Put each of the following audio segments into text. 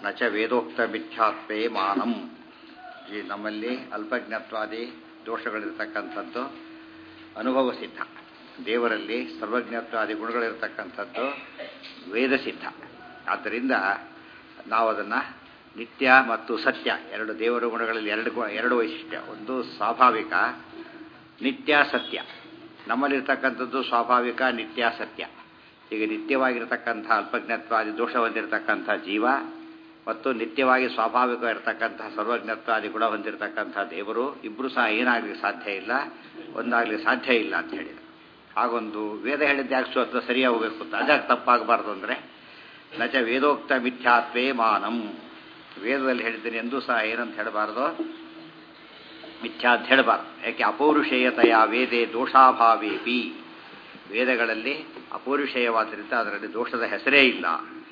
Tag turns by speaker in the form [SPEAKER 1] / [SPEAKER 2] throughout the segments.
[SPEAKER 1] ನ ಚ ವೇದೋಕ್ತ ಮಿಥ್ಯಾತ್ವೇ ಮಾನಂ ಈ ನಮ್ಮಲ್ಲಿ ಅಲ್ಪಜ್ಞತ್ವಾದಿ ದೋಷಗಳಿರ್ತಕ್ಕಂಥದ್ದು ಅನುಭವ ಸಿದ್ಧ ದೇವರಲ್ಲಿ ಸರ್ವಜ್ಞತ್ವಾದಿ ಗುಣಗಳಿರ್ತಕ್ಕಂಥದ್ದು ವೇದ ಸಿದ್ಧ ಆದ್ದರಿಂದ ನಾವು ಅದನ್ನು ನಿತ್ಯ ಮತ್ತು ಸತ್ಯ ಎರಡು ದೇವರ ಗುಣಗಳಲ್ಲಿ ಎರಡು ಗು- ಎರಡು ವೈಶಿಷ್ಟ್ಯ ಒಂದು ಸ್ವಾಭಾವಿಕ ನಿತ್ಯ ಸತ್ಯ ನಮ್ಮಲ್ಲಿರ್ತಕ್ಕಂಥದ್ದು ಸ್ವಾಭಾವಿಕ ನಿತ್ಯ ಸತ್ಯ ಈಗ ನಿತ್ಯವಾಗಿರ್ತಕ್ಕಂಥ ಅಲ್ಪಜ್ಞತ್ವಾದಿ ದೋಷ ಹೊಂದಿರತಕ್ಕಂಥ ಜೀವ ಮತ್ತು ನಿತ್ಯವಾಗಿ ಸ್ವಾಭಾವಿಕ ಇರತಕ್ಕಂತಹ ಸರ್ವಜ್ಞತ್ವಾದಿ ಗುಣ ಹೊಂದಿರತಕ್ಕಂಥ ದೇವರು ಇಬ್ಬರು ಸಹ ಏನಾಗಲಿ ಸಾಧ್ಯ ಇಲ್ಲ ಒಂದಾಗಲಿ ಸಾಧ್ಯ ಇಲ್ಲ ಅಂತ ಹೇಳಿದರು ಹಾಗೊಂದು ವೇದ ಹೇಳಿದ್ದೆ ಯಾಕೆ ಸ್ವತಃ ಸರಿಯಾಗಿ ಹೋಗ್ಬೇಕು ಅಂತ ಅದಾಗಿ ತಪ್ಪಾಗಬಾರ್ದು ಅಂದರೆ ನಚ ವೇದೋಕ್ತ ಮಿಥ್ಯಾತ್ವೇ ಮಾನಂ ವೇದದಲ್ಲಿ ಹೇಳಿದ್ದೀನಿ ಎಂದೂ ಸಹ ಏನಂತ ಹೇಳಬಾರ್ದು ಮಿಥ್ಯಾ ಅಂತ ಹೇಳಬಾರ್ದು ಯಾಕೆ ಅಪೌರುಷೇಯತೆಯ ವೇದೆ ದೋಷಾಭಾವೇಪಿ ವೇದಗಳಲ್ಲಿ ಅಪೌರುಷೇಯವಾದ್ದರಿಂದ ಅದರಲ್ಲಿ ದೋಷದ ಹೆಸರೇ ಇಲ್ಲ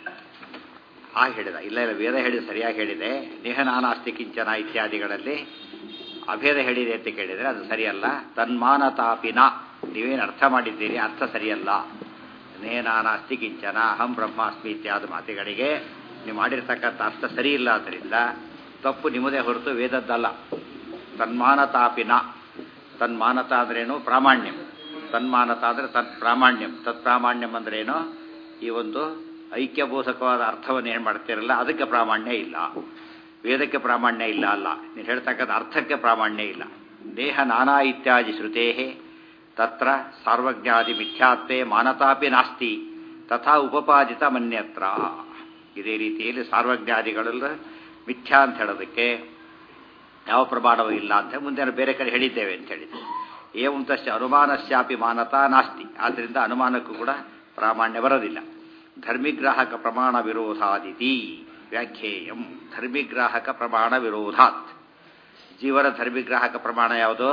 [SPEAKER 1] ಹಾಗೆ ಹೇಳಿದ ಇಲ್ಲ ಇಲ್ಲ ವೇದ ಹೇಳಿದ ಸರಿಯಾಗಿ ಹೇಳಿದೆ ನೇಹನಾನಾಸ್ತಿ ಕಿಂಚನ ಇತ್ಯಾದಿಗಳಲ್ಲಿ ಅಭೇದ ಹೇಳಿದೆ ಅಂತ ಕೇಳಿದರೆ ಅದು ಸರಿಯಲ್ಲ ತನ್ಮಾನತಾಪಿನ ನೀವೇನು ಅರ್ಥ ಮಾಡಿದ್ದೀರಿ ಅರ್ಥ ಸರಿಯಲ್ಲ ನೇನಾನಾಸ್ತಿ ಕಿಂಚನ ಅಹಂ ಬ್ರಹ್ಮಾಸ್ಮಿ ಇತ್ಯಾದಿ ಮಾತುಗಳಿಗೆ ನೀವು ಮಾಡಿರ್ತಕ್ಕಂಥ ಅರ್ಥ ಸರಿ ಇಲ್ಲ ಆದ್ದರಿಂದ ತಪ್ಪು ನಿಮ್ಮದೇ ಹೊರತು ವೇದದ್ದಲ್ಲ ತನ್ಮಾನತಾಪಿನ ತನ್ಮಾನತ ಅಂದ್ರೇನು ಪ್ರಾಮಾಣ್ಯಂ ತನ್ಮಾನತ ಅಂದರೆ ತತ್ ಪ್ರಾಮಾಣ್ಯಂ ತತ್ ಪ್ರಾಮಾಣ್ಯಂ ಅಂದ್ರೇನು ಈ ಒಂದು ಐಕ್ಯಬೋಧಕವಾದ ಅರ್ಥವನ್ನು ಏನು ಮಾಡ್ತಿರಲ್ಲ ಅದಕ್ಕೆ ಪ್ರಾಮಾಣ್ಯ ಇಲ್ಲ ವೇದಕ್ಕೆ ಪ್ರಾಮಾಣ್ಯ ಇಲ್ಲ ಅಲ್ಲ ನೀನು ಹೇಳ್ತಕ್ಕಂಥ ಅರ್ಥಕ್ಕೆ ಪ್ರಾಮಾಣ್ಯ ಇಲ್ಲ ದೇಹ ನಾನಾ ಇತ್ಯಾದಿ ಶ್ರುತೇ ತತ್ರ ಸಾರ್ವಜ್ಞಾದಿ ಮಿಥ್ಯಾತ್ವೇ ಮಾನತಾಪಿ ನಾಸ್ತಿ ತಥಾ ಉಪಪಾದಿತ ಮನ್ಯತ್ರ ಇದೇ ರೀತಿಯಲ್ಲಿ ಸಾರ್ವಜ್ಞಾದಿಗಳೆಲ್ಲ ಮಿಥ್ಯಾ ಅಂತ ಹೇಳೋದಕ್ಕೆ ಯಾವ ಪ್ರಮಾಣವೂ ಇಲ್ಲ ಅಂತ ಮುಂದೆ ನಾವು ಬೇರೆ ಕಡೆ ಹೇಳಿದ್ದೇವೆ ಅಂತ ಹೇಳಿದ್ದೆ ಏವಂತಶ್ಚ ಅನುಮಾನಶ್ಯಾಪಿ ಮಾನತಾ ನಾಸ್ತಿ ಆದ್ದರಿಂದ ಅನುಮಾನಕ್ಕೂ ಕೂಡ ಪ್ರಾಮಾಣ್ಯ ಬರೋದಿಲ್ಲ ಧರ್ಮಿಗ್ರಾಹಕ ಪ್ರಮಾಣ ವಿರೋಧಾದಿತಿ ವ್ಯಾಖ್ಯೇಯಂ ಧರ್ಮಿಗ್ರಾಹಕ ಪ್ರಮಾಣ ವಿರೋಧಾತ್ ಜೀವನ ಧರ್ಮಿಗ್ರಾಹಕ ಪ್ರಮಾಣ ಯಾವುದು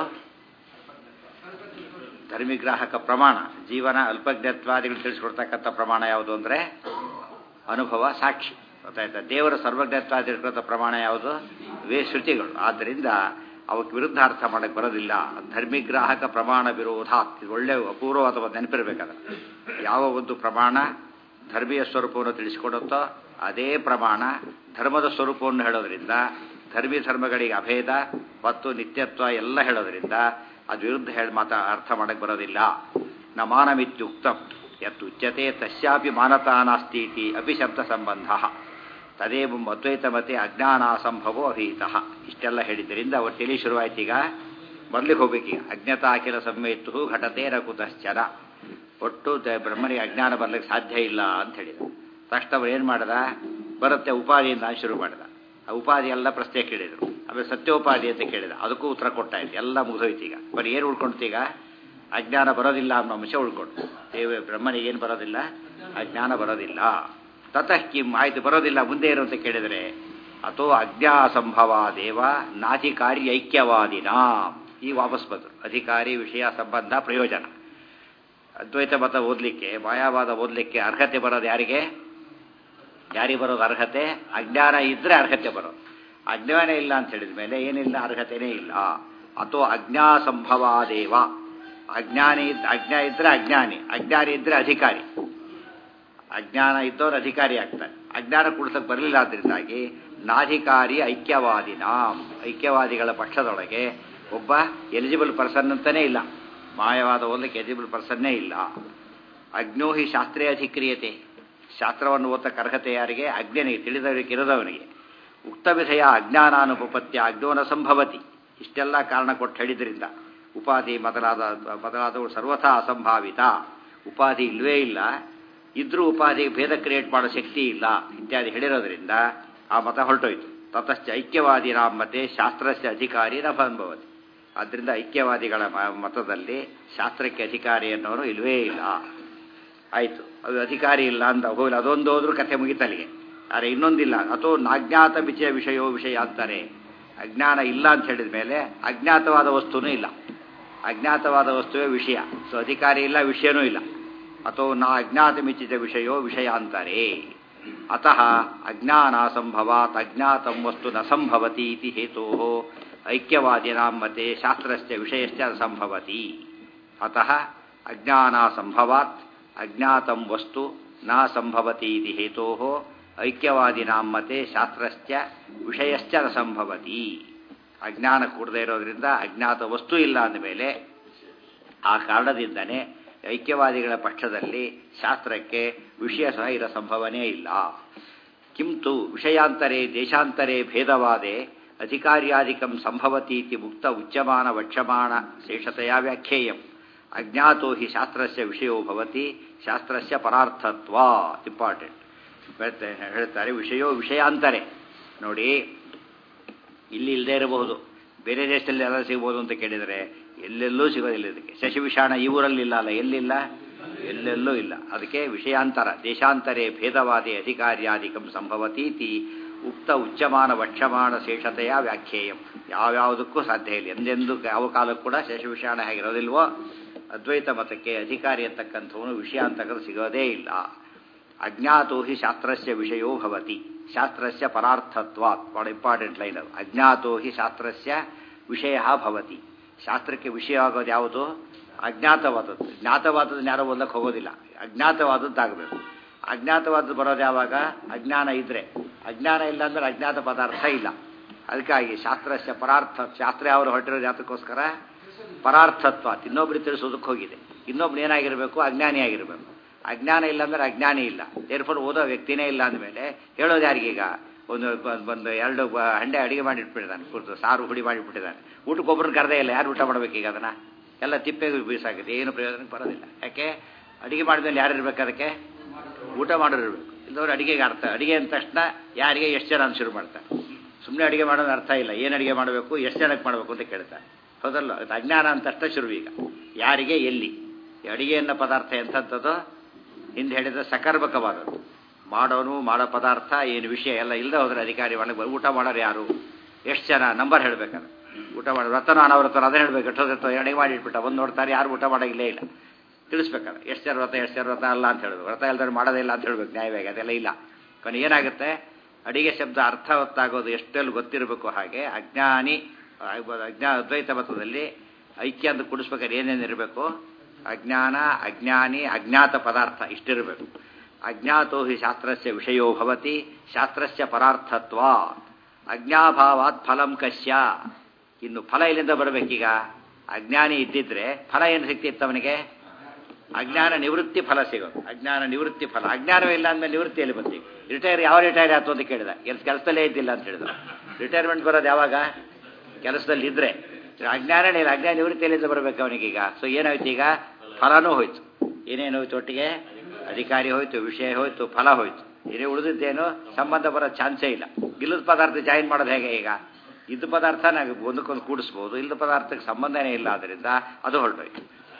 [SPEAKER 1] ಧರ್ಮಿಗ್ರಾಹಕ ಪ್ರಮಾಣ ಜೀವನ ಅಲ್ಪಜ್ಞತ್ವಾದಿಗಳು ತಿಳಿಸ್ಕೊಡ್ತಕ್ಕಂಥ ಪ್ರಮಾಣ ಯಾವುದು ಅಂದರೆ ಅನುಭವ ಸಾಕ್ಷಿ ಗೊತ್ತಾಯ್ತಾ ದೇವರ ಸರ್ವಜ್ಞತ್ವಾದಿರ್ತಕ್ಕಂಥ ಪ್ರಮಾಣ ಯಾವುದು ವೇ ಶ್ರುತಿಗಳು ಆದ್ದರಿಂದ ಅವಕ್ಕೆ ವಿರುದ್ಧ ಅರ್ಥ ಮಾಡಕ್ಕೆ ಬರೋದಿಲ್ಲ ಧರ್ಮಿಗ್ರಾಹಕ ಪ್ರಮಾಣ ವಿರೋಧ ಇದು ಒಳ್ಳೆ ಅಪೂರ್ವವಾದ ಒಂದು ನೆನಪಿರಬೇಕಾದ ಯಾವ ಒಂದು ಪ್ರಮಾಣ ಧರ್ಮೀಯ ಸ್ವರೂಪವನ್ನು ತಿಳಿಸಿಕೊಡುತ್ತೋ ಅದೇ ಪ್ರಮಾಣ ಧರ್ಮದ ಸ್ವರೂಪವನ್ನು ಹೇಳೋದ್ರಿಂದ ಧರ್ಮಿ ಧರ್ಮಗಳಿಗೆ ಅಭೇದ ಮತ್ತು ನಿತ್ಯತ್ವ ಎಲ್ಲ ಹೇಳೋದ್ರಿಂದ ಅದು ವಿರುದ್ಧ ಹೇಳಿ ಮಾತಾ ಅರ್ಥ ಮಾಡಕ್ಕೆ ಬರೋದಿಲ್ಲ ನ ಮಾನಮಿತ್ಯುಕ್ತಂ ಯತ್ತುಚ್ಯತೆ ತಸ್ಯಾಪಿ ಮಾನತಾ ನಾಸ್ತಿ ಇತಿ ಅಪಿ ಶಬ್ದ ಸಂಬಂಧ ತದೇವ ಅದ್ವೈತ ಮತೆ ಅಜ್ಞಾನಾಸಂಭವೋ ಅಭೀತಃ ಇಷ್ಟೆಲ್ಲ ಹೇಳಿದ್ದರಿಂದ ಒಟ್ಟೆಲಿ ಶುರುವಾಯ್ತು ಈಗ ಬರ್ಲಿಕ್ಕೆ ಹೋಗ್ಬೇಕೀಗ ಅಜ್ಞತಾ ಅಖಿಲ ಸಮ್ಮೇತು ಘಟತೆ ನ ಕುತಶ್ಚನ ಒಟ್ಟು ದ- ಬ್ರಹ್ಮನಿಗೆ ಅಜ್ಞಾನ ಬರ್ಲಿಕ್ಕೆ ಸಾಧ್ಯ ಇಲ್ಲ ಅಂತ ಹೇಳಿದ ತಕ್ಷಣ ಅವ್ರು ಏನು ಮಾಡ್ದ ಬರುತ್ತೆ ಉಪಾಧಿಯಿಂದ ಶುರು ಮಾಡಿದ ಆ ಉಪಾಧಿ ಎಲ್ಲ ಪ್ರಶ್ನೆ ಕೇಳಿದರು ಆಮೇಲೆ ಸತ್ಯೋಪಾಧಿ ಅಂತ ಕೇಳಿದ ಅದಕ್ಕೂ ಉತ್ತರ ಕೊಟ್ಟಾಯ್ತು ಎಲ್ಲ ಮುಗಿದೋಯ್ತು ಈಗ ಬರೀ ಏನು ಉಳ್ಕೊಳ್ತು ಈಗ ಅಜ್ಞಾನ ಬರೋದಿಲ್ಲ ಅನ್ನೋ ಅಂಶ ಉಳ್ಕೊಂಡು ದೇವ ಬ್ರಹ್ಮನಿಗೆ ಏನು ಬರೋದಿಲ್ಲ ಅಜ್ಞಾನ ಬರೋದಿಲ್ಲ ತತಃ ಕಿಂ ಆಯ್ತು ಬರೋದಿಲ್ಲ ಮುಂದೆ ಏನು ಅಂತ ಕೇಳಿದರೆ ಅಥೋ ಅಜ್ಞಾಸಂಭವ ದೇವ ನಾಧಿಕಾರಿ ಐಕ್ಯವಾದಿನ ಈ ವಾಪಸ್ ಬಂದರು ಅಧಿಕಾರಿ ವಿಷಯ ಸಂಬಂಧ ಪ್ರಯೋಜನ ಅದ್ವೈತ ಮತ ಓದಲಿಕ್ಕೆ ಮಾಯಾವಾದ ಓದಲಿಕ್ಕೆ ಅರ್ಹತೆ ಬರೋದು ಯಾರಿಗೆ ಯಾರಿಗೆ ಬರೋದು ಅರ್ಹತೆ ಅಜ್ಞಾನ ಇದ್ರೆ ಅರ್ಹತೆ ಬರೋದು ಅಜ್ಞಾನ ಇಲ್ಲ ಅಂತ ಹೇಳಿದ ಮೇಲೆ ಏನಿಲ್ಲ ಅರ್ಹತೆನೇ ಇಲ್ಲ ಅಥೋ ಅಜ್ಞಾಸಂಭವಾದೇವ ಅಜ್ಞಾನಿ ಇದ್ದ ಅಜ್ಞಾ ಇದ್ರೆ ಅಜ್ಞಾನಿ ಅಜ್ಞಾನಿ ಇದ್ರೆ ಅಧಿಕಾರಿ ಅಜ್ಞಾನ ಇದ್ದವ್ರು ಅಧಿಕಾರಿ ಆಗ್ತಾರೆ ಅಜ್ಞಾನ ಕುಡಿಸಕ್ಕೆ ಬರಲಿಲ್ಲ ಅದರಿಂದಾಗಿ ನಾಧಿಕಾರಿ ಐಕ್ಯವಾದಿನ ಐಕ್ಯವಾದಿಗಳ ಪಕ್ಷದೊಳಗೆ ಒಬ್ಬ ಎಲಿಜಿಬಲ್ ಪರ್ಸನ್ ಅಂತಾನೇ ಇಲ್ಲ ಮಾಯವಾದ ಓದಲಿಕ್ಕೆ ಎಲಿಜಿಬಲ್ ಪರ್ಸನ್ನೇ ಇಲ್ಲ ಅಜ್ಞೋ ಹಿ ಶಾಸ್ತ್ರೇ ಅಧಿಕ್ರಿಯತೆ ಶಾಸ್ತ್ರವನ್ನು ಓದಕ್ಕೆ ಅರ್ಹತೆ ಯಾರಿಗೆ ಅಜ್ಞನಿಗೆ ತಿಳಿದವರಿಗೆ ಇರದವನಿಗೆ ಉಕ್ತ ವಿಧಯ ಅಜ್ಞಾನಾನುಪಪತ್ಯ ಅಜ್ಞೋನ ಸಂಭವತಿ ಇಷ್ಟೆಲ್ಲ ಕಾರಣ ಕೊಟ್ಟು ಹೇಳಿದ್ರಿಂದ ಉಪಾಧಿ ಮೊದಲಾದ ಮೊದಲಾದವು ಸರ್ವಥಾ ಅಸಂಭಾವಿತ ಉಪಾಧಿ ಇಲ್ವೇ ಇಲ್ಲ ಇದ್ರೂ ಉಪಾಧಿಗೆ ಭೇದ ಕ್ರಿಯೇಟ್ ಮಾಡೋ ಶಕ್ತಿ ಇಲ್ಲ ಇತ್ಯಾದಿ ಹೇಳಿರೋದ್ರಿಂದ ಆ ಮತ ಹೊರಟೋಯ್ತು ತತಶ್ಚ ಐಕ್ಯವಾದಿ ಮತೆ ಶಾಸ್ತ್ರಸ್ಯ ಅಧಿಕಾರಿ ನ ಅನುಭವತಿ ಆದ್ದರಿಂದ ಐಕ್ಯವಾದಿಗಳ ಮ- ಮತದಲ್ಲಿ ಶಾಸ್ತ್ರಕ್ಕೆ ಅಧಿಕಾರಿ ಅನ್ನೋರು ಇಲ್ವೇ ಇಲ್ಲ ಆಯಿತು ಅದು ಅಧಿಕಾರಿ ಇಲ್ಲ ಅಂತ ಹೋಗಲಿ ಅದೊಂದು ಹೋದ್ರೂ ಕಥೆ ಮುಗಿತಲ್ಲಿಗೆ ಆದರೆ ಇನ್ನೊಂದಿಲ್ಲ ಅಥವಾ ನಾಜ್ಞಾತ ವಿಷಯ ವಿಷಯೋ ವಿಷಯ ಅಂತಾರೆ ಅಜ್ಞಾನ ಇಲ್ಲ ಅಂತ ಹೇಳಿದ ಮೇಲೆ ಅಜ್ಞಾತವಾದ ವಸ್ತುನೂ ಇಲ್ಲ ಅಜ್ಞಾತವಾದ ವಸ್ತುವೇ ವಿಷಯ ಸೊ ಅಧಿಕಾರಿ ಇಲ್ಲ ವಿಷಯನೂ ಇಲ್ಲ ಅಥವಾ ನಾ ಅಜ್ಞಾತ ಮಿಚ್ಚಿತ ವಿಷಯೋ ವಿಷಯ ಅಂತಾರೆ ಅತಃ ಅಜ್ಞಾನಾಸಂಭವಾತ್ ಅಜ್ಞಾತಂ ವಸ್ತು ನ ಸಂಭವತಿ ಇತಿ ಹೇತೋ ಐಕ್ಯವಾದಿನಾಂ ಮತೆ ಶಾಸ್ತ್ರಸ್ಯ ವಿಷಯಶ್ಚ ನ ಸಂಭವತಿ ಅತಃ ಅಜ್ಞಾನಾಸಂಭವಾತ್ ಅಜ್ಞಾತಂ ವಸ್ತು ನ ಸಂಭವತಿ ಇತಿ ಹೇತೋ ಐಕ್ಯವಾದಿನಾಂ ಮತೆ ಶಾಸ್ತ್ರಶ್ಚ ವಿಷಯಶ್ಚ ನ ಸಂಭವತಿ ಅಜ್ಞಾನ ಕೂಡದೇ ಇರೋದ್ರಿಂದ ಅಜ್ಞಾತ ವಸ್ತು ಇಲ್ಲ ಅಂದಮೇಲೆ ಆ ಕಾರಣದಿಂದನೇ ಐಕ್ಯವಾದಿಗಳ ಪಕ್ಷದಲ್ಲಿ ಶಾಸ್ತ್ರಕ್ಕೆ ವಿಷಯ ಸಹ ಇರೋ ಸಂಭವನೇ ಇಲ್ಲ ಕಿಂತು ವಿಷಯಾಂತರೇ ದೇಶಾಂತರೇ ಭೇದವಾದೆ ಅಧಿಕಾರ್ಯಾದಿಕಂ ಸಂಭವತೀತಿ ಮುಕ್ತ ಉಚ್ಯಮಾನ ವಕ್ಷಮಾಣ ಶೇಷತೆಯ ವ್ಯಾಖ್ಯೇಯಂ ಅಜ್ಞಾತೋ ಹಿ ಶಾಸ್ತ್ರಸ್ಯ ವಿಷಯೋ ಭವತಿ ಶಾಸ್ತ್ರಸ್ಯ ಪರಾರ್ಥತ್ವ ಇಂಪಾರ್ಟೆಂಟ್ ಹೇಳ್ತಾರೆ ವಿಷಯೋ ವಿಷಯಾಂತರೆ ನೋಡಿ ಇಲ್ಲಿ ಇಲ್ಲದೆ ಇರಬಹುದು ಬೇರೆ ದೇಶದಲ್ಲಿ ಎಲ್ಲ ಸಿಗ್ಬೋದು ಅಂತ ಕೇಳಿದರೆ ಎಲ್ಲೆಲ್ಲೂ ಸಿಗೋದಿಲ್ಲ ಇದಕ್ಕೆ ಶಶಿವಿಷಾಣ ಈ ಊರಲ್ಲಿ ಇಲ್ಲ ಅಲ್ಲ ಎಲ್ಲಿಲ್ಲ ಎಲ್ಲೆಲ್ಲೂ ಇಲ್ಲ ಅದಕ್ಕೆ ವಿಷಯಾಂತರ ದೇಶಾಂತರೇ ಭೇದವಾದಿ ಅಧಿಕಾರ್ಯಾದಿಕಂ ಸಂಭವತೀತಿ ಉಕ್ತ ಉಚ್ಚಮಾನ ವಕ್ಷಮಾನ ಶೇಷತೆಯ ವ್ಯಾಖ್ಯೇಯಂ ಯಾವ್ಯಾವುದಕ್ಕೂ ಸಾಧ್ಯ ಇಲ್ಲ ಎಂದೆಂದು ಯಾವ ಕಾಲಕ್ಕೂ ಕೂಡ ಶಶವಿಷಾಣ ಹೇಗಿರೋದಿಲ್ವೋ ಅದ್ವೈತ ಮತಕ್ಕೆ ಅಧಿಕಾರಿ ಅಂತಕ್ಕಂಥವನು ವಿಷಯ ಅಂತಕ್ಕಂಥ ಸಿಗೋದೇ ಇಲ್ಲ ಅಜ್ಞಾತೋ ಹಿ ಶಾಸ್ತ್ರಸ್ಯ ವಿಷಯೋ ಭವತಿ ಶಾಸ್ತ್ರಸ್ಯ ಪರಾರ್ಥತ್ವಾತ್ ಭಾಳ ಇಂಪಾರ್ಟೆಂಟ್ ಲೈನ್ ಅದು ಅಜ್ಞಾತೋ ಹಿ ಶಾಸ್ತ್ರಸ್ಯ ವಿಷಯ ಭವತಿ ಶಾಸ್ತ್ರಕ್ಕೆ ವಿಷಯ ಆಗೋದು ಯಾವುದು ಅಜ್ಞಾತವಾದದ್ದು ಜ್ಞಾತವಾದದ್ದು ಯಾರೋ ಓದಕ್ಕೆ ಹೋಗೋದಿಲ್ಲ ಅಜ್ಞಾತವಾದದ್ದಾಗಬೇಕು ಅಜ್ಞಾತವಾದದ್ದು ಬರೋದು ಯಾವಾಗ ಅಜ್ಞಾನ ಇದ್ರೆ ಅಜ್ಞಾನ ಇಲ್ಲ ಅಂದ್ರೆ ಅಜ್ಞಾತ ಪದಾರ್ಥ ಇಲ್ಲ ಅದಕ್ಕಾಗಿ ಶಾಸ್ತ್ರಸ್ಯ ಪರಾರ್ಥ ಶಾಸ್ತ್ರ ಅವರು ಹೊರಟಿರೋದು ಯಾತಕ್ಕೋಸ್ಕರ ಪರಾರ್ಥತ್ವ ಇನ್ನೊಬ್ರಿಗೆ ತಿಳಿಸೋದಕ್ಕೆ ಹೋಗಿದೆ ಇನ್ನೊಬ್ರು ಏನಾಗಿರಬೇಕು ಅಜ್ಞಾನಿಯಾಗಿರಬೇಕು ಅಜ್ಞಾನ ಇಲ್ಲ ಅಂದ್ರೆ ಅಜ್ಞಾನಿ ಇಲ್ಲ ಏರ್ಫೋನ್ ಓದೋ ವ್ಯಕ್ತಿನೇ ಇಲ್ಲ ಅಂದಮೇಲೆ ಹೇಳೋದು ಯಾರಿಗೀಗ ಒಂದು ಒಂದು ಎರಡು ಹಂಡೆ ಅಡಿಗೆ ಮಾಡಿಟ್ಬಿಟ್ಟಿದ್ದಾನೆ ಕುರ್ತು ಸಾರು ಹುಡಿ ಮಾಡಿಬಿಟ್ಟಿದ್ದಾನೆ ಊಟಕ್ಕೊಬ್ಬರನ್ನ ಕರೆದೇ ಇಲ್ಲ ಯಾರು ಊಟ ಮಾಡಬೇಕೀಗ ಅದನ್ನು ಎಲ್ಲ ತಿಪ್ಪೆಗೆ ಬೀಸಾಗಿದೆ ಏನು ಪ್ರಯೋಜನಕ್ಕೆ ಬರೋದಿಲ್ಲ ಯಾಕೆ ಅಡಿಗೆ ಮಾಡಿದ್ಮೇಲೆ ಯಾರು ಇರ್ಬೇಕು ಅದಕ್ಕೆ ಊಟ ಮಾಡೋರಿರ್ಬೇಕು ಇಲ್ಲದವ್ರು ಅಡಿಗೆಗೆ ಅರ್ಥ ಅಡಿಗೆ ಅಂದ ತಕ್ಷಣ ಯಾರಿಗೆ ಎಷ್ಟು ಜನ ಅಂತ ಶುರು ಮಾಡ್ತಾರೆ ಸುಮ್ಮನೆ ಅಡಿಗೆ ಮಾಡೋದು ಅರ್ಥ ಇಲ್ಲ ಏನು ಅಡಿಗೆ ಮಾಡಬೇಕು ಎಷ್ಟು ಜನಕ್ಕೆ ಮಾಡಬೇಕು ಅಂತ ಕೇಳ್ತಾರೆ ಹೌದಲ್ಲ ಅದು ಅಜ್ಞಾನ ಅಂತ ತಕ್ಷಣ ಶುರು ಈಗ ಯಾರಿಗೆ ಎಲ್ಲಿ ಅಡಿಗೆ ಅನ್ನೋ ಪದಾರ್ಥ ಎಂಥದ್ದು ಹಿಂದೆ ಹೇಳಿದ್ರೆ ಸಕರ್ಮಕವಾದದ್ದು ಮಾಡೋನು ಮಾಡೋ ಪದಾರ್ಥ ಏನು ವಿಷಯ ಎಲ್ಲ ಇಲ್ಲದೆ ಹೋದ್ರೆ ಅಧಿಕಾರಿ ಒಳಗೆ ಊಟ ಮಾಡೋರು ಯಾರು ಎಷ್ಟು ಜನ ನಂಬರ್ ಹೇಳ್ಬೇಕಾದ್ರೆ ಊಟ ಮಾಡಿ ವ್ರತನ ಅನವ್ರತನ ಅದನ್ನ ಹೇಳ್ಬೇಕು ಎಷ್ಟೊತ್ತು ಅಡಿಗೆ ಮಾಡಿ ಇಟ್ಬಿಟ್ಟ ಒಂದು ನೋಡ್ತಾರೆ ಯಾರು ಊಟ ಮಾಡೋಂಗಿಲ್ಲೇ ಇಲ್ಲ ತಿಳಿಸ್ಬೇಕಾದ್ರೆ ಎಷ್ಟು ಜನ ವ್ರತ ಎಷ್ಟು ಜನ ವ್ರತ ಅಲ್ಲ ಅಂತ ಹೇಳಬೇಕು ವ್ರತ ಇಲ್ದ್ರೆ ಮಾಡೋದೇ ಇಲ್ಲ ಅಂತ ಹೇಳ್ಬೇಕು ನ್ಯಾಯವಾಗಿ ಅದೆಲ್ಲ ಇಲ್ಲ ಕೊನೆ ಏನಾಗುತ್ತೆ ಅಡಿಗೆ ಶಬ್ದ ಅರ್ಥವತ್ತಾಗೋದು ಎಷ್ಟೆಲ್ಲ ಗೊತ್ತಿರಬೇಕು ಹಾಗೆ ಅಜ್ಞಾನಿ ಅಜ್ಞಾ ಅದ್ವೈತ ಮತದಲ್ಲಿ ಐಕ್ಯ ಅಂತ ಕುಡಿಸ್ಬೇಕಾದ್ರೆ ಏನೇನಿರಬೇಕು ಅಜ್ಞಾನ ಅಜ್ಞಾನಿ ಅಜ್ಞಾತ ಪದಾರ್ಥ ಇಷ್ಟಿರಬೇಕು ಅಜ್ಞಾತೋ ಹಿ ಶಾಸ್ತ್ರಸ್ಯ ವಿಷಯೋ ಭವತಿ ಶಾಸ್ತ್ರಸ್ಯ ಪರಾರ್ಥತ್ವ ಅಜ್ಞಾಭಾವಾತ್ ಫಲಂ ಕಶ್ಯ ಇನ್ನು ಫಲ ಇಲ್ಲಿಂದ ಬರಬೇಕೀಗ ಅಜ್ಞಾನಿ ಇದ್ದಿದ್ರೆ ಫಲ ಏನು ಸಿಕ್ತಿತ್ತು ಅವನಿಗೆ ಅಜ್ಞಾನ ನಿವೃತ್ತಿ ಫಲ ಸಿಗೋದು ಅಜ್ಞಾನ ನಿವೃತ್ತಿ ಫಲ ಅಜ್ಞಾನವೇ ಇಲ್ಲ ಅಂದಮೇಲೆ ನಿವೃತ್ತಿಯಲ್ಲಿ ಬಂದಿ ರಿಟೈರ್ ಯಾವ ರಿಟೈರ್ ಆಯ್ತು ಅಂತ ಕೇಳಿದ ಕೆಲಸ ಕೆಲಸದಲ್ಲೇ ಇದ್ದಿಲ್ಲ ಅಂತ ಹೇಳಿದ್ರು ರಿಟೈರ್ಮೆಂಟ್ ಬರೋದು ಯಾವಾಗ ಕೆಲಸದಲ್ಲಿ ಇದ್ರೆ ಅಜ್ಞಾನನೇ ಇಲ್ಲ ಅಜ್ಞಾನ ನಿವೃತ್ತಿಯಲ್ಲಿಂದ ಬರಬೇಕು ಅವನಿಗೀಗ ಸೊ ಏನಾಯ್ತು ಈಗ ಫಲನೂ ಹೋಯ್ತು ಏನೇನು ಹೋಯ್ತು ಒಟ್ಟಿಗೆ ಅಧಿಕಾರಿ ಹೋಯ್ತು ವಿಷಯ ಹೋಯ್ತು ಫಲ ಹೋಯ್ತು ಏನೇ ಉಳಿದಿದ್ದೇನು ಸಂಬಂಧ ಬರೋ ಚಾನ್ಸೇ ಇಲ್ಲ ಇಲ್ಲದ ಪದಾರ್ಥ ಜಾಯಿನ್ ಮಾಡೋದು ಹೇಗೆ ಈಗ ಇದ್ದ ಪದಾರ್ಥ ನಾವು ಒಂದಕ್ಕೊಂದು ಕೂಡಿಸ್ಬೋದು ಇಲ್ಲದ ಪದಾರ್ಥಕ್ಕೆ ಸಂಬಂಧನೇ ಇಲ್ಲ ಆದ್ದರಿಂದ ಅದು ಹೊರಟೋಯ್ತು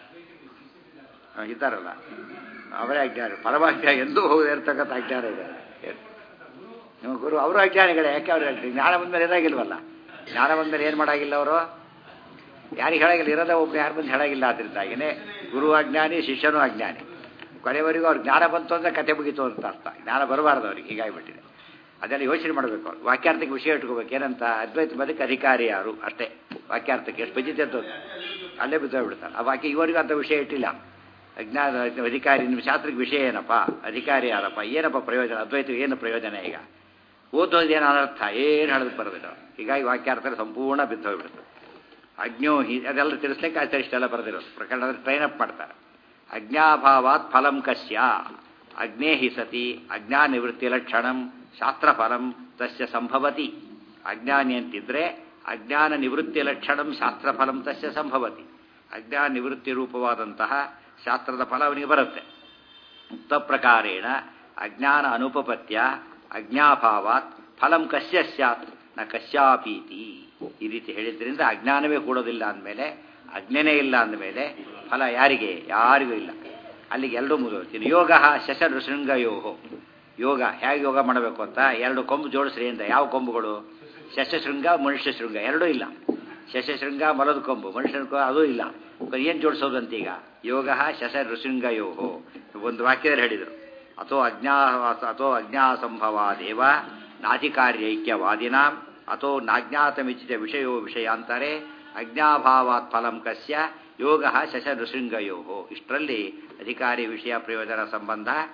[SPEAKER 1] ಇದ್ದಾರಲ್ಲ ಅವರೇ ಅಜ್ಞಾನ ಪರಮಾಜ್ಞ ಎಂದೂ ಹೋಗದೆ ಇರ್ತಕ್ಕಂಥ ಅಜ್ಞಾನ ಇದೆ ನಿಮ್ಮ ಗುರು ಅವರು ಅಜ್ಞಾನಿಗಳೇ ಯಾಕೆ ಅವ್ರು ಹೇಳ್ತೀವಿ ಜ್ಞಾನ ಬಂದ್ಮೇಲೆ ಇದಾಗಿಲ್ವಲ್ಲ ಜ್ಞಾನ ಬಂದ್ಮೇಲೆ ಏನು ಮಾಡಾಗಿಲ್ಲ ಅವರು ಯಾರಿಗೆ ಹೇಳಾಗಿಲ್ಲ ಇರೋದೇ ಒಬ್ಬರು ಯಾರು ಬಂದು ಹೇಳಾಗಿಲ್ಲ ಅದರಿಂದಾಗಿನೇ ಗುರು ಅಜ್ಞಾನಿ ಶಿಷ್ಯನೂ ಅಜ್ಞಾನಿ ಕೊನೆವರೆಗೂ ಅವ್ರು ಜ್ಞಾನ ಬಂತು ಅಂದರೆ ಕತೆ ಮುಗಿತು ಅಂತ ಅರ್ಥ ಜ್ಞಾನ ಬರಬಾರ್ದು ಅವ್ರಿಗೆ ಹೀಗಾಗಿಬಿಟ್ಟಿದೆ ಅದೆಲ್ಲ ಯೋಚನೆ ಮಾಡಬೇಕು ಅವ್ರು ವಾಕ್ಯಾರ್ಥಕ್ಕೆ ವಿಷಯ ಇಟ್ಕೋಬೇಕು ಏನಂತ ಅದ್ವೈತ ಮದಕ್ಕೆ ಅಧಿಕಾರಿ ಯಾರು ಅಷ್ಟೇ ವಾಕ್ಯಾರ್ಥಕ್ಕೆ ಎಷ್ಟು ಬಜಿತೆ ಅಂತ ಅಲ್ಲೇ ಬಿದ್ದೋಗ್ಬಿಡ್ತಾರೆ ಆ ವಾಕ್ಯ ಇವರಿಗೂ ಅಂತ ವಿಷಯ ಇಟ್ಟಿಲ್ಲ ಅಜ್ಞಾನ ಅಧಿಕಾರಿ ನಿಮ್ಮ ಶಾಸ್ತ್ರಕ್ಕೆ ವಿಷಯ ಏನಪ್ಪ ಅಧಿಕಾರಿ ಯಾರಪ್ಪ ಏನಪ್ಪ ಪ್ರಯೋಜನ ಅದ್ವೈತ ಏನು ಪ್ರಯೋಜನ ಈಗ ಓದೋದು ಏನು ಅನರ್ಥ ಏನು ಹೇಳೋದಕ್ಕೆ ಬರೋದಿಲ್ಲ ಹೀಗಾಗಿ ವಾಕ್ಯಾರ್ಥದಲ್ಲಿ ಸಂಪೂರ್ಣ ಬಿದ್ದೋಗ್ಬಿಡ್ತದೆ ಅಜ್ಞೋ ಹಿ ಅದೆಲ್ಲ ತಿಳಿಸ್ಲಿಕ್ಕೆ ಆಚಾರ್ಯ ಇಷ್ಟೆಲ್ಲ ಬರೆದಿರೋದು ಪ್ರಕರಣದಲ್ಲಿ ಟ್ರೈನ್ ಅಪ್ ಮಾಡ್ತಾರೆ ಅಜ್ಞಾಭಾವಾತ್ ಫಲಂ ಕಸ್ಯ ಅಗ್ನೇ ಹಿ ಸತಿ ಅಜ್ಞಾನ ನಿವೃತ್ತಿ ಲಕ್ಷಣಂ ಶಾಸ್ತ್ರಫಲಂ ತಸ್ಯ ಸಂಭವತಿ ಅಜ್ಞಾನಿ ಅಂತಿದ್ರೆ ಅಜ್ಞಾನ ನಿವೃತ್ತಿ ಲಕ್ಷಣಂ ಶಾಸ್ತ್ರಫಲಂ ತಸ್ಯ ಸಂಭವತಿ ಅಜ್ಞಾನ ನಿವೃತ್ತಿ ರೂಪವಾದಂತಹ ಶಾಸ್ತ್ರದ ಫಲ ಅವನಿಗೆ ಬರುತ್ತೆ ಮುಕ್ತ ಪ್ರಕಾರೇಣ ಅಜ್ಞಾನ ಅನುಪಪತ್ಯ ಅಜ್ಞಾಭಾವಾತ್ ಫಲಂ ಕಸ್ಯ ಸ್ಯಾತ್ ನ ಕಶ್ಯಾಪೀತಿ ಈ ರೀತಿ ಹೇಳಿದ್ರಿಂದ ಅಜ್ಞಾನವೇ ಕೂಡೋದಿಲ್ಲ ಅಂದಮೇಲೆ ಅಜ್ಞನೇ ಇಲ್ಲ ಅಂದಮೇಲೆ ಫಲ ಯಾರಿಗೆ ಯಾರಿಗೂ ಇಲ್ಲ ಅಲ್ಲಿಗೆ ಎರಡೂ ಮುಗಿದೋಗ್ತೀನಿ ಯೋಗ ಶಶ ಶೃಂಗಯೋಹೋ ಯೋಗ ಹೇಗೆ ಯೋಗ ಮಾಡಬೇಕು ಅಂತ ಎರಡು ಕೊಂಬು ಜೋಡಿಸ್ರಿ ಅಂತ ಯಾವ ಕೊಂಬುಗಳು ಶಶಶೃಂಗ ಮನುಷ್ಯ ಶೃಂಗ ಎರಡೂ ಇಲ್ಲ ಶಶಶೃಂಗ ಮಲದ ಕೊಂಬು ಮನುಷ್ಯನ ಅದು ಇಲ್ಲ ಏನು ಜೋಡಿಸೋದು ಅಂತೀಗ ಯೋಗ ಶಶ ಋಶೃಂಗಯೋಹೋ ಒಂದು ವಾಕ್ಯದಲ್ಲಿ ಹೇಳಿದರು ಅಥೋ ಅಜ್ಞಾ ಅಥೋ ಅಜ್ಞಾಸಂಭವಾದೇವ ನಾಧಿಕಾರ್ಯೈಕ್ಯವಾದಿನಾಂ ಅಥೋ ನಾಜ್ಞಾತಮಿಚ್ಚಿತ ವಿಷಯೋ ವಿಷಯಾಂತರೆ ಅಜ್ಞಾಭಾವಾತ್ ಫಲಂ ಕಸ್ಯ ಯೋಗ ಶಶ ನೃಶೃಂಗಯೋ ಇಷ್ಟರಲ್ಲಿ ಅಧಿಕಾರಿ ವಿಷಯ ಪ್ರಯೋಜನ ಸಂಬಂಧ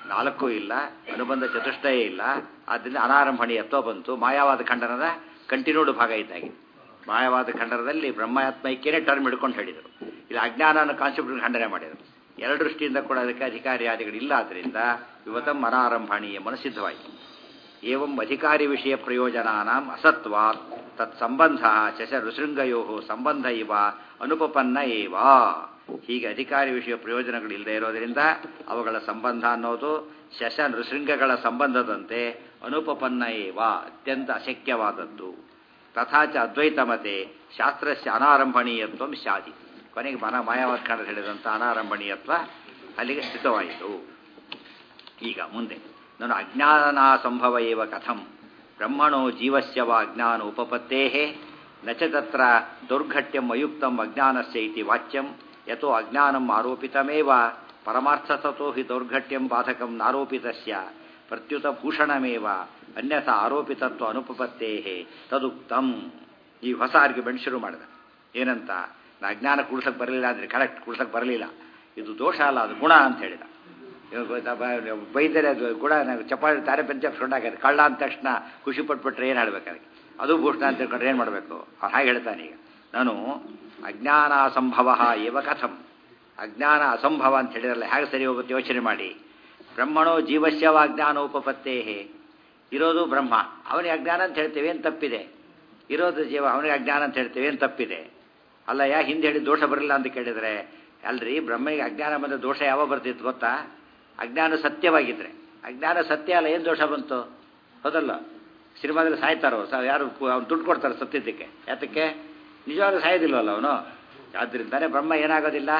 [SPEAKER 1] ನಾಲ್ಕು ಇಲ್ಲ ಅನುಬಂಧ ಚತುಷ್ಟಯ ಇಲ್ಲ ಆದ್ದರಿಂದ ಅನಾರಂಭಣೀಯತ್ವ ಬಂತು ಮಾಯಾವಾದ ಖಂಡನದ ಕಂಟಿನ್ಯೂಡ್ ಭಾಗ ಇದ್ದಾಗೆ ಮಾಯಾವಾದ ಖಂಡನದಲ್ಲಿ ಬ್ರಹ್ಮಾತ್ಮೈಕ್ಯನೇ ಟರ್ಮ್ ಹಿಡ್ಕೊಂಡು ಹೇಳಿದರು ಇಲ್ಲಿ ಅಜ್ಞಾನ ಅನ್ನೋ ಕಾನ್ಸೆಪ್ಟ್ ಖಂಡನೆ ಮಾಡಿದರು ಎರಡು ದೃಷ್ಟಿಯಿಂದ ಕೂಡ ಅದಕ್ಕೆ ಅಧಿಕಾರಿಯಾದಿಗಳಿಲ್ಲ ಆದ್ದರಿಂದ ಯುವತಂ ಅನಾರಂಭಣೀಯ ಮನಸ್ಸಿದ್ಧವಾಯಿತು ಏವಂ ಅಧಿಕಾರಿ ವಿಷಯ ಪ್ರಯೋಜನಾನಾಂ ಅಸತ್ವಾತ್ ತತ್ ಸಂಬಂಧ ಶಶ ಋಶೃಂಗಯೋ ಸಂಬಂಧ ಇವ ಅನುಪಪನ್ನ ಏವ ಹೀಗೆ ಅಧಿಕಾರಿ ವಿಷಯ ಪ್ರಯೋಜನಗಳು ಇಲ್ಲದೆ ಇರೋದರಿಂದ ಅವುಗಳ ಸಂಬಂಧ ಅನ್ನೋದು ಶಶ ನೃಶೃಂಗಗಳ ಸಂಬಂಧದಂತೆ ಅನುಪಪನ್ನ ಏವ ಅತ್ಯಂತ ಅಶಕ್ಯವಾದದ್ದು ತಥಾಚ ಅದ್ವೈತ ಮತೆ ಶಾಸ್ತ್ರಸ್ಯ ಅನಾರಂಭಣೀಯತ್ವ ಶಾದಿ ಕೊನೆಗೆ ಮನ ಮಾಯಾವತ್ ಕಾಣ ಹೇಳಿದಂಥ ಅನಾರಂಭಣೀಯತ್ವ ಅಲ್ಲಿಗೆ ಸ್ಥಿತವಾಯಿತು ಈಗ ಮುಂದೆ ನಾನು ಅಜ್ಞಾನ ಸಂಭವ ಏವ ಕಥಂ ಬ್ರಹ್ಮಣೋ ಜೀವಸ್ಯ ವ ಅಜ್ಞಾನ ಉಪಪತ್ತೇ ನ ಚ ತತ್ರ ದೌರ್ಘಟ್ಯಂ ಅಯುಕ್ತಂ ಅಜ್ಞಾನಸ್ಯ ಇತಿ ವಾಚ್ಯಂ ಯಥೋ ಅಜ್ಞಾನಂ ಆರೋಪಿತಮೇವ ಪರಮಾರ್ಥತೋ ಹಿ ದೌರ್ಘಟ್ಯಂ ಬಾಧಕಂ ನಾರೋಪಿತಸ್ಯ ಪ್ರತ್ಯುತ ಭೂಷಣಮೇವ ಅನ್ಯಥಾ ಆರೋಪಿತತ್ವ ಅನುಪಪತ್ತೇ ತದುಕ್ತಂ ಈ ಹೊಸ ಆರ್ಗ್ಯುಮೆಂಟ್ ಶುರು ಮಾಡಿದ ಏನಂತ ನಾ ಅಜ್ಞಾನ ಕುಡ್ಸಕ್ಕೆ ಬರಲಿಲ್ಲ ಅಂದರೆ ಕರೆಕ್ಟ್ ಕುಡ್ಸಕ್ಕೆ ಬರಲಿಲ್ಲ ಇದು ದೋಷ ಅಲ್ಲ ಅದು ಗುಣ ಅಂತ ಹೇಳಿದ ಬೈದರೆ ಅದು ಗುಣ ನಾವು ಚಪಾತಿ ತಾರೆ ಪಂಚಾಗ್ತದೆ ಕಳ್ಳ ಅಂದ ತಕ್ಷಣ ಖುಷಿ ಪಟ್ಬಿಟ್ರೆ ಏನು ಹೇಳ್ಬೇಕಾದ್ರೆ ಅದು ಭೂಷಣ ಅಂತ ತಿಳ್ಕೊಂಡ್ರೆ ಏನು ಮಾಡಬೇಕು ಅವ್ನು ಹಾಗೆ ಹೇಳ್ತಾನೆ ಈಗ ನಾನು ಅಜ್ಞಾನ ಅಸಂಭವ ಏವ ಕಥಂ ಅಜ್ಞಾನ ಅಸಂಭವ ಅಂತ ಹೇಳಿದ್ರಲ್ಲ ಹೇಗೆ ಸರಿ ಹೋಗುತ್ತೆ ಯೋಚನೆ ಮಾಡಿ ಬ್ರಹ್ಮಣೋ ಜೀವಸ್ಯವ ಅಜ್ಞಾನ ಉಪಪತ್ತೇ ಇರೋದು ಬ್ರಹ್ಮ ಅವನಿಗೆ ಅಜ್ಞಾನ ಅಂತ ಹೇಳ್ತೇವೆ ಏನು ತಪ್ಪಿದೆ ಇರೋದು ಜೀವ ಅವನಿಗೆ ಅಜ್ಞಾನ ಅಂತ ಹೇಳ್ತೇವೆ ಏನು ತಪ್ಪಿದೆ ಅಲ್ಲ ಯಾ ಹಿಂದೆ ಹೇಳಿ ದೋಷ ಬರಲಿಲ್ಲ ಅಂತ ಕೇಳಿದರೆ ಅಲ್ರಿ ಬ್ರಹ್ಮಿಗೆ ಅಜ್ಞಾನ ಬಂದ ದೋಷ ಯಾವಾಗ ಬರ್ತಿತ್ತು ಗೊತ್ತಾ ಅಜ್ಞಾನ ಸತ್ಯವಾಗಿದ್ರೆ ಅಜ್ಞಾನ ಸತ್ಯ ಅಲ್ಲ ಏನು ದೋಷ ಬಂತು ಹೌದಲ್ಲ ಸಿನಿಮಾದಲ್ಲಿ ಸಾಯ್ತಾರೋ ಸ ಯಾರು ಅವ್ನು ದುಡ್ಡು ಕೊಡ್ತಾರೆ ಸತ್ಯದಕ್ಕೆ ಯಾತಕ್ಕೆ ನಿಜವಾಗ್ಲೂ ಸಾಯೋದಿಲ್ವಲ್ಲ ಅವನು ಆದ್ದರಿಂದಾನೆ ಬ್ರಹ್ಮ ಏನಾಗೋದಿಲ್ಲ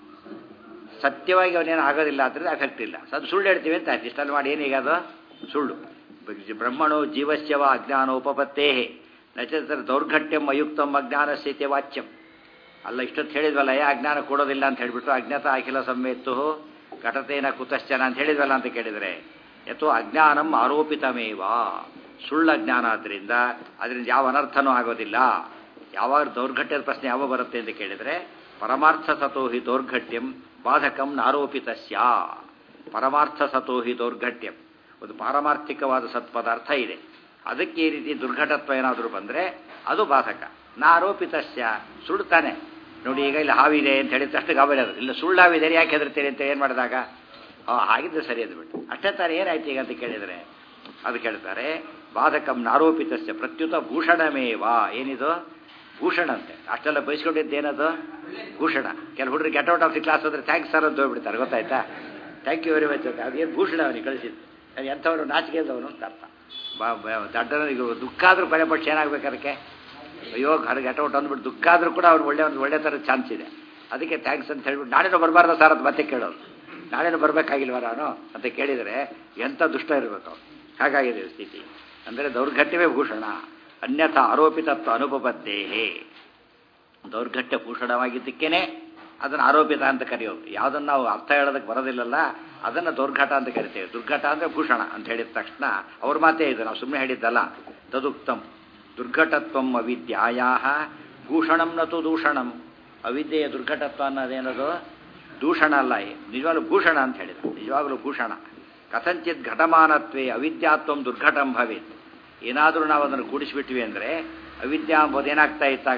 [SPEAKER 1] ಸತ್ಯವಾಗಿ ಅವನೇನು ಆಗೋದಿಲ್ಲ ಆದ್ದರಿಂದ ಅಫೆಕ್ಟ್ ಇಲ್ಲ ಅದು ಸುಳ್ಳು ಹೇಳ್ತೀವಿ ಅಂತ ಆಯ್ತು ಇಷ್ಟಲ್ಲಿ ಮಾಡಿ ಏನೀಗ ಅದು ಸುಳ್ಳು ಬ್ರಹ್ಮಣೋ ಜೀವಸ್ಯವ ಅಜ್ಞಾನ ಉಪಪತ್ತೇ ನಚತ್ರ ದೌರ್ಘಟ್ಯಂ ಅಯುಕ್ತಂ ಅಜ್ಞಾನ ಸ್ಥಿತಿ ವಾಚ್ಯಂ ಅಲ್ಲ ಇಷ್ಟೊತ್ತು ಹೇಳಿದ್ವಲ್ಲ ಯಾ ಅಜ್ಞಾನ ಕೊಡೋದಿಲ್ಲ ಅಂತ ಹೇಳಿಬಿಟ್ಟು ಅಜ್ಞಾತ ಅಖಿಲ ಸಮ್ಮೇತ್ತು ಘಟತೇನ ಕುತಶ್ಚನ ಅಂತ ಹೇಳಿದ್ವಲ್ಲ ಅಂತ ಕೇಳಿದರೆ ಯಥೋ ಅಜ್ಞಾನಂ ಆರೋಪಿತಮೇವ ಸುಳ್ಳ ಜ್ಞಾನ ಆದ್ದರಿಂದ ಅದರಿಂದ ಯಾವ ಅನರ್ಥನೂ ಆಗೋದಿಲ್ಲ ಯಾವಾಗ ದೌರ್ಘಟ್ಯದ ಪ್ರಶ್ನೆ ಯಾವ ಬರುತ್ತೆ ಅಂತ ಕೇಳಿದರೆ ಪರಮಾರ್ಥ ಸತೋಹಿ ದೌರ್ಘಟ್ಯಂ ಬಾಧಕಂ ನಾರೋಪಿತಸ್ಯ ಪರಮಾರ್ಥ ಸತೋಹಿ ದೌರ್ಘಟ್ಯಂ ಒಂದು ಪಾರಮಾರ್ಥಿಕವಾದ ಸತ್ಪದಾರ್ಥ ಇದೆ ಅದಕ್ಕೆ ಈ ರೀತಿ ದುರ್ಘಟತ್ವ ಏನಾದರೂ ಬಂದರೆ ಅದು ಬಾಧಕ ನಾರೋಪಿತಸ್ಯ ಸುಳ್ತಾನೆ ನೋಡಿ ಈಗ ಇಲ್ಲಿ ಹಾವಿದೆ ಅಂತ ಹೇಳಿದ ತಕ್ಷಣ ಗಾಬರಿ ಅದು ಇಲ್ಲ ಸುಳ್ಳಾವಿದೆ ಯಾಕೆ ಹೆದರ್ತೀರಿ ಅಂತ ಏನು ಮಾಡಿದಾಗ ಹಾಗಿದ್ರೆ ಸರಿ ಅಂದ್ಬಿಟ್ಟು ಅಷ್ಟೇ ತಾನೇ ಏನಾಯ್ತು ಈಗ ಅಂತ ಕೇಳಿದರೆ ಅದು ಕೇಳ್ತಾರೆ ಬಾಧಕಂ ನಾರೋಪಿತಸ್ಯ ಪ್ರತ್ಯುತ ಭೂಷಣಮೇವ ಏನಿದು ಭೂಷಣ ಅಂತೆ ಅಷ್ಟೆಲ್ಲ ಬಯಸ್ಕೊಂಡಿದ್ದು ಏನದು ಭೂಷಣ ಕೆಲವು ಹುಡುಗರು get out of the class ಅಂದರೆ ಥ್ಯಾಂಕ್ಸ್ ಸರ್ ಅಂತ ಹೋಗ್ಬಿಡ್ತಾರೆ ಗೊತ್ತಾಯ್ತಾ ಥ್ಯಾಂಕ್ ಯು ವೆರಿ ಮಚ್ ಅಂತ ಅದೇನು ಭೂಷಣ ಅವನಿಗೆ ಕಳಿಸಿದ್ದು ಅದು ಎಂಥವನು ನಾಚಿಕೆ ಇದ್ದವನು ಅಂತ ಅರ್ಥ ಬಾ ದಡ್ಡನಿಗೆ ದುಃಖ ಆದರೂ ಕೊನೆ ಪಕ್ಷ ಏನಾಗಬೇಕು ಅದಕ್ಕೆ ಅಯ್ಯೋ ಘರ ಗೆಟ್ ಔಟ್ ಅಂದ್ಬಿಟ್ಟು ದುಃಖ ಆದರೂ ಕೂಡ ಅವ್ನು ಒಳ್ಳೆ ಒಂದು ಒಳ್ಳೆ ಥರದ ಚಾನ್ಸ್ ಇದೆ ಅದಕ್ಕೆ ಥ್ಯಾಂಕ್ಸ್ ಅಂತ ಹೇಳ್ಬಿಟ್ಟು ನಾಳೆನೂ ಬರಬಾರ್ದು ಸರ್ ಅಂತ ಮತ್ತೆ ಕೇಳೋದು ನಾಳೆನೂ ಬರಬೇಕಾಗಿಲ್ವ ನಾನು ಅಂತ ಕೇಳಿದರೆ ಎಂಥ ದುಷ್ಟ ಇರಬೇಕು ಹಾಗಾಗಿದೆ ಸ್ಥಿತಿ ಅಂದರೆ ದೌರ್ಘಟ್ಯವೇ ಭೂಷಣ ಅನ್ಯಥ ಆರೋಪಿತತ್ವ ಅನುಪಪತ್ತೇಹೇ ದೌರ್ಘಟ್ಯ ಭೂಷಣವಾಗಿದ್ದಕ್ಕೇನೆ ಅದನ್ನು ಆರೋಪಿತ ಅಂತ ಕರೆಯೋದು ಯಾವುದನ್ನು ನಾವು ಅರ್ಥ ಹೇಳೋದಕ್ಕೆ ಬರೋದಿಲ್ಲಲ್ಲ ಅದನ್ನು ದೌರ್ಘಟ ಅಂತ ಕರಿತೇವೆ ದುರ್ಘಟ ಅಂದರೆ ಭೂಷಣ ಅಂತ ಹೇಳಿದ ತಕ್ಷಣ ಅವ್ರ ಮಾತೇ ಇದು ನಾವು ಸುಮ್ಮನೆ ಹೇಳಿದ್ದಲ್ಲ ತದುಕ್ತಂ ದುರ್ಘಟತ್ವಂ ಅವಿದ್ಯಾಯಾ ಭೂಷಣಂ ನತು ದೂಷಣಂ ಅವಿದ್ಯೆಯ ದುರ್ಘಟತ್ವ ಅನ್ನೋದೇನದು ದೂಷಣ ಅಲ್ಲ ನಿಜವಾಗ್ಲೂ ಭೂಷಣ ಅಂತ ಹೇಳಿದ ನಿಜವಾಗ್ಲೂ ಭೂಷಣ ಕಥಂಚಿತ್ ಘಟಮಾನತ್ವೇ ಅವಿದ್ಯಾತ್ವಂ ದುರ್ಘಟಂ ಭವೇತ್ ಏನಾದರೂ ನಾವು ಅದನ್ನು ಕೂಡಿಸಿಬಿಟ್ವಿ ಅಂದರೆ ಅವಿದ್ಯಾ ಎಂಬುದು ಏನಾಗ್ತಾ ಇತ್ತಾಗ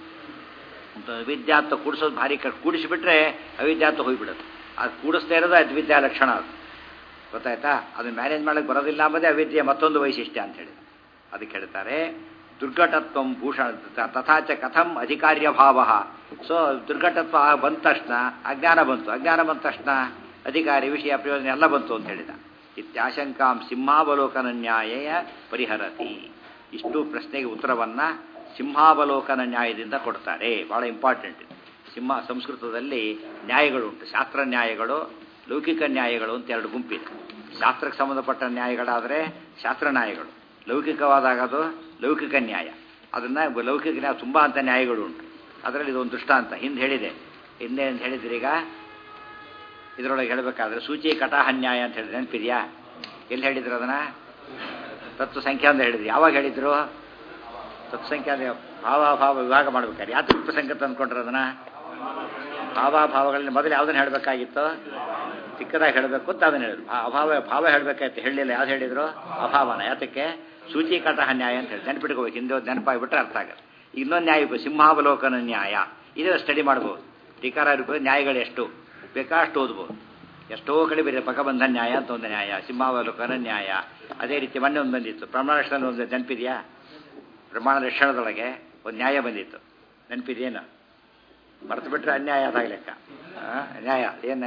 [SPEAKER 1] ಅವಿದ್ಯಾತ್ವ ಕೂಡಿಸೋದು ಭಾರಿ ಕ ಕೂಡಿಸಿಬಿಟ್ರೆ ಅವಿದ್ಯಾತ್ವ ಹೋಗಿಬಿಡುತ್ತೆ ಅದು ಕೂಡಿಸ್ತಾ ಇರೋದು ಅದ್ವಿದ್ಯಾ ಲಕ್ಷಣ ಅದು ಗೊತ್ತಾಯ್ತಾ ಅದನ್ನು ಮ್ಯಾನೇಜ್ ಮಾಡೋಕ್ಕೆ ಬರೋದಿಲ್ಲ ಅಂಬುದೇ ಅವಿದ್ಯೆಯ ಮತ್ತೊಂದು ವೈಶಿಷ್ಟ್ಯ ಅಂತ ಹೇಳಿ ಅದಕ್ಕೆ ಹೇಳ್ತಾರೆ ದುರ್ಘಟತ್ವ ಭೂಷಣ ತಥಾಚ ಕಥಂ ಅಧಿಕಾರ್ಯ ಭಾವ ಸೊ ದುರ್ಘಟತ್ವ ಬಂದ ತಕ್ಷಣ ಅಜ್ಞಾನ ಬಂತು ಅಜ್ಞಾನ ಬಂದ ತಕ್ಷಣ ಅಧಿಕಾರಿ ವಿಷಯ ಪ್ರಯೋಜನ ಎಲ್ಲ ಬಂತು ಅಂತ ಹೇಳಿದ ಇತ್ಯಾಶಂಕಾಂ ಸಿಂಹಾವಲೋಕನ ನ್ಯಾಯ ಪರಿಹರತಿ ಇಷ್ಟು ಪ್ರಶ್ನೆಗೆ ಉತ್ತರವನ್ನು ಸಿಂಹಾವಲೋಕನ ನ್ಯಾಯದಿಂದ ಕೊಡ್ತಾರೆ ಭಾಳ ಇಂಪಾರ್ಟೆಂಟ್ ಇದು ಸಿಂಹ ಸಂಸ್ಕೃತದಲ್ಲಿ ನ್ಯಾಯಗಳುಂಟು ಶಾಸ್ತ್ರ ನ್ಯಾಯಗಳು ಲೌಕಿಕ ನ್ಯಾಯಗಳು ಅಂತ ಎರಡು ಗುಂಪಿದೆ ಶಾಸ್ತ್ರಕ್ಕೆ ಸಂಬಂಧಪಟ್ಟ ನ್ಯಾಯಗಳಾದರೆ ಶಾಸ್ತ್ರ ನ್ಯಾಯಗಳು ಲೌಕಿಕವಾದಾಗ ಅದು ಲೌಕಿಕ ನ್ಯಾಯ ಅದನ್ನು ಲೌಕಿಕ ನ್ಯಾಯ ತುಂಬ ಅಂತ ನ್ಯಾಯಗಳು ಉಂಟು ಅದರಲ್ಲಿ ಇದೊಂದು ದೃಷ್ಟಾಂತ ಹಿಂದೆ ಹೇಳಿದೆ ಹಿಂದೆ ಅಂತ ಹೇಳಿದ್ರಿ ಈಗ ಇದರೊಳಗೆ ಹೇಳಬೇಕಾದ್ರೆ ಸೂಚಿ ಕಟಾಹ ನ್ಯಾಯ ಅಂತ ಹೇಳಿದ್ರೆ ನೆನಪಿದೆಯಾ ಎಲ್ಲಿ ಹೇಳಿದ್ರು ಅದನ್ನು ತತ್ವ ಸಂಖ್ಯಾ ಅಂತ ಹೇಳಿದ್ರು ಯಾವಾಗ ಹೇಳಿದ್ರು ತತ್ಸಂಖ್ಯಾ ಭಾವಾಭಾವ ವಿಭಾಗ ಮಾಡ್ಬೇಕಾದ್ರೆ ಯಾವ ತತ್ವ ಸಂಖ್ಯೆ ತಂದ್ಕೊಂಡ್ರೆ ಅದನ್ನು ಭಾವಾಭಾವಗಳನ್ನ ಮೊದಲು ಯಾವುದನ್ನು ಹೇಳಬೇಕಾಗಿತ್ತು ಚಿಕ್ಕದಾಗಿ ಹೇಳಬೇಕು ಅಂತ ಅದನ್ನ ಹೇಳಿದ್ರು ಭಾ- ಅಭಾವ ಭಾವ ಹೇಳಬೇಕಾಯ್ತು ಹೇಳಲಿಲ್ಲ ಯಾವ್ದು ಹೇಳಿದ್ರು ಅಭಾವನ ಯಾತಕ್ಕೆ ಸೂಚಿಕಟ ನ್ಯಾಯ ಅಂತ ಹೇಳಿ ನೆನಪಿಟ್ಕೋಬೇಕು ಹಿಂದೆ ಒಂದು ನೆನಪಾಗಿಬಿಟ್ರೆ ಅರ್ಥ ಆಗಲ್ಲ ಇನ್ನೊಂದು ನ್ಯಾಯ ಇರ್ಬೋದು, ಸಿಂಹಾವಲೋಕನ ನ್ಯಾಯ ಇದು ಸ್ಟಡಿ ಮಾಡ್ಬೋದು ಟೀಕಾರ ಇರ್ಬೋದು ನ್ಯಾಯಗಳು ಎಷ್ಟು ಬೇಕಾಷ್ಟು ಓದ್ಬೋದು ಎಷ್ಟೋ ಕಡೆ ಬೇರೆ ಪಕ್ಕಬಂಧ ನ್ಯಾಯ ಅಂತ ಒಂದು ನ್ಯಾಯ ಸಿಂಹಾವಲೋಕನ ನ್ಯಾಯ ಅದೇ ರೀತಿ ಮೊನ್ನೆ ಒಂದು ಬಂದಿತ್ತು ಪ್ರಮಾಣ ಲಕ್ಷಣ ಒಂದು ನೆನಪಿದೆಯಾ ಪ್ರಮಾಣ ಲಕ್ಷಣದೊಳಗೆ ಒಂದು ನ್ಯಾಯ ಬಂದಿತ್ತು ನೆನಪಿದೆಯೇನು ಮರೆತು ಬಿಟ್ರೆ ಅನ್ಯಾಯ ಅದಾಗ ಲೆಕ್ಕ ಆ, ನ್ಯಾಯ ಏನು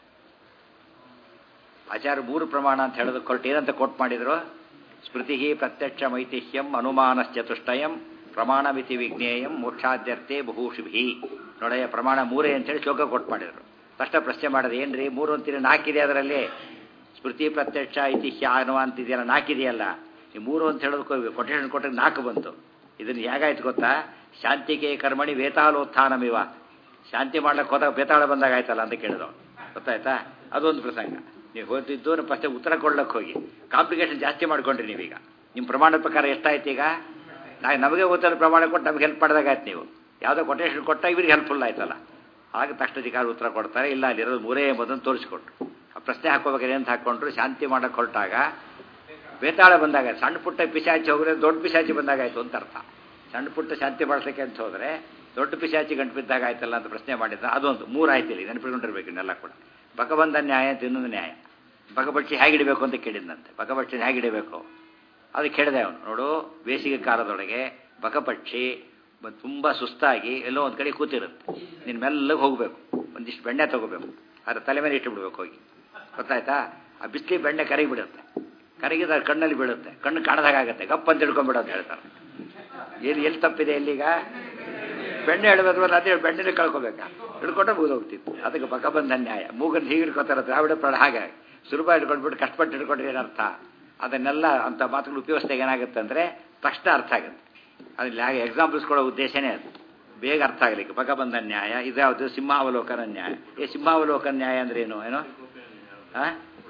[SPEAKER 1] ಆಚಾರ್ಯ ಮೂರು ಪ್ರಮಾಣ ಅಂತ ಹೇಳೋದು ಕೊಟ್ಟು ಏನಂತ ಕೋಟ್ ಮಾಡಿದ್ರು ಸ್ಮೃತಿ ಪ್ರತ್ಯಕ್ಷ ಮೈತಿಹ್ಯಂ ಅನುಮಾನಶ್ಚತುಷ್ಟಯಂ ಪ್ರಮಾಣ ಮಿತಿ ವಿಜ್ಞೇಯಂ ಮೋಕ್ಷಾದ್ಯರ್ಥೆ ಬಹುಷಿಭಿ ನೋಡಯ್ಯ ಪ್ರಮಾಣ ಮೂರೇ ಅಂತೇಳಿ ಶೋಕ ಕೊಟ್ಟು ಮಾಡಿದ್ರು ತಕ್ಷಣ ಪ್ರಶ್ನೆ ಮಾಡೋದು ಏನ್ರಿ ಮೂರು ಅಂತೀರಿ ನಾಲ್ಕಿದೆ ಅದರಲ್ಲಿ ಸ್ಮೃತಿ ಪ್ರತ್ಯಕ್ಷ ಐತಿಹ್ಯ ಅನುಮಾನ ಅಂತಿದೆಯಲ್ಲ ನಾಲ್ಕಿದೆಯಲ್ಲ ಈ ಮೂರು ಅಂತ ಹೇಳೋದಕ್ಕೆ ಕೊಟೇಶನ್ ಕೊಟ್ಟರೆ ನಾಲ್ಕು ಬಂತು ಇದನ್ನು ಹೇಗಾಯ್ತು ಗೊತ್ತಾ ಶಾಂತಿಗೆ ಕರ್ಮಣಿ ವೇತಾಲೋತ್ಥಾನಮಿವ ಶಾಂತಿ ಮಾಡ್ಲಿಕ್ಕೆ ಹೋದಾಗ ಬೇತಾಳ ಬಂದಾಗ ಆಯ್ತಲ್ಲ ಅಂತ ಕೇಳಿದ್ರು ಗೊತ್ತಾಯ್ತಾ ಅದೊಂದು ಪ್ರಸಂಗ ನೀವು ಹೋಗ್ತಿದ್ದು ಫಸ್ಟ್ ಉತ್ತರ ಕೊಡ್ಲಕ್ಕೆ ಹೋಗಿ ಕಾಂಪ್ಲಿಕೇಶನ್ ಜಾಸ್ತಿ ಮಾಡ್ಕೊಂಡ್ರಿ ನೀವೀಗ ನಿಮ್ಮ ಪ್ರಮಾಣ ಪ್ರಕಾರ ಎಷ್ಟಾಯ್ತು ಈಗ ನಾ ನಮಗೆ ಗೊತ್ತಾದ ಪ್ರಮಾಣ ಕೊಟ್ಟು ನಮ್ಗೆ ಹೆಲ್ಪ್ ಮಾಡಿದಾಗ ಆಯ್ತು ನೀವು ಯಾವುದೋ ಕೊಟೇಶನ್ ಕೊಟ್ಟ ಇವ್ರಿಗೆ ಹೆಲ್ಪ್ಫುಲ್ ಆಯ್ತಲ್ಲ ಆಗ ತಕ್ಷಣ ಅಧಿಕಾರ ಉತ್ತರ ಕೊಡ್ತಾರೆ ಇಲ್ಲ ಅಲ್ಲಿರೋದು ಮೂರೇ ಎಂಬುದನ್ನು ತೋರಿಸ್ಕೊಟ್ರು ಆ ಪ್ರಶ್ನೆ ಹಾಕೋಬೇಕಾದ್ರೆ ಅಂತ ಹಾಕ್ಕೊಂಡ್ರು ಶಾಂತಿ ಮಾಡಕ್ಕೆ ಹೊರಟಾಗ ಬೇತಾಳ ಬಂದಾಗ ಸಣ್ಣ ಪುಟ್ಟ ಪಿಶಾಚಿ ಹೋದ್ರೆ ದೊಡ್ಡ ಪಿಶಾಚಿ ಬಂದಾಗಾಯ್ತು ಅಂತ ಅರ್ಥ ಸಣ್ಣ ಪುಟ್ಟ ಶಾಂತಿ ಮಾಡಿಸ್ಲಿಕ್ಕೆ ಅಂತ ಹೋದ್ರೆ ದೊಡ್ಡ ಪಿಶಾಚಿ ಗಂಟು ಬಿದ್ದಾಗ ಆಯ್ತಲ್ಲ ಅಂತ ಪ್ರಶ್ನೆ ಮಾಡಿದ್ರೆ ಅದೊಂದು ಮೂರು ಆಯ್ತಿಲ್ಲ ನೆನಪಿಟ್ಕೊಂಡಿರ್ಬೇಕು ಇನ್ನೆಲ್ಲ ಕೂಡ ಬಕಬಂಧ ನ್ಯಾಯ ಅಂತ ಇನ್ನೊಂದು ನ್ಯಾಯ ಬಕಪಕ್ಷಿ ಹೇಗಿಡಬೇಕು ಅಂತ ಕೇಳಿದ್ನಂತೆ ಬಕಪಕ್ಷಿ ಹೇಗಿಡಬೇಕು ಅದು ಕೇಳಿದೆ ಅವನು ನೋಡು ಬೇಸಿಗೆ ಕಾಲದೊಳಗೆ ಬಕಪಕ್ಷಿ ಬ- ತುಂಬಾ ಸುಸ್ತಾಗಿ ಎಲ್ಲೋ ಒಂದು ಕಡೆ ಕೂತಿರುತ್ತೆ ನೀನು ಮೆಲ್ಲಗೆ ಹೋಗಬೇಕು ಒಂದಿಷ್ಟು ಬೆಣ್ಣೆ ತಗೋಬೇಕು ಅದ್ರ ತಲೆ ಮೇಲೆ ಇಟ್ಟು ಬಿಡ್ಬೇಕು ಹೋಗಿ ಗೊತ್ತಾಯ್ತಾ ಆ ಬಿಸಿಲಿ ಬೆಣ್ಣೆ ಕರಗಿ ಬಿಡುತ್ತೆ ಕರಗಿದ ಕಣ್ಣಲ್ಲಿ ಬೀಳುತ್ತೆ ಕಣ್ಣು ಕಾಣದಾಗತ್ತೆ ಗಪ್ಪ ಅಂತ ಹಿಡ್ಕೊಂಡ್ಬಿಡೋದು ಹೇಳ್ತಾರೆ ಏನು ಎಲ್ಲಿ ತಪ್ಪಿದೆ ಇಲ್ಲೀಗ ಬೆಣ್ಣೆ ಹಿಡಬೇಕು ಅದೇ ಬೆಣ್ಣೆನೇ ಕಳ್ಕೊಬೇಕಾ ಹಿಡ್ಕೊಂಡ್ರೆ ಮುಗಿದೋಗ್ತಿತ್ತು ಅದಕ್ಕೆ ಬಕಬಂಧ ನ್ಯಾಯ ಮೂಗನ್ನು ಹೀಗೆ ಹಿಡ್ಕೊತಾರೆ ದ್ರಾವಿಡ ಪ್ರಾಣ ಹಾಗೆ ಸುಲಭ ಹಿಡ್ಕೊಂಡ್ಬಿಟ್ಟು ಕಷ್ಟಪಟ್ಟು ಹಿಡ್ಕೊಂಡ್ರೆ ಏನರ್ಥ ಅದನ್ನೆಲ್ಲ ಅಂತ ಮಾತುಗಳು ಉಪಯೋಗಿಸಿದಾಗ ಏನಾಗುತ್ತೆ ಅಂದರೆ ತಕ್ಷಣ ಅರ್ಥ ಆಗುತ್ತೆ ಅದ್ರಲ್ಲಿ ಹಾಗೆ ಎಕ್ಸಾಂಪಲ್ಸ್ ಕೊಡೋ ಉದ್ದೇಶನೇ ಅದು ಬೇಗ ಅರ್ಥ ಆಗಲಿಕ್ಕೆ ಬಕಬಂಧ ನ್ಯಾಯ ಇದ್ಯಾವುದು ಸಿಂಹಾವಲೋಕನ ನ್ಯಾಯ ಈ ಸಿಂಹಾವಲೋಕನ ನ್ಯಾಯ ಅಂದ್ರೆ ಏನು ಏನು ಆ?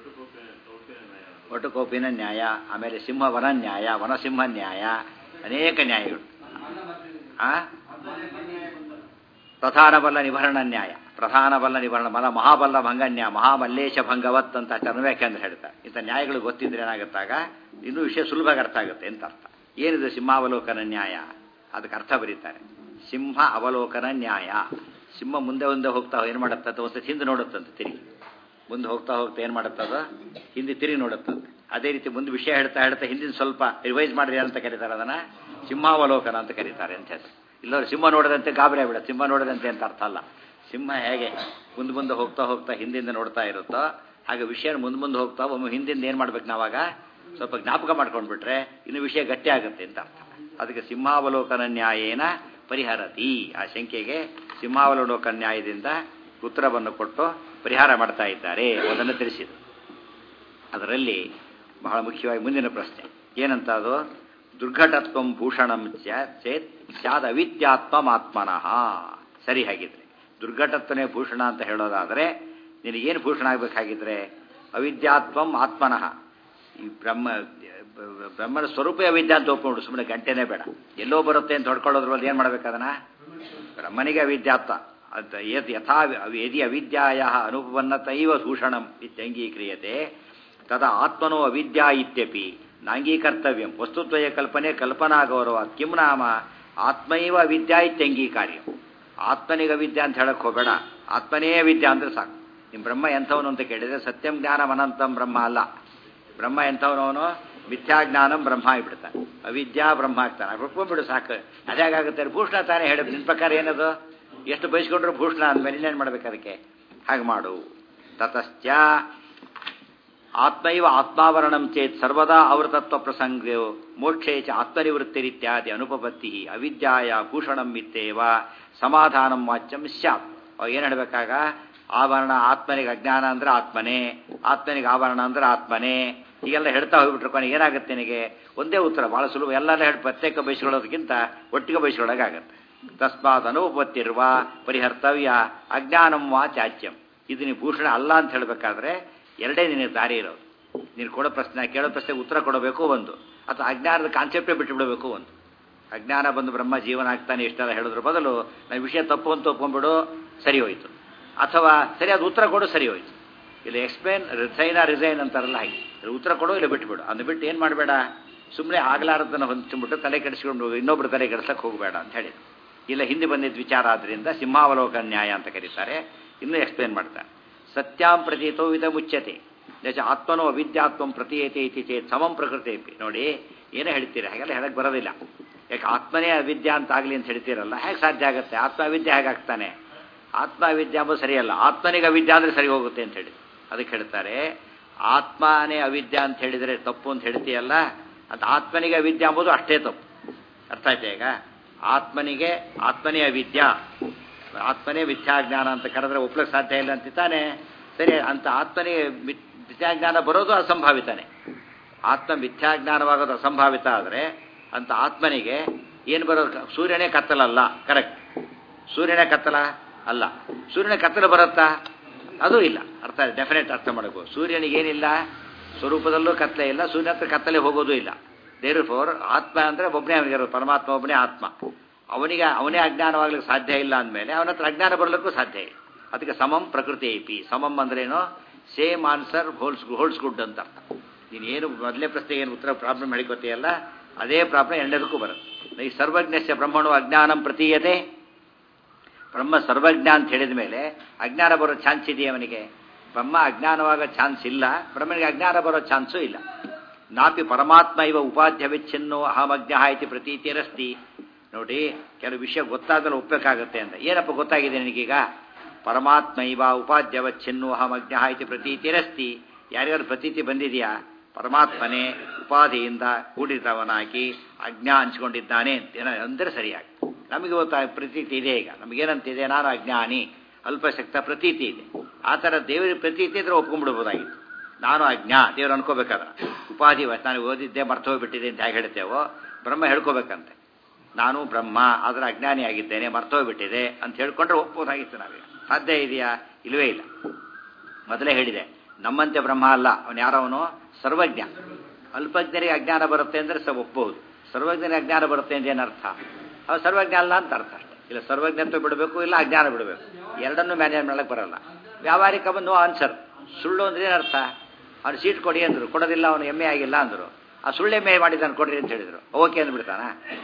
[SPEAKER 1] ಒಟುಕೋಪಿನ ನ್ಯಾಯ ಆಮೇಲೆ ಸಿಂಹವನ ನ್ಯಾಯ ವನಸಿಂಹ ನ್ಯಾಯ ಅನೇಕ ನ್ಯಾಯಗಳು ಆ ಪ್ರಧಾನ ಬಲ್ಲ ನಿಭರಣ ನ್ಯಾಯ ಪ್ರಧಾನ ಬಲ್ಲ ನಿಭರಣ ಮಲ ಮಹಾಬಲ್ಲ ಭಂಗ ನ್ಯಾಯ ಮಹಾಮಲ್ಲೇಶ ಭಂಗವತ್ ಅಂತ ಚರ್ಮವ್ಯಾಖ್ಯಾನ ಹೇಳ್ತಾರೆ ಇಂಥ ನ್ಯಾಯಗಳು ಗೊತ್ತಿದ್ರೆ ಏನಾಗುತ್ತಾಗ ಇನ್ನೂ ವಿಷಯ ಸುಲಭವಾಗಿ ಅರ್ಥ ಆಗುತ್ತೆ ಅಂತ ಅರ್ಥ ಏನಿದೆ ಸಿಂಹಾವಲೋಕನ ನ್ಯಾಯ ಅದಕ್ಕೆ ಅರ್ಥ ಬರೀತಾರೆ ಸಿಂಹ ಅವಲೋಕನ ನ್ಯಾಯ ಸಿಂಹ ಮುಂದೆ ಮುಂದೆ ಹೋಗ್ತಾ ಏನು ಮಾಡುತ್ತಂತ ಒಂದು ಹಿಂದೆ ನೋಡುತ್ತಂತೆ ತಿರುಗಿ ಮುಂದೆ ಹೋಗ್ತಾ ಹೋಗ್ತಾ ಏನು ಮಾಡುತ್ತದ ಹಿಂದೆ ತಿರುಗಿ ನೋಡುತ್ತಂತೆ ಅದೇ ರೀತಿ ಮುಂದೆ ವಿಷಯ ಹೇಳ್ತಾ ಹೇಳ್ತಾ ಹಿಂದಿನ ಸ್ವಲ್ಪ ರಿವೈಸ್ ಮಾಡಿರಿ ಅಂತ ಕರೀತಾರೆ ಅದನ್ನ ಸಿಂಹಾವಲೋಕನ ಅಂತ ಕರೀತಾರೆ ಅಂತ ಹೆಸರು ಇಲ್ಲವ್ರು ಸಿಂಹ ನೋಡದಂತೆ ಗಾಬರಿ ಆಗ್ಬಿಡ ಸಿಂಹ ನೋಡದಂತೆ ಅಂತ ಅರ್ಥ ಅಲ್ಲ ಸಿಂಹ ಹೇಗೆ ಮುಂದೆ ಮುಂದೆ ಹೋಗ್ತಾ ಹೋಗ್ತಾ ಹಿಂದಿಂದ ನೋಡ್ತಾ ಇರುತ್ತೋ ಹಾಗೆ ವಿಷಯ ಮುಂದೆ ಮುಂದೆ ಹೋಗ್ತಾ ಒಮ್ಮೆ ಹಿಂದಿಂದ ಏನು ಮಾಡ್ಬೇಕು ನಾವಾಗ ಸ್ವಲ್ಪ ಜ್ಞಾಪಕ ಮಾಡ್ಕೊಂಡ್ಬಿಟ್ರೆ ಇನ್ನು ವಿಷಯ ಗಟ್ಟಿ ಆಗುತ್ತೆ ಅಂತ ಅರ್ಥ ಅದಕ್ಕೆ ಸಿಂಹಾವಲೋಕನ ನ್ಯಾಯೇನ ಪರಿಹರತಿ ಆ ಶಂಕೆಗೆ ಸಿಂಹಾವಲೋಕನ ನ್ಯಾಯದಿಂದ ಉತ್ತರವನ್ನು ಕೊಟ್ಟು ಪರಿಹಾರ ಮಾಡ್ತಾ ಇದ್ದಾರೆ ಅದನ್ನು ತಿಳಿಸಿದರು ಅದರಲ್ಲಿ ಬಹಳ ಮುಖ್ಯವಾಗಿ ಮುಂದಿನ ಪ್ರಶ್ನೆ ಏನಂತ ಅದು ದುರ್ಘಟತ್ವಂ ಭೂಷಣಂ ಚ ಚೇತ್ ಸ್ಯಾದ ಅವಿದ್ಯಾತ್ಮಮಾತ್ಮನಃ ಸರಿ ಹಾಗಿದ್ರೆ ದುರ್ಘಟತ್ವನೇ ಭೂಷಣ ಅಂತ ಹೇಳೋದಾದರೆ ನಿನಗೇನು ಭೂಷಣ ಆಗಬೇಕಾಗಿದ್ರೆ ಅವಿದ್ಯಾತ್ವಂ ಆತ್ಮನಃ ಈ ಬ್ರಹ್ಮ ಬ್ರಹ್ಮನ ಸ್ವರೂಪ ಅವಿದ್ಯಾ ಅಂತ ಒಪ್ಕೊಂಡು ಸುಮ್ಮನೆ ಗಂಟೆನೇ ಬೇಡ ಎಲ್ಲೋ ಬರುತ್ತೆ ಅಂತ ಹೊಡ್ಕೊಳ್ಳೋದ್ರಲ್ಲಿ ಏನು ಮಾಡ್ಬೇಕದನ್ನ ಬ್ರಹ್ಮನಿಗೆ ಅವಿದ್ಯಾತ್ವ ಅಂತ ಯತ್ ಯಥಾ ಯದಿ ಅವಿದ್ಯಾಯ ಅನುಪನ್ನತೈವ ಭೂಷಣಂ ಇತ್ಯಂಗೀಕ್ರಿಯತೆ ತದ ಆತ್ಮನೋ ಅವಿದ್ಯಾ ಇತ್ಯಪಿ ನಾಂಗೀಕರ್ತವ್ಯಂ ವಸ್ತುತ್ವಯ ಕಲ್ಪನೆ ಕಲ್ಪನಾ ಗೌರವ ಕಿಂ ನಾಮ ಆತ್ಮೈವ ಅವಿದ್ಯಾ ಇತ್ಯಂಗೀಕಾರ್ಯ ಆತ್ಮನಿಗೆ ಅವಿದ್ಯಾ ಅಂತ ಹೇಳಕ್ ಹೋಗಬೇಡ ಆತ್ಮನೇ ಅವಿದ್ಯಾ ಅಂದ್ರೆ ಸಾಕು ನಿಮ್ಮ ಬ್ರಹ್ಮ ಎಂಥವನು ಅಂತ ಕೇಳಿದ್ರೆ ಸತ್ಯಂ ಜ್ಞಾನಂ ಅನಂತಂ ಬ್ರಹ್ಮ ಅಲ್ಲ ಬ್ರಹ್ಮ ಎಂಥವನವನು ಮಿಥ್ಯಾಜ್ಞಾನಂ ಬ್ರಹ್ಮ ಆಗಿಬಿಡ್ತಾನೆ ಅವಿದ್ಯಾ ಬ್ರಹ್ಮ ಆಗ್ತಾನೆ ಬಿಡು ಸಾಕು ಅದಾಗುತ್ತೆ ಭೂಷಣ ತಾನೇ ಹೇಳಿ ನಿನ್ನ ಪ್ರಕಾರ ಏನದು ಎಷ್ಟು ಬಯಸ್ಕೊಂಡ್ರು ಭೂಷಣ ಅಂದಮೇಲೆ ಇನ್ನೇನು ಮಾಡ್ಬೇಕು ಅದಕ್ಕೆ ಹಾಗೆ ಮಾಡು ತತಶ್ಚ ಆತ್ಮೈವ ಆತ್ಮಾವರಣಂ ಚೇತ್ ಸರ್ವದಾ ಆವೃತತ್ವ ಪ್ರಸಂಗೋ ಮೋಕ್ಷೇ ಚ ಆತ್ಮನಿವೃತ್ತಿರಿತ್ಯಾದಿ ಅನುಪಪತ್ತಿ ಅವಿದ್ಯಾಯ ಭೂಷಣಂ ಇತ್ತೇವ ಸಮಾಧಾನಂ ವಾಚ್ಯಂ ಸ್ಯಾತ್ ಏನು ಹೇಳಬೇಕಾಗ ಆವರಣ ಆತ್ಮನಿಗೆ ಅಜ್ಞಾನ ಅಂದ್ರೆ ಆತ್ಮನೇ ಆತ್ಮನಿಗೆ ಆವರಣ ಅಂದ್ರೆ ಆತ್ಮನೇ ಹೀಗೆಲ್ಲ ಹೇಳ್ತಾ ಹೋಗ್ಬಿಟ್ರೆ ಕೊನೆಗೆ ಏನಾಗುತ್ತೆ ನಿನಗೆ ಒಂದೇ ಉತ್ತರ ಬಹಳ ಸುಲಭ ಎಲ್ಲೆಲ್ಲ ಹೇಳಿ ಪ್ರತ್ಯೇಕ ಬಯಸ್ಕೊಳ್ಳೋದಕ್ಕಿಂತ ಒಟ್ಟಿಗೆ ಬಯಸ್ಕೊಳ್ಳೋಕ್ಕಾಗತ್ತೆ ತಸ್ಮಾತ್ ಅನುಪತ್ತಿರುವ ಪರಿಹರ್ತವ್ಯ ಅಜ್ಞಾನಂ ವಾ ಚಾಚ್ಯಂ ಇದು ನೀವು ಭೂಷಣ ಅಲ್ಲ ಅಂತ ಹೇಳಬೇಕಾದ್ರೆ ಎರಡೇ ನಿನಗೆ ದಾರಿ ಇರೋದು ನೀನು ಕೊಡೋ ಪ್ರಶ್ನೆ ಕೇಳೋ ಪ್ರಶ್ನೆಗೆ ಉತ್ತರ ಕೊಡಬೇಕು ಒಂದು ಅಥವಾ ಅಜ್ಞಾನದ ಕಾನ್ಸೆಪ್ಟೇ ಬಿಟ್ಟು ಬಿಡಬೇಕು ಒಂದು ಅಜ್ಞಾನ ಬಂದು ಬ್ರಹ್ಮ ಜೀವನ ಆಗ್ತಾನೆ ಇಷ್ಟೆಲ್ಲ ಹೇಳೋದ್ರ ಬದಲು ನಾನು ವಿಷಯ ತಪ್ಪು ಅಂತ ಒಪ್ಕೊಂಡ್ಬಿಡು ಸರಿ ಹೋಯ್ತು ಅಥವಾ ಸರಿಯಾದ ಉತ್ತರ ಕೊಡು ಸರಿ ಹೋಯ್ತು ಇಲ್ಲಿ ಎಕ್ಸ್ಪ್ಲೇನ್ ರಿಸೈನ್ ರಿಸೈನ್ ಅಂತಾರಲ್ಲ ಹಾಗೆ ಇಲ್ಲಿ ಉತ್ತರ ಕೊಡು ಇಲ್ಲ ಬಿಟ್ಬಿಡು ಅದನ್ನ ಬಿಟ್ಟು ಏನು ಮಾಡಬೇಡ ಸುಮ್ಮನೆ ಆಗಲಾರದನ್ನು ಹೊಂದ್ಬಿಟ್ಟು ತಲೆ ಕೆಡಿಸ್ಕೊಂಡು ಇನ್ನೊಬ್ರು ತಲೆ ಕೆಡಿಸ್ಲಕ್ಕೆ ಹೋಗಬೇಡ ಅಂತ ಹೇಳಿ ಇಲ್ಲ ಹಿಂದೆ ಬಂದಿದ್ದ ವಿಚಾರ ಆದ್ರಿಂದ ಸಿಂಹಾವಲೋಕ ನ್ಯಾಯ ಅಂತ ಕರೀತಾರೆ ಇನ್ನೂ ಎಕ್ಸ್ಪ್ಲೇನ್ ಮಾಡ್ತಾರೆ ಸತ್ಯಾಂ ಪ್ರತೀತೋ ವಿಧ ಮುಚ್ಚತೆ ನಿಜ ಆತ್ಮನೋ ಅವಿದ್ಯಾತ್ಮಂ ಪ್ರತೀಯತೆ ಇತಿ ಚೇತ್ ಸಮಂ ಪ್ರಕೃತಿ ನೋಡಿ ಏನೇ ಹೇಳ್ತೀರಿ ಹಾಗೆಲ್ಲ ಹೇಳಕ್ಕೆ ಬರೋದಿಲ್ಲ ಯಾಕೆ ಆತ್ಮನೇ ಅವಿದ್ಯಾ ಅಂತ ಆಗಲಿ ಅಂತ ಹೇಳ್ತೀರಲ್ಲ ಹೇಗೆ ಸಾಧ್ಯ ಆಗುತ್ತೆ ಆತ್ಮ ಅವಿದ್ಯೆ ಹೇಗಾಗ್ತಾನೆ ಆತ್ಮ ಅವಿದ್ಯೆ ಅಂಬೋದು ಸರಿಯಲ್ಲ ಆತ್ಮನಿಗೆ ಅವಿದ್ಯೆ ಅಂದರೆ ಸರಿ ಹೋಗುತ್ತೆ ಅಂತ ಹೇಳಿ ಅದಕ್ಕೆ ಹೇಳ್ತಾರೆ ಆತ್ಮನೇ ಅವಿದ್ಯಾ ಅಂತ ಹೇಳಿದರೆ ತಪ್ಪು ಅಂತ ಹೇಳ್ತೀಯಲ್ಲ ಅಂತ ಆತ್ಮನಿಗೆ ಅವಿದ್ಯೆ ಅಂಬೋದು ಅಷ್ಟೇ ತಪ್ಪು ಅರ್ಥ ಆಯ್ತಾ ಈಗ ಆತ್ಮನಿಗೆ ಆತ್ಮನೇ ಅವಿದ್ಯಾ ಆತ್ಮನೇ ಮಿಥ್ಯಾಜ್ಞಾನ ಅಂತ ಕರೆದ್ರೆ ಒಪ್ಲಕ್ಕೆ ಸಾಧ್ಯ ಇಲ್ಲ ಅಂತ ತಾನೆ ಸರಿ ಅಂತ ಆತ್ಮನಿಗೆ ಮಿಥ್ಯಾಜ್ಞಾನ ಬರೋದು ಅಸಂಭಾವಿತಾನೆ ಆತ್ಮ ಮಿಥ್ಯಾಜ್ಞಾನವಾಗೋದು ಅಸಂಭಾವಿತ ಆದರೆ ಅಂತ ಆತ್ಮನಿಗೆ ಏನು ಬರೋದು ಸೂರ್ಯನೇ ಕತ್ತಲಲ್ಲ ಕರೆಕ್ಟ್ ಸೂರ್ಯನೇ ಕತ್ತಲ ಅಲ್ಲ ಸೂರ್ಯನ ಕತ್ತಲು ಬರುತ್ತಾ ಅದು ಇಲ್ಲ ಅರ್ಥ ಡೆಫಿನೆಟ್ ಅರ್ಥ ಮಾಡಬೇಕು ಸೂರ್ಯನಿಗೆ ಏನಿಲ್ಲ ಸ್ವರೂಪದಲ್ಲೂ ಕತ್ತಲೆ ಇಲ್ಲ ಸೂರ್ಯನ ಹತ್ರ ಕತ್ತಲೆ ಹೋಗೋದು ಇಲ್ಲ ದೇರು ಫೋರ್ ಆತ್ಮ ಅಂದರೆ ಒಬ್ಬನೇ ಅವನಿಗೆ ಇರೋದು ಪರಮಾತ್ಮ ಒಬ್ಬನೇ ಆತ್ಮ ಅವನಿಗೆ ಅವನೇ ಅಜ್ಞಾನವಾಗ್ಲಿಕ್ಕೆ ಸಾಧ್ಯ ಇಲ್ಲ ಅಂದಮೇಲೆ ಅವನ ಹತ್ರ ಅಜ್ಞಾನ ಬರಲಿಕ್ಕೂ ಸಾಧ್ಯ ಇಲ್ಲ ಅದಕ್ಕೆ ಸಮಂ ಪ್ರಕೃತಿ ಐಪಿ ಸಮಂ ಅಂದ್ರೇನು same answer holds holds good ಅಂತ ಅರ್ಥ ನೀನೇನು ಮೊದಲೇ ಪ್ರಶ್ನೆಗೆ ಏನು ಉತ್ತರ ಪ್ರಾಬ್ಲಮ್ ಹೇಳಿಕೊತೀಯಲ್ಲ ಅದೇ ಪ್ರಾಬ್ಲಮ್ ಎರಡಕ್ಕೂ ಬರುತ್ತೆ ಈ ಸರ್ವಜ್ಞಸ್ಯ ಬ್ರಹ್ಮಣು ಅಜ್ಞಾನಂ ಪ್ರತೀಯತೆ ಬ್ರಹ್ಮ ಸರ್ವಜ್ಞ ಅಂತ ಹೇಳಿದ ಮೇಲೆ ಅಜ್ಞಾನ ಬರೋ ಚಾನ್ಸ್ ಇದೆಯಾ ಅವನಿಗೆ ಬ್ರಹ್ಮ ಅಜ್ಞಾನವಾಗ ಚಾನ್ಸ್ ಇಲ್ಲ ಬ್ರಹ್ಮನಿಗೆ ಅಜ್ಞಾನ ಬರೋ ಚಾನ್ಸು ಇಲ್ಲ ನಾಪಿ ಪರಮಾತ್ಮ ಇವ ಉಪಾಧ್ಯ ವಿಚ್ಛಿನ್ನೋ ಅಹಮಜ್ಞ ಇತಿ ಪ್ರತೀತಿರಸ್ತಿ ನೋಡಿ ಕೆಲವು ವಿಷಯ ಗೊತ್ತಾಗಲು ಒಪ್ಪಬೇಕಾಗತ್ತೆ ಅಂತ ಏನಪ್ಪ ಗೊತ್ತಾಗಿದೆ ನನಗೀಗ ಪರಮಾತ್ಮ ಇವ ಉಪಾಧ್ಯವಚ್ಛಿನ್ನೋ ಅಹಮಜ್ಞ ಇತಿ ಪ್ರತೀತಿರಸ್ತಿ ಯಾರ್ಯಾರು ಪ್ರತೀತಿ ಬಂದಿದೆಯಾ ಪರಮಾತ್ಮನೇ ಉಪಾಧಿಯಿಂದ ಕೂಡಿದವನಾಗಿ ಅಜ್ಞಾ ಹಂಚ್ಕೊಂಡಿದ್ದಾನೆ ಅಂತ ಅಂದರೆ ಸರಿಯಾಗಿ ನಮಗೆ ಗೊತ್ತಾ ಪ್ರತೀತಿ ಇದೆ ಈಗ ನಮಗೇನಂತಿದೆ ನಾನು ಅಜ್ಞಾನಿ ಅಲ್ಪಶಕ್ತ ಪ್ರತೀತಿ ಇದೆ ಆ ಥರ ದೇವರ ಪ್ರತೀತಿ ಇದ್ರೆ ಒಪ್ಕೊಂಡ್ಬಿಡ್ಬೋದಾಗಿತ್ತು ನಾನು ಅಜ್ಞಾ ದೇವ್ರು ಅನ್ಕೋಬೇಕಾದ್ರೆ ಉಪಾಧಿ ನಾನು ಓದಿದ್ದೆ ಮರ್ತು ಹೋಗ್ಬಿಟ್ಟಿದೆ ಅಂತ ಹೇಗೆ ಹೇಳ್ತೇವೋ ಬ್ರಹ್ಮ ಹೇಳ್ಕೋಬೇಕಂತೆ ನಾನು ಬ್ರಹ್ಮ ಅದರ ಅಜ್ಞಾನಿ ಆಗಿದ್ದೇನೆ ಮರ್ತೋಗ್ಬಿಟ್ಟಿದೆ ಅಂತ ಹೇಳ್ಕೊಂಡ್ರೆ ಒಪ್ಬೋದಾಗಿತ್ತು ನಾವೀಗ ಸಾಧ್ಯ ಇದೆಯಾ ಇಲ್ಲವೇ ಇಲ್ಲ ಮೊದಲೇ ಹೇಳಿದೆ ನಮ್ಮಂತೆ ಬ್ರಹ್ಮ ಅಲ್ಲ ಅವನು ಯಾರವನು ಸರ್ವಜ್ಞ ಅಲ್ಪಜ್ಞರಿಗೆ ಅಜ್ಞಾನ ಬರುತ್ತೆ ಅಂದರೆ ಸ ಒಪ್ಪಬಹುದು ಸರ್ವಜ್ಞರಿಗೆ ಅಜ್ಞಾನ ಬರುತ್ತೆ ಅಂತ ಏನರ್ಥ ಅವ್ರು ಸರ್ವಜ್ಞ ಅಲ್ಲ ಅಂತ ಅರ್ಥ ಅಷ್ಟೇ ಇಲ್ಲ ಸರ್ವಜ್ಞತ್ವ ಬಿಡಬೇಕು ಇಲ್ಲ ಅಜ್ಞಾನ ಬಿಡಬೇಕು ಎರಡನ್ನೂ ಮ್ಯಾನೇಜ್ ಮಾಡಕ್ಕೆ ಬರಲ್ಲ ವ್ಯಾವಹಾರಿಕ ನೋ ಆನ್ಸರ್ ಸುಳ್ಳು ಅಂದ್ರೆ ಏನರ್ಥ ಅವ್ನು ಸೀಟ್ ಕೊಡಿ ಅಂದರು ಕೊಡೋದಿಲ್ಲ ಅವನು ಎಮ್ಮೆ ಆಗಿಲ್ಲ ಅಂದರು ಆ ಸುಳ್ಳು ಎಮ್ಮೆ ಮಾಡಿದ್ದಾನೆ ಕೊಡ್ರಿ ಅಂತ ಹೇಳಿದರು ಓಕೆ ಅಂದ್ಬಿಡ್ತಾನ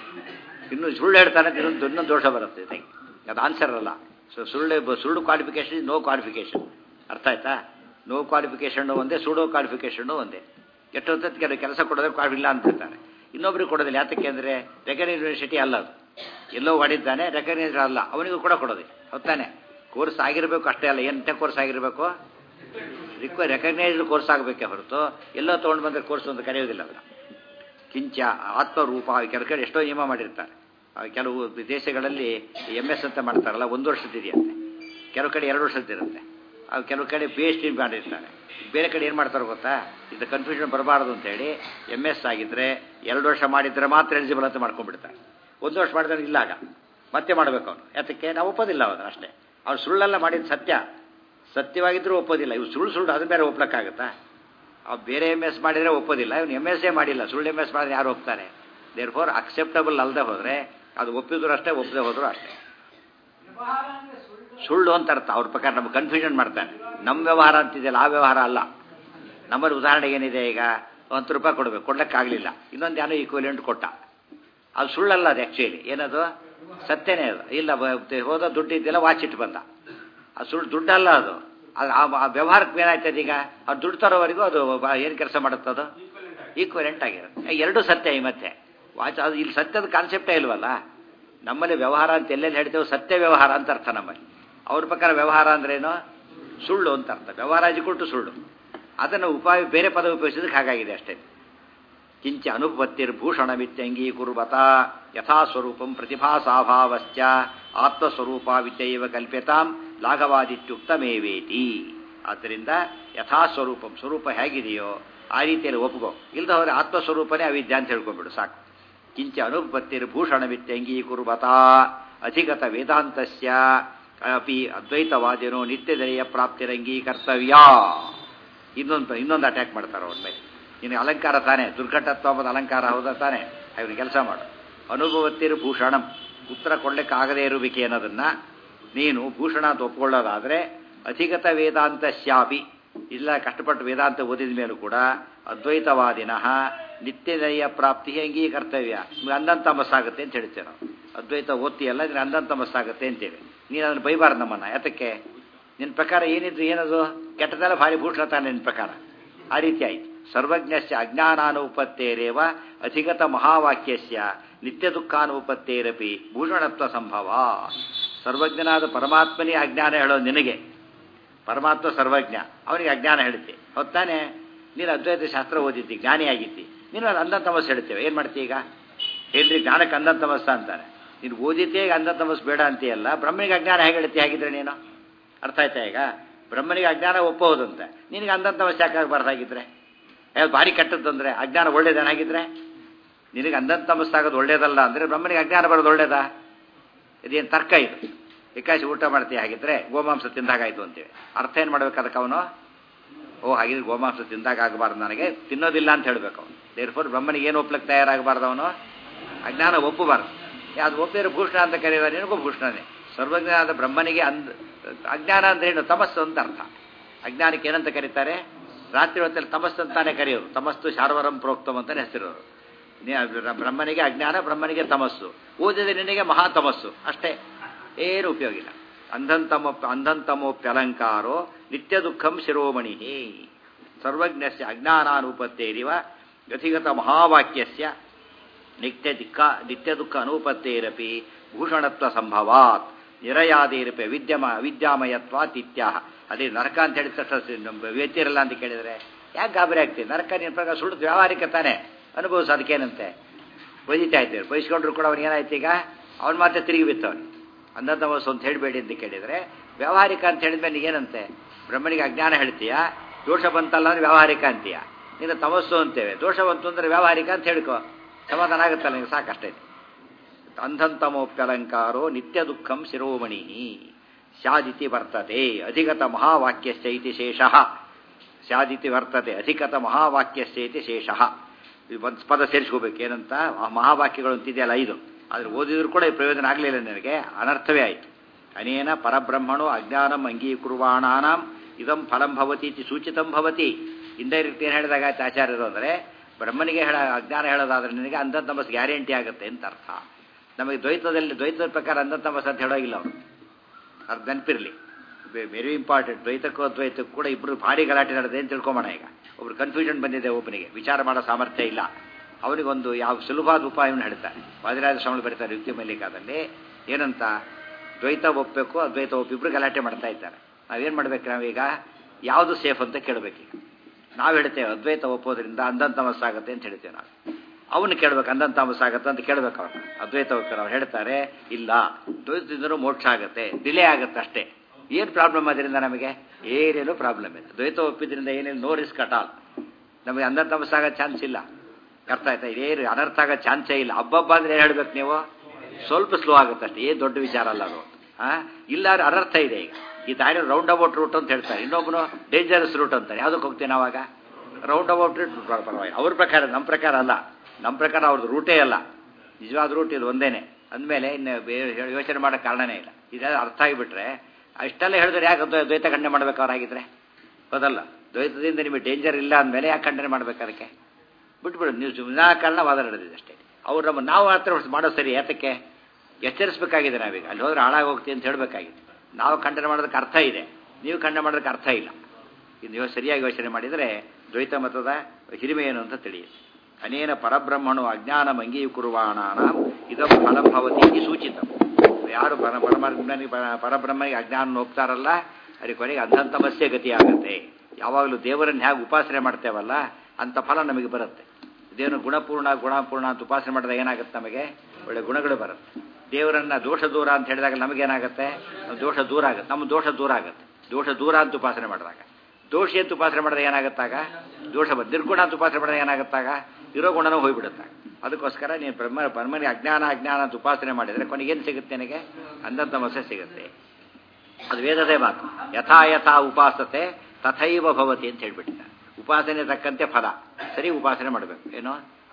[SPEAKER 1] ಇನ್ನು ಸುಳ್ಳು ಹೇಳ್ತಾನೆ ಇನ್ನೊಂದು ಇನ್ನೊಂದು ದೋಷ ಬರುತ್ತೆ ಇದಕ್ಕೆ ಅದು ಆನ್ಸರ್ ಅಲ್ಲ ಸೊ ಸುಳ್ಳು ಸುಳ್ಳು ಕ್ವಾಲಿಫಿಕೇಶನ್ ನೋ ಕ್ವಾಲಿಫಿಕೇಶನ್ ಅರ್ಥ ಆಯ್ತಾ ನೋ ಕ್ವಾಲಿಫಿಕೇಶನ್ ಒಂದೇ ಸುಡೋ ಕ್ವಾಲಿಫಿಕೇಶನ್ ಒಂದೇ ಕೆಟ್ಟೊತ್ತಕ್ಕೆ ಕೆಲವು ಕೆಲಸ ಕೊಡೋದಕ್ಕೆ ಇಲ್ಲ ಅಂತಿರ್ತಾರೆ ಇನ್ನೊಬ್ರಿಗೆ ಕೊಡೋದಿಲ್ಲ ಯಾತಕ್ಕೆ ಅಂದರೆ ರೆಕಗ್ನೈಸ್ ಯೂನಿವರ್ಸಿಟಿ ಅಲ್ಲ ಅದು ಎಲ್ಲೋ ಹೊಡಿದ್ದಾನೆ ರೆಕಗ್ನೈಸ್ ಅಲ್ಲ ಅವನಿಗೂ ಕೂಡ ಕೊಡೋದಿಲ್ಲ ಹೊತ್ತಾನೆ ಕೋರ್ಸ್ ಆಗಿರಬೇಕು ಅಷ್ಟೇ ಅಲ್ಲ ಎಂಟನೇ ಕೋರ್ಸ್ ಆಗಿರಬೇಕು ರಿಕ್ವ ರೆಕಗ್ನೈಸ್ಡ್ ಕೋರ್ಸ್ ಆಗಬೇಕೇ ಹೊರತು ಎಲ್ಲೋ ತೊಗೊಂಡು ಬಂದರೆ ಕೋರ್ಸ್ ಅಂತ ಕರೆಯೋದಿಲ್ಲ ಅದನ್ನು ಕಿಂಚ ಆತ್ಮರೂಪ ಕೆಲವು ಕಡೆ ಎಷ್ಟೋ ನಿಯಮ ಮಾಡಿರ್ತಾರೆ ಕೆಲವು ದೇಶಗಳಲ್ಲಿ ಎಮ್ ಎಸ್ ಅಂತ ಮಾಡ್ತಾರಲ್ಲ ಒಂದು ವರ್ಷದಿದೆಯಂತೆ ಕೆಲವು ಕಡೆ ಎರಡು ವರ್ಷದ್ದಿರುತ್ತೆ ಅದು ಕೆಲವು ಕಡೆ ಪಿ ಎಚ್ ಡಿ ಮಾಡಿರ್ತಾರೆ ಬೇರೆ ಕಡೆ ಏನು ಮಾಡ್ತಾರೆ ಗೊತ್ತಾ ಇದು ಕನ್ಫ್ಯೂಷನ್ ಬರಬಾರ್ದು ಅಂತೇಳಿ ಎಮ್ ಎಸ್ ಆಗಿದ್ದರೆ ಎರಡು ವರ್ಷ ಮಾಡಿದರೆ ಮಾತ್ರ ಎಲಿಜಿಬಲ್ ಅಂತ ಮಾಡ್ಕೊಂಡ್ಬಿಡ್ತಾರೆ ಒಂದು ವರ್ಷ ಮಾಡಿದ್ರೆ ಇಲ್ಲ ಆಗ ಮತ್ತೆ ಮಾಡಬೇಕು ಅವನು ಯಾತಕ್ಕೆ ನಾವು ಒಪ್ಪೋದಿಲ್ಲ ಅವನು ಅಷ್ಟೇ ಅವ್ನು ಸುಳ್ಳೆಲ್ಲ ಮಾಡಿದ ಸತ್ಯ ಸತ್ಯವಾಗಿದ್ದರೂ ಒಪ್ಪೋದಿಲ್ಲ ಇವು ಸುಳ್ಳು ಸುಳ್ಳು ಅದು ಬೇರೆ ಒಪ್ಲಕ್ಕಾಗತ್ತಾ ಅವು ಬೇರೆ ಎಮ್ ಎಸ್ ಮಾಡಿದರೆ ಒಪ್ಪೋದಿಲ್ಲ ಇವನು ಎಮ್ ಎಸ್ ಎ ಮಾಡಿಲ್ಲ ಸುಳ್ಳು ಎಮ್ ಎಸ್ ಮಾಡಿದ್ರೆ ಯಾರು ಒಪ್ತಾರೆ ದೇರ್ ಫೋರ್ ಅಕ್ಸೆಪ್ಟಬಲ್ ಅಲ್ಲದೆ ಹೋದರೆ ಅದು ಒಪ್ಪಿದ್ರು ಅಷ್ಟೇ ಒಪ್ಪದೆ ಹೋದ್ರು ಅಷ್ಟೇ ಸುಳ್ಳು ಅಂತ ಅರ್ಥ ಅವ್ರ ಪ್ರಕಾರ ನಮ್ಗೆ ಕನ್ಫ್ಯೂಷನ್ ಮಾಡ್ತಾನೆ ನಮ್ಮ ವ್ಯವಹಾರ ಅಂತಿದೆಯಲ್ಲ ಆ ವ್ಯವಹಾರ ಅಲ್ಲ ನಮ್ಮಲ್ಲಿ ಉದಾಹರಣೆಗೆ ಏನಿದೆ ಈಗ ಹತ್ತು ರೂಪಾಯಿ ಕೊಡಬೇಕು ಕೊಡ್ಲಿಕ್ಕಾಗಲಿಲ್ಲ ಇನ್ನೊಂದು ಏನೋ ಈಕ್ವಲೆಂಟ್ ಕೊಟ್ಟ ಅದು ಸುಳ್ಳಲ್ಲ ಅದು ಆ್ಯಕ್ಚುಲಿ ಏನದು ಸತ್ಯನೇ ಅದು ಇಲ್ಲ ಹೋದ ದುಡ್ಡು ಇದ್ದಿಲ್ಲ ವಾಚ್ ಇಟ್ಟು ಬಂದ ಅದು ಸುಳ್ಳು ದುಡ್ಡಲ್ಲ ಅದು ಅದು ಆ ವ್ಯವಹಾರಕ್ಕೆ ಏನಾಯ್ತದೆ ಈಗ ಅದು ದುಡ್ಡು ತರೋವರೆಗೂ ಅದು ಏನು ಕೆಲಸ ಮಾಡುತ್ತದು ಈಕ್ವಲೆಂಟ್ ಆಗಿರುತ್ತೆ ಎರಡು ಸತ್ಯ ಈ ಮತ್ತೆ ವಾಚ್ ಅದು ಇಲ್ಲಿ ಸತ್ಯದ ಕಾನ್ಸೆಪ್ಟೇ ಇಲ್ವಲ್ಲ ನಮ್ಮಲ್ಲಿ ವ್ಯವಹಾರ ಅಂತ ಎಲ್ಲೆಲ್ಲಿ ಹೇಳ್ತೇವೆ ಸತ್ಯ ವ್ಯವಹಾರ ಅಂತ ಅರ್ಥ ನಮ್ಮಲ್ಲಿ ಅವ್ರ ಪ್ರಕಾರ ವ್ಯವಹಾರ ಅಂದ್ರೇನು ಸುಳ್ಳು ಅಂತ ಅರ್ಥ ವ್ಯವಹಾರ ಕೊಟ್ಟು ಸುಳ್ಳು ಅದನ್ನು ಉಪಾಯ ಬೇರೆ ಪದ ಉಪಯೋಗಿಸಿದಕ್ಕೆ ಹಾಗಾಗಿದೆ ಅಷ್ಟೇ ಕಿಂಚ ಅನುಪತ್ತಿರ್ಭೂಷಣಮಿತ್ಯಂಗೀಕುರ್ವತ ಯಥಾಸ್ವರೂಪಂ ಪ್ರತಿಭಾಸಾಭಾವಶ್ಚ ಆತ್ಮಸ್ವರೂಪ ವಿದ್ಯೈವ ಕಲ್ಪ್ಯತಾಂ ಲಾಘವಾದಿತ್ಯುಕ್ತಮೇವೇತಿ ಆದ್ದರಿಂದ ಯಥಾಸ್ವರೂಪಂ ಸ್ವರೂಪ ಹೇಗಿದೆಯೋ ಆ ರೀತಿಯಲ್ಲಿ ಒಪ್ಕೋ ಇಲ್ದ ಹೋದ್ರೆ ಆತ್ಮಸ್ವರೂಪನೇ ಅವಿದ್ಯೆ ಅಂತ ಹೇಳ್ಕೊಂಡ್ಬಿಡು ಸಾಕು ಕಿಂಚ ಅನುಪತ್ತಿರ್ಭೂಷಣಮಿತ್ಯಂಗೀಕುರ್ವತ ಅಧಿಗತ ವೇದಾಂತಸ್ಯ ಅಪಿ ಅದ್ವೈತವಾದಿನೋ ನಿತ್ಯದರೆಯ ಪ್ರಾಪ್ತಿರಂಗೀಕರ್ತವ್ಯ ಇನ್ನೊಂದು ಇನ್ನೊಂದು ಅಟ್ಯಾಕ್ ಮಾಡ್ತಾರೆ ಅವನ ಮೇಲೆ ನಿನಗೆ ಅಲಂಕಾರ ತಾನೇ ದುರ್ಘಟತ್ವ ಅನ್ನೋದು ಅಲಂಕಾರ ಹೌದಾ ತಾನೇ ಅವನು ಕೆಲಸ ಮಾಡು ಅನುಭವತ್ತಿರು ಭೂಷಣಂ ಉತ್ತರ ಕೊಡ್ಲಿಕ್ಕಾಗದೇ ಇರುವಿಕೆ ಅನ್ನೋದನ್ನ ನೀನು ಭೂಷಣ ಅಂತ ಒಪ್ಕೊಳ್ಳೋದಾದರೆ ಅಧಿಗತ ವೇದಾಂತ ಶಾಪಿ ಇಲ್ಲ ಕಷ್ಟಪಟ್ಟು ವೇದಾಂತ ಓದಿದ ಮೇಲೂ ಕೂಡ ಅದ್ವೈತವಾದಿನಃ ನಿತ್ಯದಯ ಪ್ರಾಪ್ತಿ ಅಂಗೀಕರ್ತವ್ಯ ನಿಮ್ಗೆ ಅಂದಂತಮಸ್ಸಾಗುತ್ತೆ ಅಂತ ಹೇಳ್ತೇವೆ ನಾವು ಅದ್ವೈತ ಓದ್ತೀಯಲ್ಲ ನಿನಗೆ ಅಂದಂತಮಸ್ಸಾಗುತ್ತೆ ಅಂತೇವೆ ನೀನು ಅದನ್ನು ಬೈಬಾರ್ದು ನಮ್ಮನ್ನ ಯಾತಕ್ಕೆ ನಿನ್ನ ಪ್ರಕಾರ ಏನಿದ್ರು ಏನದು ಕೆಟ್ಟದೆಲ್ಲ ಭಾರಿ ಭೂಷಣ ತಾನೆ ನಿನ್ನ ಪ್ರಕಾರ ಆ ರೀತಿ ಆಯ್ತು ಸರ್ವಜ್ಞಸ್ಯ ಅಜ್ಞಾನಾನುಪತ್ತೇರೇವ ಅಧಿಗತ ಮಹಾವಾಕ್ಯಸ್ಯ ನಿತ್ಯ ದುಃಖಾನುಪತ್ತೇರಪಿ ಭೂಷಣತ್ವ ಸಂಭವ ಸರ್ವಜ್ಞನಾದ ಪರಮಾತ್ಮನೇ ಅಜ್ಞಾನ ಹೇಳೋ ನಿನಗೆ ಪರಮಾತ್ಮ ಸರ್ವಜ್ಞ ಅವನಿಗೆ ಅಜ್ಞಾನ ಹೇಳುತ್ತೆ ಹೊತ್ತಾನೆ ನೀನು ಅದ್ವೈತ ಶಾಸ್ತ್ರ ಓದಿದ್ದಿ ಜ್ಞಾನಿಯಾಗಿದ್ದಿ ನೀನು ಅದು ಅಂಧ ತಮಸ್ ಹೇಳ್ತೇವೆ ಏನು ಮಾಡ್ತೀಯ ಈಗ ಹೇಳ್ರಿ ಜ್ಞಾನಕ್ಕೆ ಅಂಧ ತಮಸ್ಸ ಅಂತಾನೆ ನೀನು ಓದಿದ್ದೇ ಅಂಧ ತಮಸ್ ಬೇಡ ಅಂತೀಯಲ್ಲ ಬ್ರಹ್ಮನಿಗೆ ಅಜ್ಞಾನ ಹೇಗೆ ಹೇಳ್ತಿ ಹಾಗಿದ್ರೆ ನೀನು ಅರ್ಥ ಆಯ್ತಾ ಈಗ ಬ್ರಹ್ಮನಿಗೆ ಅಜ್ಞಾನ ಒಪ್ಪಬಹುದಂತೆ ನಿನಗೆ ಅಂಧ ತಮಸ್ ಯಾಕೆ ಆಗಬಾರ್ದಾಗಿದ್ರೆ ಯಾವ್ದು ಭಾರಿ ಕೆಟ್ಟದ್ದು ಅಂದರೆ ಅಜ್ಞಾನ ಒಳ್ಳೇದೇನಾಗಿದ್ರೆ ನಿನಗೆ ಅಂಧ ತಮಸ್ಸಾಗೋದು ಒಳ್ಳೇದಲ್ಲ ಅಂದರೆ ಬ್ರಹ್ಮನಿಗೆ ಅಜ್ಞಾನ ಬರೋದು ಒಳ್ಳೇದಾ ಇದೇನು ತರ್ಕ ಇದು ಏಕಾಶಿ ಊಟ ಮಾಡ್ತೀಯ ಹಾಗಿದ್ರೆ ಗೋಮಾಂಸ ತಿಂದಾಗಾಯ್ತು ಅಂತೇಳಿ ಅರ್ಥ ಏನು ಮಾಡ್ಬೇಕು ಅದಕ್ಕೆ ಅವನು ಓ ಹಾಗಿದ್ರೆ ಗೋಮಾಂಸ ತಿಂದಾಗ ಆಗಬಾರ್ದು ನನಗೆ ತಿನ್ನೋದಿಲ್ಲ ಅಂತ ಹೇಳ್ಬೇಕು ಅವನು ದೇರ್ಫೋರ್ ಬ್ರಹ್ಮನಿಗೆ ಏನು ಒಪ್ಲಕ್ಕೆ ತಯಾರಾಗಬಾರ್ದು ಅವನು ಅಜ್ಞಾನ ಒಪ್ಪಬಾರ್ದು ಅದು ಒಪ್ಪಿದ್ರೆ ಭೂಷಣ ಅಂತ ಕರೆಯೋದು ನಿನಗೂ ಭೂಷಣನೇ ಸರ್ವಜ್ಞಾನದ ಬ್ರಹ್ಮನಿಗೆ ಅಂದ್ ಅಜ್ಞಾನ ಅಂದ್ರೆ ಏನು ತಮಸ್ಸು ಅಂತ ಅರ್ಥ ಅಜ್ಞಾನಕ್ಕೆ ಏನಂತ ಕರೀತಾರೆ ರಾತ್ರಿ ಹೊತ್ತಲ್ಲಿ ತಮಸ್ಸು ಅಂತಾನೆ ಕರೆಯೋರು ತಮಸ್ಸು ಶಾರ್ವರಂ ಪ್ರೋಕ್ತಮ್ ಅಂತಾನೆ ಹೆಸರಿರೋರು ಬ್ರಹ್ಮನಿಗೆ ಅಜ್ಞಾನ ಬ್ರಹ್ಮನಿಗೆ ತಮಸ್ಸು ಓದಿದ ನಿನಗೆ ಮಹಾ ತಮಸ್ಸು ಅಷ್ಟೇ ಏನು ಉಪಯೋಗ ಇಲ್ಲ ಅಂಧಂತಮ ಅಂಧಂತಮೋಪ್ಯಲಂಕಾರೋ ನಿತ್ಯ ದುಃಖಂ ಶಿರೋಮಣಿ ಸರ್ವಜ್ಞಸ್ಯ ಅಜ್ಞಾನಾನುಪತ್ತೇರಿವ ಗತಿಗತ ಮಹಾವಾಕ್ಯಸ್ಯ ನಿತ್ಯ ದಿಕ್ಕ ನಿತ್ಯ ದುಃಖ ಅನುಪತ್ತೇರಪಿ ಭೂಷಣತ್ವ ಸಂಭವಾತ್ ನಿರಯಾದೇರಪಿ ವಿದ್ಯಮ ವಿದ್ಯಾಮಯತ್ವಾತ್ ಇತ್ಯಾಹ ಅದೇ ನರಕ ಅಂತ ಹೇಳಿದ ತಕ್ಷಣ ವ್ಯತಿರಲ್ಲ ಅಂತ ಕೇಳಿದರೆ ಯಾಕೆ ಗಾಬರಿ ಆಗ್ತೀವಿ ನರಕ ನಿನ್ನ ಪ್ರಕಾರ ಸುಳ್ಳು ವ್ಯಾವಹಾರಿಕ ತಾನೆ ಅನುಭವಿಸು ಅದಕ್ಕೇನಂತೆ ಬೈದಿತಾ ಇದ್ದೇವೆ ಬಯಸ್ಕೊಂಡ್ರು ಕೂಡ ಅವ್ನು ಏನಾಯ್ತು ಈಗ ಅವ್ನು ಮಾತ್ರ ತಿರುಗಿ ಬಿತ್ತವನು ಅಂಧತಮಸ್ಸು ಅಂತ ಹೇಳಬೇಡಿ ಅಂತ ಕೇಳಿದರೆ ವ್ಯಾವಹಾರಿಕ ಅಂತ ಹೇಳಿದ್ಮೇಲೆ ಏನಂತೆ ಬ್ರಹ್ಮನಿಗೆ ಅಜ್ಞಾನ ಹೇಳ್ತೀಯಾ ದೋಷ ಬಂತಲ್ಲ ಅಂದ್ರೆ ವ್ಯಾವಹಾರಿಕ ಅಂತೀಯ ನೀನು ತಮಸ್ಸು ಅಂತೇವೆ ದೋಷ ಬಂತು ಅಂದರೆ ವ್ಯಾವಹಾರಿಕ ಅಂತ ಹೇಳ್ಕೊ ಸಮಾಧಾನ ಆಗುತ್ತಲ್ಲ ನಿನಗೆ ಸಾಕಷ್ಟೇ ಅಂಧಂತಮೋಪ್ಯಲಂಕಾರೋ ನಿತ್ಯ ದುಃಖಂ ಶಿರೋಮಣಿ ಸ್ಯಾದಿತಿ ವರ್ತತೆ ಅಧಿಗತ ಮಹಾವಾಕ್ಯಸ್ಯ ಇತಿ ಶೇಷಃ ಸ್ಯಾದಿತಿ ವರ್ತತೆ ಅಧಿಗತ ಮಹಾವಾಕ್ಯಸ್ಯ ಇತಿ ಶೇಷಃ ಒಂದು ಪದ ಸೇರಿಸ್ಕೋಬೇಕು ಏನಂತ ಆ ಮಹಾವಾಕ್ಯಗಳು ಅಂತಿದೆಯಲ್ಲ ಐದು ಆದ್ರೆ ಓದಿದ್ರು ಕೂಡ ಪ್ರಯೋಜನ ಆಗಲಿಲ್ಲ ನನಗೆ ಅನರ್ಥವೇ ಆಯಿತು ಅನೇನ ಪರಬ್ರಹ್ಮಣೋ ಅಜ್ಞಾನಂ ಅಂಗೀಕುರ್ವಾಣಾನಾಂ ಇದಂ ಫಲಂ ಭವತಿ ಇತಿ ಸೂಚಿತಂ ಭವತಿ ಇಂಡೈರೆಕ್ಟ್ ಏನು ಹೇಳಿದಾಗ ಆಯ್ತು ಆಚಾರ್ಯರು ಅಂದರೆ ಬ್ರಹ್ಮನಿಗೆ ಹೇಳ ಅಜ್ಞಾನ ಹೇಳೋದಾದ್ರೆ ನಿನಗೆ ಅಂಧ ತಮಸ್ ಗ್ಯಾರಂಟಿ ಆಗುತ್ತೆ ಅಂತ ಅರ್ಥ ನಮಗೆ ದ್ವೈತದಲ್ಲಿ ದ್ವೈತದ ಪ್ರಕಾರ ಅಂಧ ತಮಸ್ ಅಂತ ಹೇಳೋಗಿಲ್ಲ ಅವರು ಅದು ನೆನಪಿರಲಿ ವೆರಿ ಇಂಪಾರ್ಟೆಂಟ್ ದ್ವೈತಕ್ಕೂ ಅದ್ವೈತಕ್ಕೂ ಕೂಡ ಇಬ್ಬರು ಭಾರಿ ಗಲಾಟೆ ನಡೆದೆ ಅಂತ ತಿಳ್ಕೊಂಬೋಣ ಈಗ ಒಬ್ರು ಕನ್ಫ್ಯೂಷನ್ ಬಂದಿದೆ ಒಬ್ಬನಿಗೆ ವಿಚಾರ ಮಾಡೋ ಸಾಮರ್ಥ್ಯ ಇಲ್ಲ ಅವನಿಗೊಂದು ಯಾವ ಸುಲಭವಾದ ಉಪಾಯವನ್ನು ಹೇಳ್ತಾರೆ ವಾದಿರಾಜ ಸ್ವಾಮಿ ಬರೀತಾರೆ ಯುಕ್ತಿ ಮಲ್ಲಿಕಾದಲ್ಲಿ ಏನಂತ ದ್ವೈತ ಒಪ್ಪಬೇಕು ಅದ್ವೈತ ಒಪ್ಪು ಇಬ್ಬರು ಗಲಾಟೆ ಮಾಡ್ತಾ ಇದ್ದಾರೆ ನಾವೇನು ಮಾಡ್ಬೇಕು ನಾವೀಗ ಯಾವುದು ಸೇಫ್ ಅಂತ ಕೇಳಬೇಕೀಗ ನಾವು ಹೇಳ್ತೇವೆ ಅದ್ವೈತ ಒಪ್ಪೋದ್ರಿಂದ ಅಂಧಂತಮಸ್ಸಾಗುತ್ತೆ ಅಂತ ಹೇಳ್ತೇವೆ ನಾವು ಅವನು ಕೇಳ್ಬೇಕು ಅಂಧಂತಮಸ್ಸಾಗತ್ತೆ ಅಂತ ಕೇಳ್ಬೇಕು ಅವ್ರನ್ನ ಅದ್ವೈತ ಒಪ್ತಾರೆ ಅವ್ರು ಹೇಳ್ತಾರೆ ಇಲ್ಲ ದ್ವೈತದಿಂದನೂ ಮೋಕ್ಷ ಆಗುತ್ತೆ ಡಿಲೇ ಆಗುತ್ತೆ ಅಷ್ಟೇ ಏನು ಪ್ರಾಬ್ಲಮ್ ಅದರಿಂದ ನಮಗೆ ಏನೇನು ಪ್ರಾಬ್ಲಮ್ ಇಲ್ಲ ದ್ವೈತ ಒಪ್ಪಿದ್ರಿಂದ ಏನೇನು ನೋ ರಿಸ್ಕ್ ಅಟ್ ಆಲ್ ನಮಗೆ ಅಂಧಂತಮಸ್ಸಾಗೋ ಚಾನ್ಸ್ ಇಲ್ಲ ಅರ್ಥ ಆಯ್ತಾ ಇದೇನು ಅನರ್ಥ ಆಗೋ ಚಾನ್ಸೇ ಇಲ್ಲ ಹಬ್ಬಬ್ಬ ಅಂದ್ರೆ ಏನು ಹೇಳ್ಬೇಕು ನೀವು ಸ್ವಲ್ಪ ಸ್ಲೋ ಆಗುತ್ತೆ ಅಷ್ಟೇ ಏನು ದೊಡ್ಡ ವಿಚಾರ ಅಲ್ಲ ಅದು ಹಾಂ ಇಲ್ಲ ಅನರ್ಥ ಇದೆ ಈಗ ಈ ದಾರಿ ರೌಂಡ್ ಅಬೌಟ್ ರೂಟ್ ಅಂತ ಹೇಳ್ತಾರೆ ಇನ್ನೊಬ್ಬನು ಡೇಂಜರಸ್ ರೂಟ್ ಅಂತಾರೆ ಯಾವುದಕ್ಕೆ ಹೋಗ್ತೀನಿ ಅವಾಗ ರೌಂಡ್ ಅಬೌಟ್ ರೂಟ್ ಪರವಾಗಿ ಅವ್ರ ಪ್ರಕಾರ ನಮ್ಮ ಪ್ರಕಾರ ಅಲ್ಲ ನಮ್ಮ ಪ್ರಕಾರ ಅವ್ರದ್ದು ರೂಟೇ ಅಲ್ಲ ನಿಜವಾದ ರೂಟ್ ಇದು ಒಂದೇನೆ ಅಂದಮೇಲೆ ಇನ್ನು ಯೋಚನೆ ಮಾಡೋ ಕಾರಣನೇ ಇಲ್ಲ ಇದೆಲ್ಲ ಅರ್ಥ ಆಗಿಬಿಟ್ರೆ ಅಷ್ಟೆಲ್ಲ ಹೇಳಿದ್ರೆ ಯಾಕೆ ದ್ವೈತ ಖಂಡನೆ ಮಾಡ್ಬೇಕು ಅವ್ರಾಗಿದ್ರೆ ಹೌದಲ್ಲ ದ್ವೈತದಿಂದ ನಿಮಗೆ ಡೇಂಜರ್ ಇಲ್ಲ ಅಂದಮೇಲೆ ಯಾಕೆ ಖಂಡನೆ ಮಾಡ್ಬೇಕು ಅದಕ್ಕೆ ಬಿಟ್ಬಿಡು ನೀವು ವಿನಾಕಾರಣ ವಾದ ನಡೆದಿದೆ ಅಷ್ಟೇ ಅವ್ರು ನಮ್ಮ ನಾವು ಮಾತ್ರ ಮಾಡೋ ಸರಿ ಯಾತಕ್ಕೆ ಎಚ್ಚರಿಸಬೇಕಾಗಿದೆ ನಾವೀಗ ಅಲ್ಲಿ ಹೋದ್ರೆ ಹಾಳಾಗಿ ಹೋಗ್ತೀವಿ ಅಂತ ಹೇಳಬೇಕಾಗಿದೆ ನಾವು ಖಂಡನೆ ಮಾಡೋದಕ್ಕೆ ಅರ್ಥ ಇದೆ ನೀವು ಖಂಡನೆ ಮಾಡೋದಕ್ಕೆ ಅರ್ಥ ಇಲ್ಲ ಇದು ನೀವು ಸರಿಯಾಗಿ ಯೋಚನೆ ಮಾಡಿದರೆ ದ್ವೈತ ಮತದ ಹಿರಿಮೆ ಏನು ಅಂತ ತಿಳಿಯುತ್ತೆ ಅನೇನ ಪರಬ್ರಹ್ಮಣು ಅಜ್ಞಾನ ಅಂಗೀಕುರುವಾಣಾನ ಇದಂ ಫಲಂ ಭವತಿ ಈ ಸೂಚಿತ ಯಾರು ಪರ ಪರಬ್ರಹ್ಮನಿಗೆ ಪರಬ್ರಹ್ಮನಿಗೆ ಅಜ್ಞಾನ ಹೋಗ್ತಾರಲ್ಲ ಅದಕ್ಕೆ ಕೊನೆಗೆ ಅಂಧಂತಮಸ್ಯೆ ಗತಿ ಆಗುತ್ತೆ ಯಾವಾಗಲೂ ದೇವರನ್ನು ಹೇಗೆ ಉಪಾಸನೆ ಮಾಡ್ತೇವಲ್ಲ ಅಂಥ ಫಲ ನಮಗೆ ಬರುತ್ತೆ ಇದೇನು ಗುಣಪೂರ್ಣ ಗುಣಪೂರ್ಣ ಅಂತ ಉಪಾಸನೆ ಮಾಡಿದಾಗ ಏನಾಗುತ್ತೆ ನಮಗೆ ಒಳ್ಳೆ ಗುಣಗಳು ಬರುತ್ತೆ ದೇವರನ್ನ ದೋಷ ದೂರ ಅಂತ ಹೇಳಿದಾಗ ನಮಗೇನಾಗುತ್ತೆ ದೋಷ ದೂರ ಆಗುತ್ತೆ ನಮ್ಮ ದೋಷ ದೂರ ಆಗುತ್ತೆ ದೋಷ ದೂರ ಅಂತ ಉಪಾಸನೆ ಮಾಡಿದಾಗ ದೋಷಿ ಅಂತ ಉಪಾಸನೆ ಮಾಡಿದಾಗ ಏನಾಗುತ್ತಾಗ ದೋಷ ಬ ನಿರ್ಗುಣ ಅಂತ ಉಪಾಸನೆ ಮಾಡಿದಾಗ ಏನಾಗುತ್ತಾಗ ಇರೋ ಗುಣನೂ ಹೋಗ್ಬಿಡುತ್ತಾಗ ಅದಕ್ಕೋಸ್ಕರ ನೀನು ಬ್ರಹ್ಮ ಬ್ರಹ್ಮನಿಗೆ ಅಜ್ಞಾನ ಅಜ್ಞಾನ ಅಂತ ಉಪಾಸನೆ ಮಾಡಿದರೆ ಕೊನೆಗೇನು ಸಿಗುತ್ತೆ ನನಗೆ ಅಂಧಂತಮಸ್ಯೆ ಸಿಗುತ್ತೆ ಅದು ವೇದದೇ ಮಾತು ಯಥಾ ಯಥಾ ಉಪಾಸತೆ ತಥೈವ ಭವತಿ ಅಂತ ಹೇಳ್ಬಿಟ್ಟಿದ್ದ ಉಪಾಸನೆ ತಕ್ಕಂತೆ ಫಲ ಸರಿ ಉಪಾಸನೆ ಮಾಡಬೇಕು ಏನೋ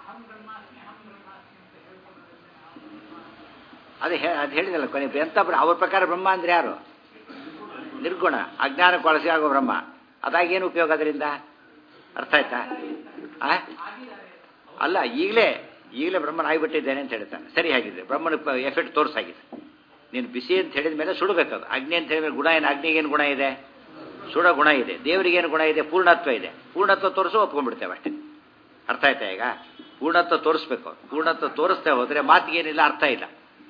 [SPEAKER 1] ಅದೇ ಅದು ಹೇಳಿದಲ್ಲ ಕೊನೆ ಎಂತ ಅವ್ರ ಪ್ರಕಾರ ಬ್ರಹ್ಮ ಅಂದ್ರೆ ಯಾರು ನಿರ್ಗುಣ ಅಜ್ಞಾನಕ್ಕೆ ಒಳಸಿ ಆಗೋ ಬ್ರಹ್ಮ ಅದಾಗೇನು ಉಪಯೋಗ ಅದರಿಂದ ಅರ್ಥ ಆಯ್ತಾ ಆ? ಅಲ್ಲ ಈಗಲೇ ಈಗಲೇ ಬ್ರಹ್ಮನ ಆಗಿಬಿಟ್ಟಿದ್ದೇನೆ ಅಂತ ಹೇಳ್ತಾನೆ ಸರಿ ಆಗಿದೆ ಬ್ರಹ್ಮನ ಎಫೆಕ್ಟ್ ತೋರಿಸಾಗಿದೆ ನೀನು ಬಿಸಿ ಅಂತ ಹೇಳಿದ ಮೇಲೆ ಸುಡಬೇಕದು ಅಗ್ನಿ ಅಂತ ಹೇಳಿದ್ರೆ ಗುಣ ಏನು ಅಗ್ನಿಗೇನು ಗುಣ ಇದೆ ಸುಡ ಗುಣ ಇದೆ ದೇವರಿಗೇನು ಗುಣ ಇದೆ ಪೂರ್ಣತ್ವ ಇದೆ ಪೂರ್ಣತ್ವ ತೋರಿಸು ಒಪ್ಕೊಂಡ್ಬಿಡ್ತೇವೆ ಅಷ್ಟೇ ಅರ್ಥ ಆಯ್ತಾ ಈಗ ಪೂರ್ಣತ್ವ ತೋರಿಸ್ಬೇಕು ಪೂರ್ಣತ್ವ ತೋರಿಸ್ತೇ ಹೋದ್ರೆ ಮಾತಿಗೇನಿಲ್ಲ ಅರ್ಥ ಇಲ್ಲ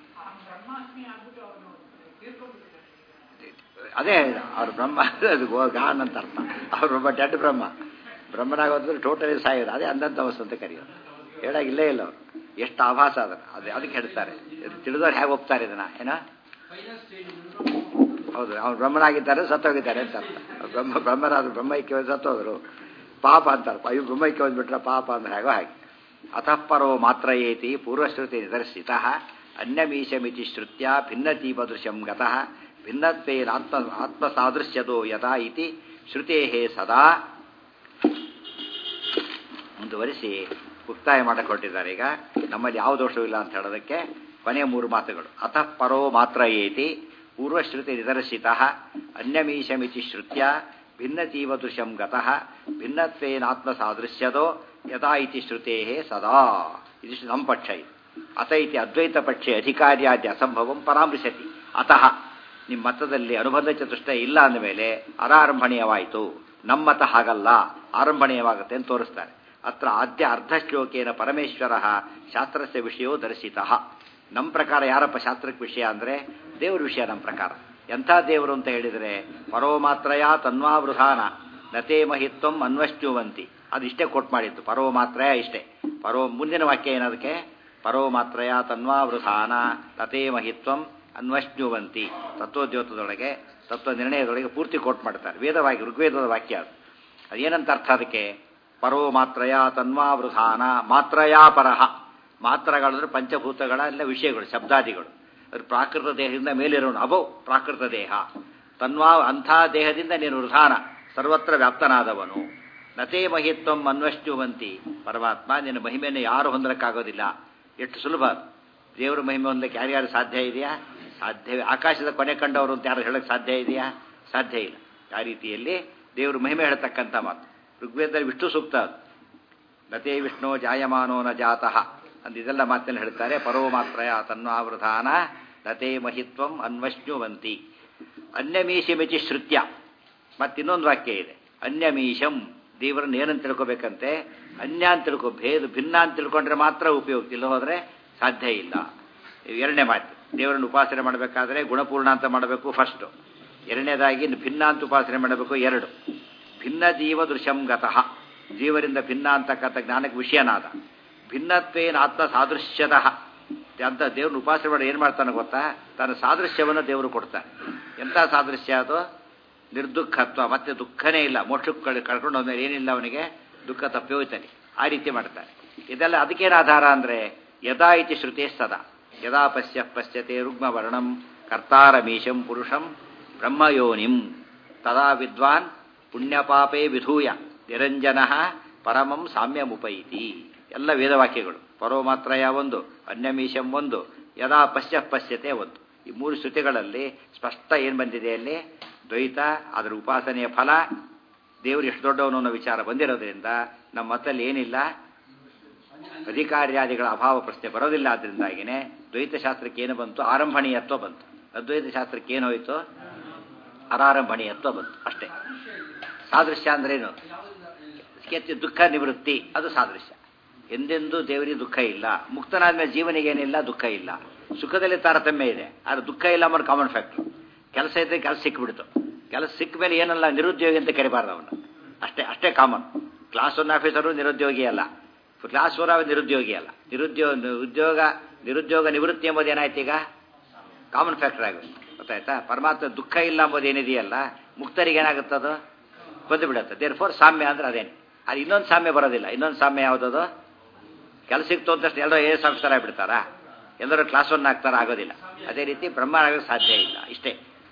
[SPEAKER 1] ಅದೇ ಅವ್ರ ಬ್ರಹ್ಮ ಅದು ಗೋ- ಗಾನ್ ಅಂತ ಅರ್ಥ ಅವ್ರ ಬ್ರಹ್ಮ ಡೆಡ್ ಬ್ರಹ್ಮ ಬ್ರಹ್ಮನಾಗೋದ್ರೆ ಟೋಟಲಿ ಸಾಯೋದು ಅದೇ ಅಂದಂತ ಅವಸ್ಥೆ ಅಂತ ಕರೆಯೋದು ಹೇಳಾಗಿಲ್ಲೇ ಇಲ್ಲ ಅವರು ಎಷ್ಟು ಆಭಾಸ ಅದ ಅದು ಅದಕ್ಕೆ ಹೇಳ್ತಾರೆ ಇದು ತಿಳಿದವ್ರು ಹೇಗೆ ಒಪ್ತಾರೆ ಇದನ್ನ ಏನ ಹೌದು ಅವ್ರು ಬ್ರಹ್ಮನಾಗಿದ್ದಾರೆ ಸತ್ತೋಗಿದ್ದಾರೆ ಅಂತ ಅರ್ಥ ಅವ್ರು ಬ್ರಹ್ಮ ಬ್ರಹ್ಮರಾದ್ರು ಬ್ರಹ್ಮೈಕ್ಯ ಸತ್ತೋದ್ರು ಪಾಪ ಅಂತಾರೆ ಅಯ್ಯೋ ಬ್ರಹ್ಮೈಕ್ಯ ಬಿಟ್ರೆ ಪಾಪ ಅಂದ್ರೆ ಹೇಗೋ ಹಾಗೆ ಅತಃ ಪರೋ ಮಾತ್ರ ಏತಿ ಪೂರ್ವಶ್ರುತಿ ನಿದರ್ಶಿತ ಅನ್ಯಮೀಶಮಿತಿ ಶ್ರುತ್ಯ ಭಿನ್ನತೀಪದೃಶಂ ಗತಃ ಭಿನ್ನತ್ವೇನ ಆತ್ಮ ಆತ್ಮಸಾದೃಶ್ಯದೋ ಯಥಾ ಇತಿ ಶ್ರುತೇ ಸದಾ ಮುಂದುವರಿಸಿ ಮುಕ್ತಾಯ ಮಾಡಕ್ಕೆ ಹೊರಟಿದ್ದಾರೆ ಈಗ ನಮ್ಮಲ್ಲಿ ಯಾವ ದೋಷವೂ ಇಲ್ಲ ಅಂತ ಹೇಳೋದಕ್ಕೆ ಕೊನೆಯ ಮೂರು ಮಾತುಗಳು ಅತಃ ಪರೋ ಮಾತ್ರ ಏತಿ ಪೂರ್ವಶ್ರುತಿ ನಿದರ್ಶಿತ ಅನ್ಯಮೀಶಮಿತಿ ಶ್ರುತ್ಯ ಭಿನ್ನತೀವ ದೃಶ್ಯಂ ಗತಃ ಭಿನ್ನತ್ವೇನಾತ್ಮ ಸಾದೃಶ್ಯದೋ ಯಥಾ ಇತಿ ಶ್ರುತೇ ಸದಾ ಇದು ನಮ್ಮ ಪಕ್ಷ ಇದು ಅತ ಇತಿ ಅದ್ವೈತ ಪಕ್ಷೆ ಅಧಿಕಾರ್ಯಾದಿ ಅಸಂಭವಂ ಪರಾಮೃಶತಿ ಅತಃ ನಿಮ್ಮ ಮತದಲ್ಲಿ ಅನುಬಂಧ ಚತುಷ್ಟಯ ಇಲ್ಲ ಅಂದಮೇಲೆ ಅರಾರಂಭಣೀಯವಾಯಿತು ನಮ್ಮ ಮತ ಹಾಗಲ್ಲ ಆರಂಭಣೀಯವಾಗುತ್ತೆ ಅಂತ ತೋರಿಸ್ತಾರೆ ಅತ್ರ ಆದ್ಯ ಅರ್ಧಶ್ಲೋಕೇನ ಪರಮೇಶ್ವರ ಶಾಸ್ತ್ರಸ್ಯ ವಿಷಯವೋ ದರ್ಶಿತ ನಮ್ಮ ಪ್ರಕಾರ ಯಾರಪ್ಪ ಶಾಸ್ತ್ರಕ್ಕೆ ವಿಷಯ ಅಂದರೆ ದೇವ್ರ ವಿಷಯ ನಮ್ಮ ಪ್ರಕಾರ ಎಂಥ ದೇವರು ಅಂತ ಹೇಳಿದರೆ ಪರೋ ಮಾತ್ರಯ ತನ್ವಾವೃಧಾನ ನತೇ ಮಹಿತ್ವಂ ಅನ್ವಶ್ಚುವಂತಿ ಅದು ಇಷ್ಟೇ ಕೊಟ್ ಮಾಡಿತ್ತು ಪರೋ ಮಾತ್ರಯ ಇಷ್ಟೇ ಪರೋ ಮುಂದಿನ ವಾಕ್ಯ ಏನದಕ್ಕೆ ಪರೋ ಮಾತ್ರಯ ತನ್ವಾವೃಧಾನ ನತೇ ಮಹಿತ್ವಂ ಅನ್ವಶ್ನುವಂತಿ ತತ್ವೋದ್ಯೋತದೊಳಗೆ ತತ್ವ ನಿರ್ಣಯದೊಳಗೆ ಪೂರ್ತಿ ಕೋಟ್ ಮಾಡ್ತಾರೆ ವೇದವಾಗಿ ಋಗ್ವೇದದ ವಾಕ್ಯ ಅದು ಅದೇನಂತ ಅರ್ಥ ಅದಕ್ಕೆ ಪರೋ ಮಾತ್ರಯ ತನ್ವಾವೃಧಾನ ಮಾತ್ರಯಾ ಪರಹ ಮಾತ್ರಗಳಂದ್ರೆ ಪಂಚಭೂತಗಳ ಎಲ್ಲ ವಿಷಯಗಳು ಶಬ್ದಾದಿಗಳು ಅದು ಪ್ರಾಕೃತ ದೇಹದಿಂದ ಮೇಲಿರೋನು ಅಬೋ ಪ್ರಾಕೃತ ದೇಹ ತನ್ವಾ ಅಂಥ ದೇಹದಿಂದ ನೀನು ವೃಧಾನ ಸರ್ವತ್ರ ವ್ಯಾಪ್ತನಾದವನು ನತೇ ಮಹಿತ್ವಂ ಅನ್ವಶ್ನುವಂತಿ ಪರಮಾತ್ಮ ನಿನ್ನ ಮಹಿಮೆಯನ್ನು ಯಾರು ಹೊಂದಕ್ಕಾಗೋದಿಲ್ಲ ಎಷ್ಟು ಸುಲಭ ಅದು. ದೇವರ ಮಹಿಮೆ ಹೊಂದಕ್ಕೆ ಯಾರ್ಯಾರು ಸಾಧ್ಯ ಇದೆಯಾ ಸಾಧ್ಯವೇ ಆಕಾಶದ ಕೊನೆ ಕಂಡವರು ಅಂತ ಯಾರು ಹೇಳಕ್ಕೆ ಸಾಧ್ಯ ಇದೆಯಾ ಸಾಧ್ಯ ಇಲ್ಲ ಆ ರೀತಿಯಲ್ಲಿ ದೇವರು ಮಹಿಮೆ ಹೇಳ್ತಕ್ಕಂಥ ಮಾತು ಋಗ್ವೇದದಲ್ಲಿ ವಿಷ್ಣು ಸೂಕ್ತ ಅದು ನತೇ ವಿಷ್ಣು ಜಾಯಮಾನೋ ನ ಜಾತಃ ಅಂತ ಇದೆಲ್ಲ ಮಾತನ್ನು ಹೇಳ್ತಾರೆ ಪರೋ ಮಾತ್ರಯ ತನ್ವಾವೃಧಾನ ನತೇ ಮಹಿತ್ವಂ ಅನ್ವಶ್ನುವಂತಿ ಅನ್ಯಮೀಶಮಿತಿ ಶ್ರುತ್ಯ ಮತ್ತಿನ್ನೊಂದು ವಾಕ್ಯ ಇದೆ ಅನ್ಯಮೀಶಂ ದೇವರನ್ನು ಏನಂತ ತಿಳ್ಕೊಬೇಕಂತೆ ಅನ್ಯ ಅಂತ ತಿಳ್ಕೊ ಭೇದ ಭಿನ್ನ ಅಂತ ತಿಳ್ಕೊಂಡ್ರೆ ಮಾತ್ರ ಉಪಯೋಗ ಇಲ್ಲ ಹೋದ್ರೆ ಸಾಧ್ಯ ಇಲ್ಲ ಇವು ಎರಡನೇ ಮಾತು ದೇವರನ್ನು ಉಪಾಸನೆ ಮಾಡಬೇಕಾದ್ರೆ ಗುಣಪೂರ್ಣ ಅಂತ ಮಾಡಬೇಕು ಫಸ್ಟು ಎರಡನೇದಾಗಿ ಭಿನ್ನ ಅಂತ ಉಪಾಸನೆ ಮಾಡಬೇಕು ಎರಡು ಭಿನ್ನ ಜೀವ ದೃಶ್ಯಂ ಗತಃ ಜೀವರಿಂದ ಭಿನ್ನ ಅಂತಕ್ಕಂಥ ಜ್ಞಾನಕ್ಕೆ ವಿಷಯನಾದ ಭಿನ್ನತ್ವೇನ ಆತ್ಮ ಸಾದೃಶ್ಯತಃ ಅಂತ ದೇವ್ರನ್ನ ಉಪಾಸನೆ ಮಾಡಿ ಏನು ಮಾಡ್ತಾನೆ ಗೊತ್ತಾ ತನ್ನ ಸಾದೃಶ್ಯವನ್ನು ದೇವರು ಕೊಡ್ತಾನೆ ಎಂಥ ಸಾದೃಶ್ಯ ಅದು ನಿರ್ದುಃಖತ್ವ ಮತ್ತೆ ದುಃಖನೇ ಇಲ್ಲ ಮೋಕ್ಷಕ್ಕೆ ಕಳ್- ಕಳ್ಕೊಂಡು ಹೋದ್ಮೇಲೆ ಏನಿಲ್ಲ ಅವನಿಗೆ ದುಃಖ ತಪ್ಪಿ ಹೋಯ್ತಾನೆ ಆ ರೀತಿ ಮಾಡ್ತಾನೆ ಇದೆಲ್ಲ ಅದಕ್ಕೇನು ಆಧಾರ ಅಂದರೆ ಯದಾ ಇತಿ ಶ್ರುತೇ ಸದಾ ಯದಾ ಪಶ್ಯ ಪಶ್ಯತೆ ರುಗ್ಮವರ್ಣಂ ಕರ್ತಾರಮೀಶಂ ಪುರುಷಂ ಬ್ರಹ್ಮಯೋನಿಂ ತದಾ ವಿದ್ವಾನ್ ಪುಣ್ಯಪಾಪೇ ವಿಧೂಯ ನಿರಂಜನ ಪರಮಂ ಸಾಮ್ಯಮುಪೈತಿ ಎಲ್ಲ ವೇದವಾಕ್ಯಗಳು ಪರೋ ಮಾತ್ರಯ ಒಂದು ಅನ್ಯಮೀಶಂ ಒಂದು ಯದಾ ಪಶ್ಯ ಪಶ್ಯತೆ ಒಂದು ಈ ಮೂರು ಶ್ರುತಿಗಳಲ್ಲಿ ಸ್ಪಷ್ಟ ಏನು ಬಂದಿದೆ ಅಲ್ಲಿ ದ್ವೈತ ಅದರ ಉಪಾಸನೆಯ ಫಲ ದೇವರು ಎಷ್ಟು ದೊಡ್ಡವನು ಅನ್ನೋ ವಿಚಾರ ಬಂದಿರೋದ್ರಿಂದ ನಮ್ಮ ಮತಲ್ಲಿ ಏನಿಲ್ಲ ಅಧಿಕಾರ್ಯಾದಿಗಳ ಅಭಾವ ಪ್ರಶ್ನೆ ಬರೋದಿಲ್ಲ ಆದ್ರಿಂದಾಗಿನೇ ದ್ವೈತ ಶಾಸ್ತ್ರಕ್ಕೆ ಏನು ಬಂತು ಆರಂಭಣೀಯತ್ವ ಬಂತು ಅದ್ವೈತ ಶಾಸ್ತ್ರಕ್ಕೆ ಏನು ಹೋಯಿತು ಅನಾರಂಭಣೀಯತ್ವ ಬಂತು ಅಷ್ಟೇ ಸಾದೃಶ್ಯ ಅಂದ್ರೇನು ಕೆತ್ತಿ ದುಃಖ ನಿವೃತ್ತಿ ಅದು ಸಾದೃಶ್ಯ ಎಂದೆಂದೂ ದೇವರಿಗೆ ದುಃಖ ಇಲ್ಲ ಮುಕ್ತನಾದ್ಮೇಲೆ ಜೀವನಿಗೆ ಏನಿಲ್ಲ ದುಃಖ ಇಲ್ಲ ಸುಖದಲ್ಲಿ ತಾರತಮ್ಯ ಇದೆ ಆದ್ರೆ ದುಃಖ ಇಲ್ಲ ಅನ್ನೋ ಕಾಮನ್ ಫ್ಯಾಕ್ಟ್ರು ಕೆಲಸ ಇದ್ರೆ ಕೆಲಸ ಸಿಕ್ಬಿಡ್ತು ಕೆಲಸ ಸಿಕ್ಕ ಮೇಲೆ ಏನಲ್ಲ ನಿರುದ್ಯೋಗಿ ಅಂತ ಕರಿಬಾರ್ದು ಅವನು ಅಷ್ಟೇ ಅಷ್ಟೇ ಕಾಮನ್ ಕ್ಲಾಸ್ ಒನ್ ಆಫೀಸರು ನಿರುದ್ಯೋಗಿ ಅಲ್ಲ ಕ್ಲಾಸ್ ಫೋರ್ ನಿರುದ್ಯೋಗಿ ಅಲ್ಲ ನಿರುದ್ಯೋಗ ಉದ್ಯೋಗ ನಿರುದ್ಯೋಗ ನಿವೃತ್ತಿ ಎಂಬುದು ಏನಾಯ್ತು ಈಗ ಕಾಮನ್ ಫ್ಯಾಕ್ಟರ್ ಆಗುತ್ತೆ ಗೊತ್ತಾಯ್ತಾ ಪರಮಾತ್ಮ ದುಃಖ ಇಲ್ಲ ಎಂಬುದು ಏನಿದೆಯಲ್ಲ ಮುಕ್ತರಿಗೆ ಏನಾಗುತ್ತದು ಬಂದು ಬಿಡುತ್ತೆ ದೇರ್ ಫೋರ್ ಸಾಮ್ಯ ಅಂದ್ರೆ ಅದೇನೆ ಅದು ಇನ್ನೊಂದು ಸಾಮ್ಯ ಬರೋದಿಲ್ಲ ಇನ್ನೊಂದು ಸಾಮ್ಯ ಯಾವುದದು ಕೆಲಸ ಸಿಕ್ತು ಅಂತಷ್ಟು ಎಲ್ಲರೂ ಎ ಎಸ್ ಆಫೀಸರ್ ಆಗಿಬಿಡ್ತಾರಾ ಎಲ್ಲರೂ ಕ್ಲಾಸ್ ಒನ್ ಆಗ್ತಾರ ಆಗೋದಿಲ್ಲ ಅದೇ ರೀತಿ ಬ್ರಹ್ಮ ಆಗೋಕ್ಕೆ ಸಾಧ್ಯ ಇಲ್ಲ ಇಷ್ಟೇ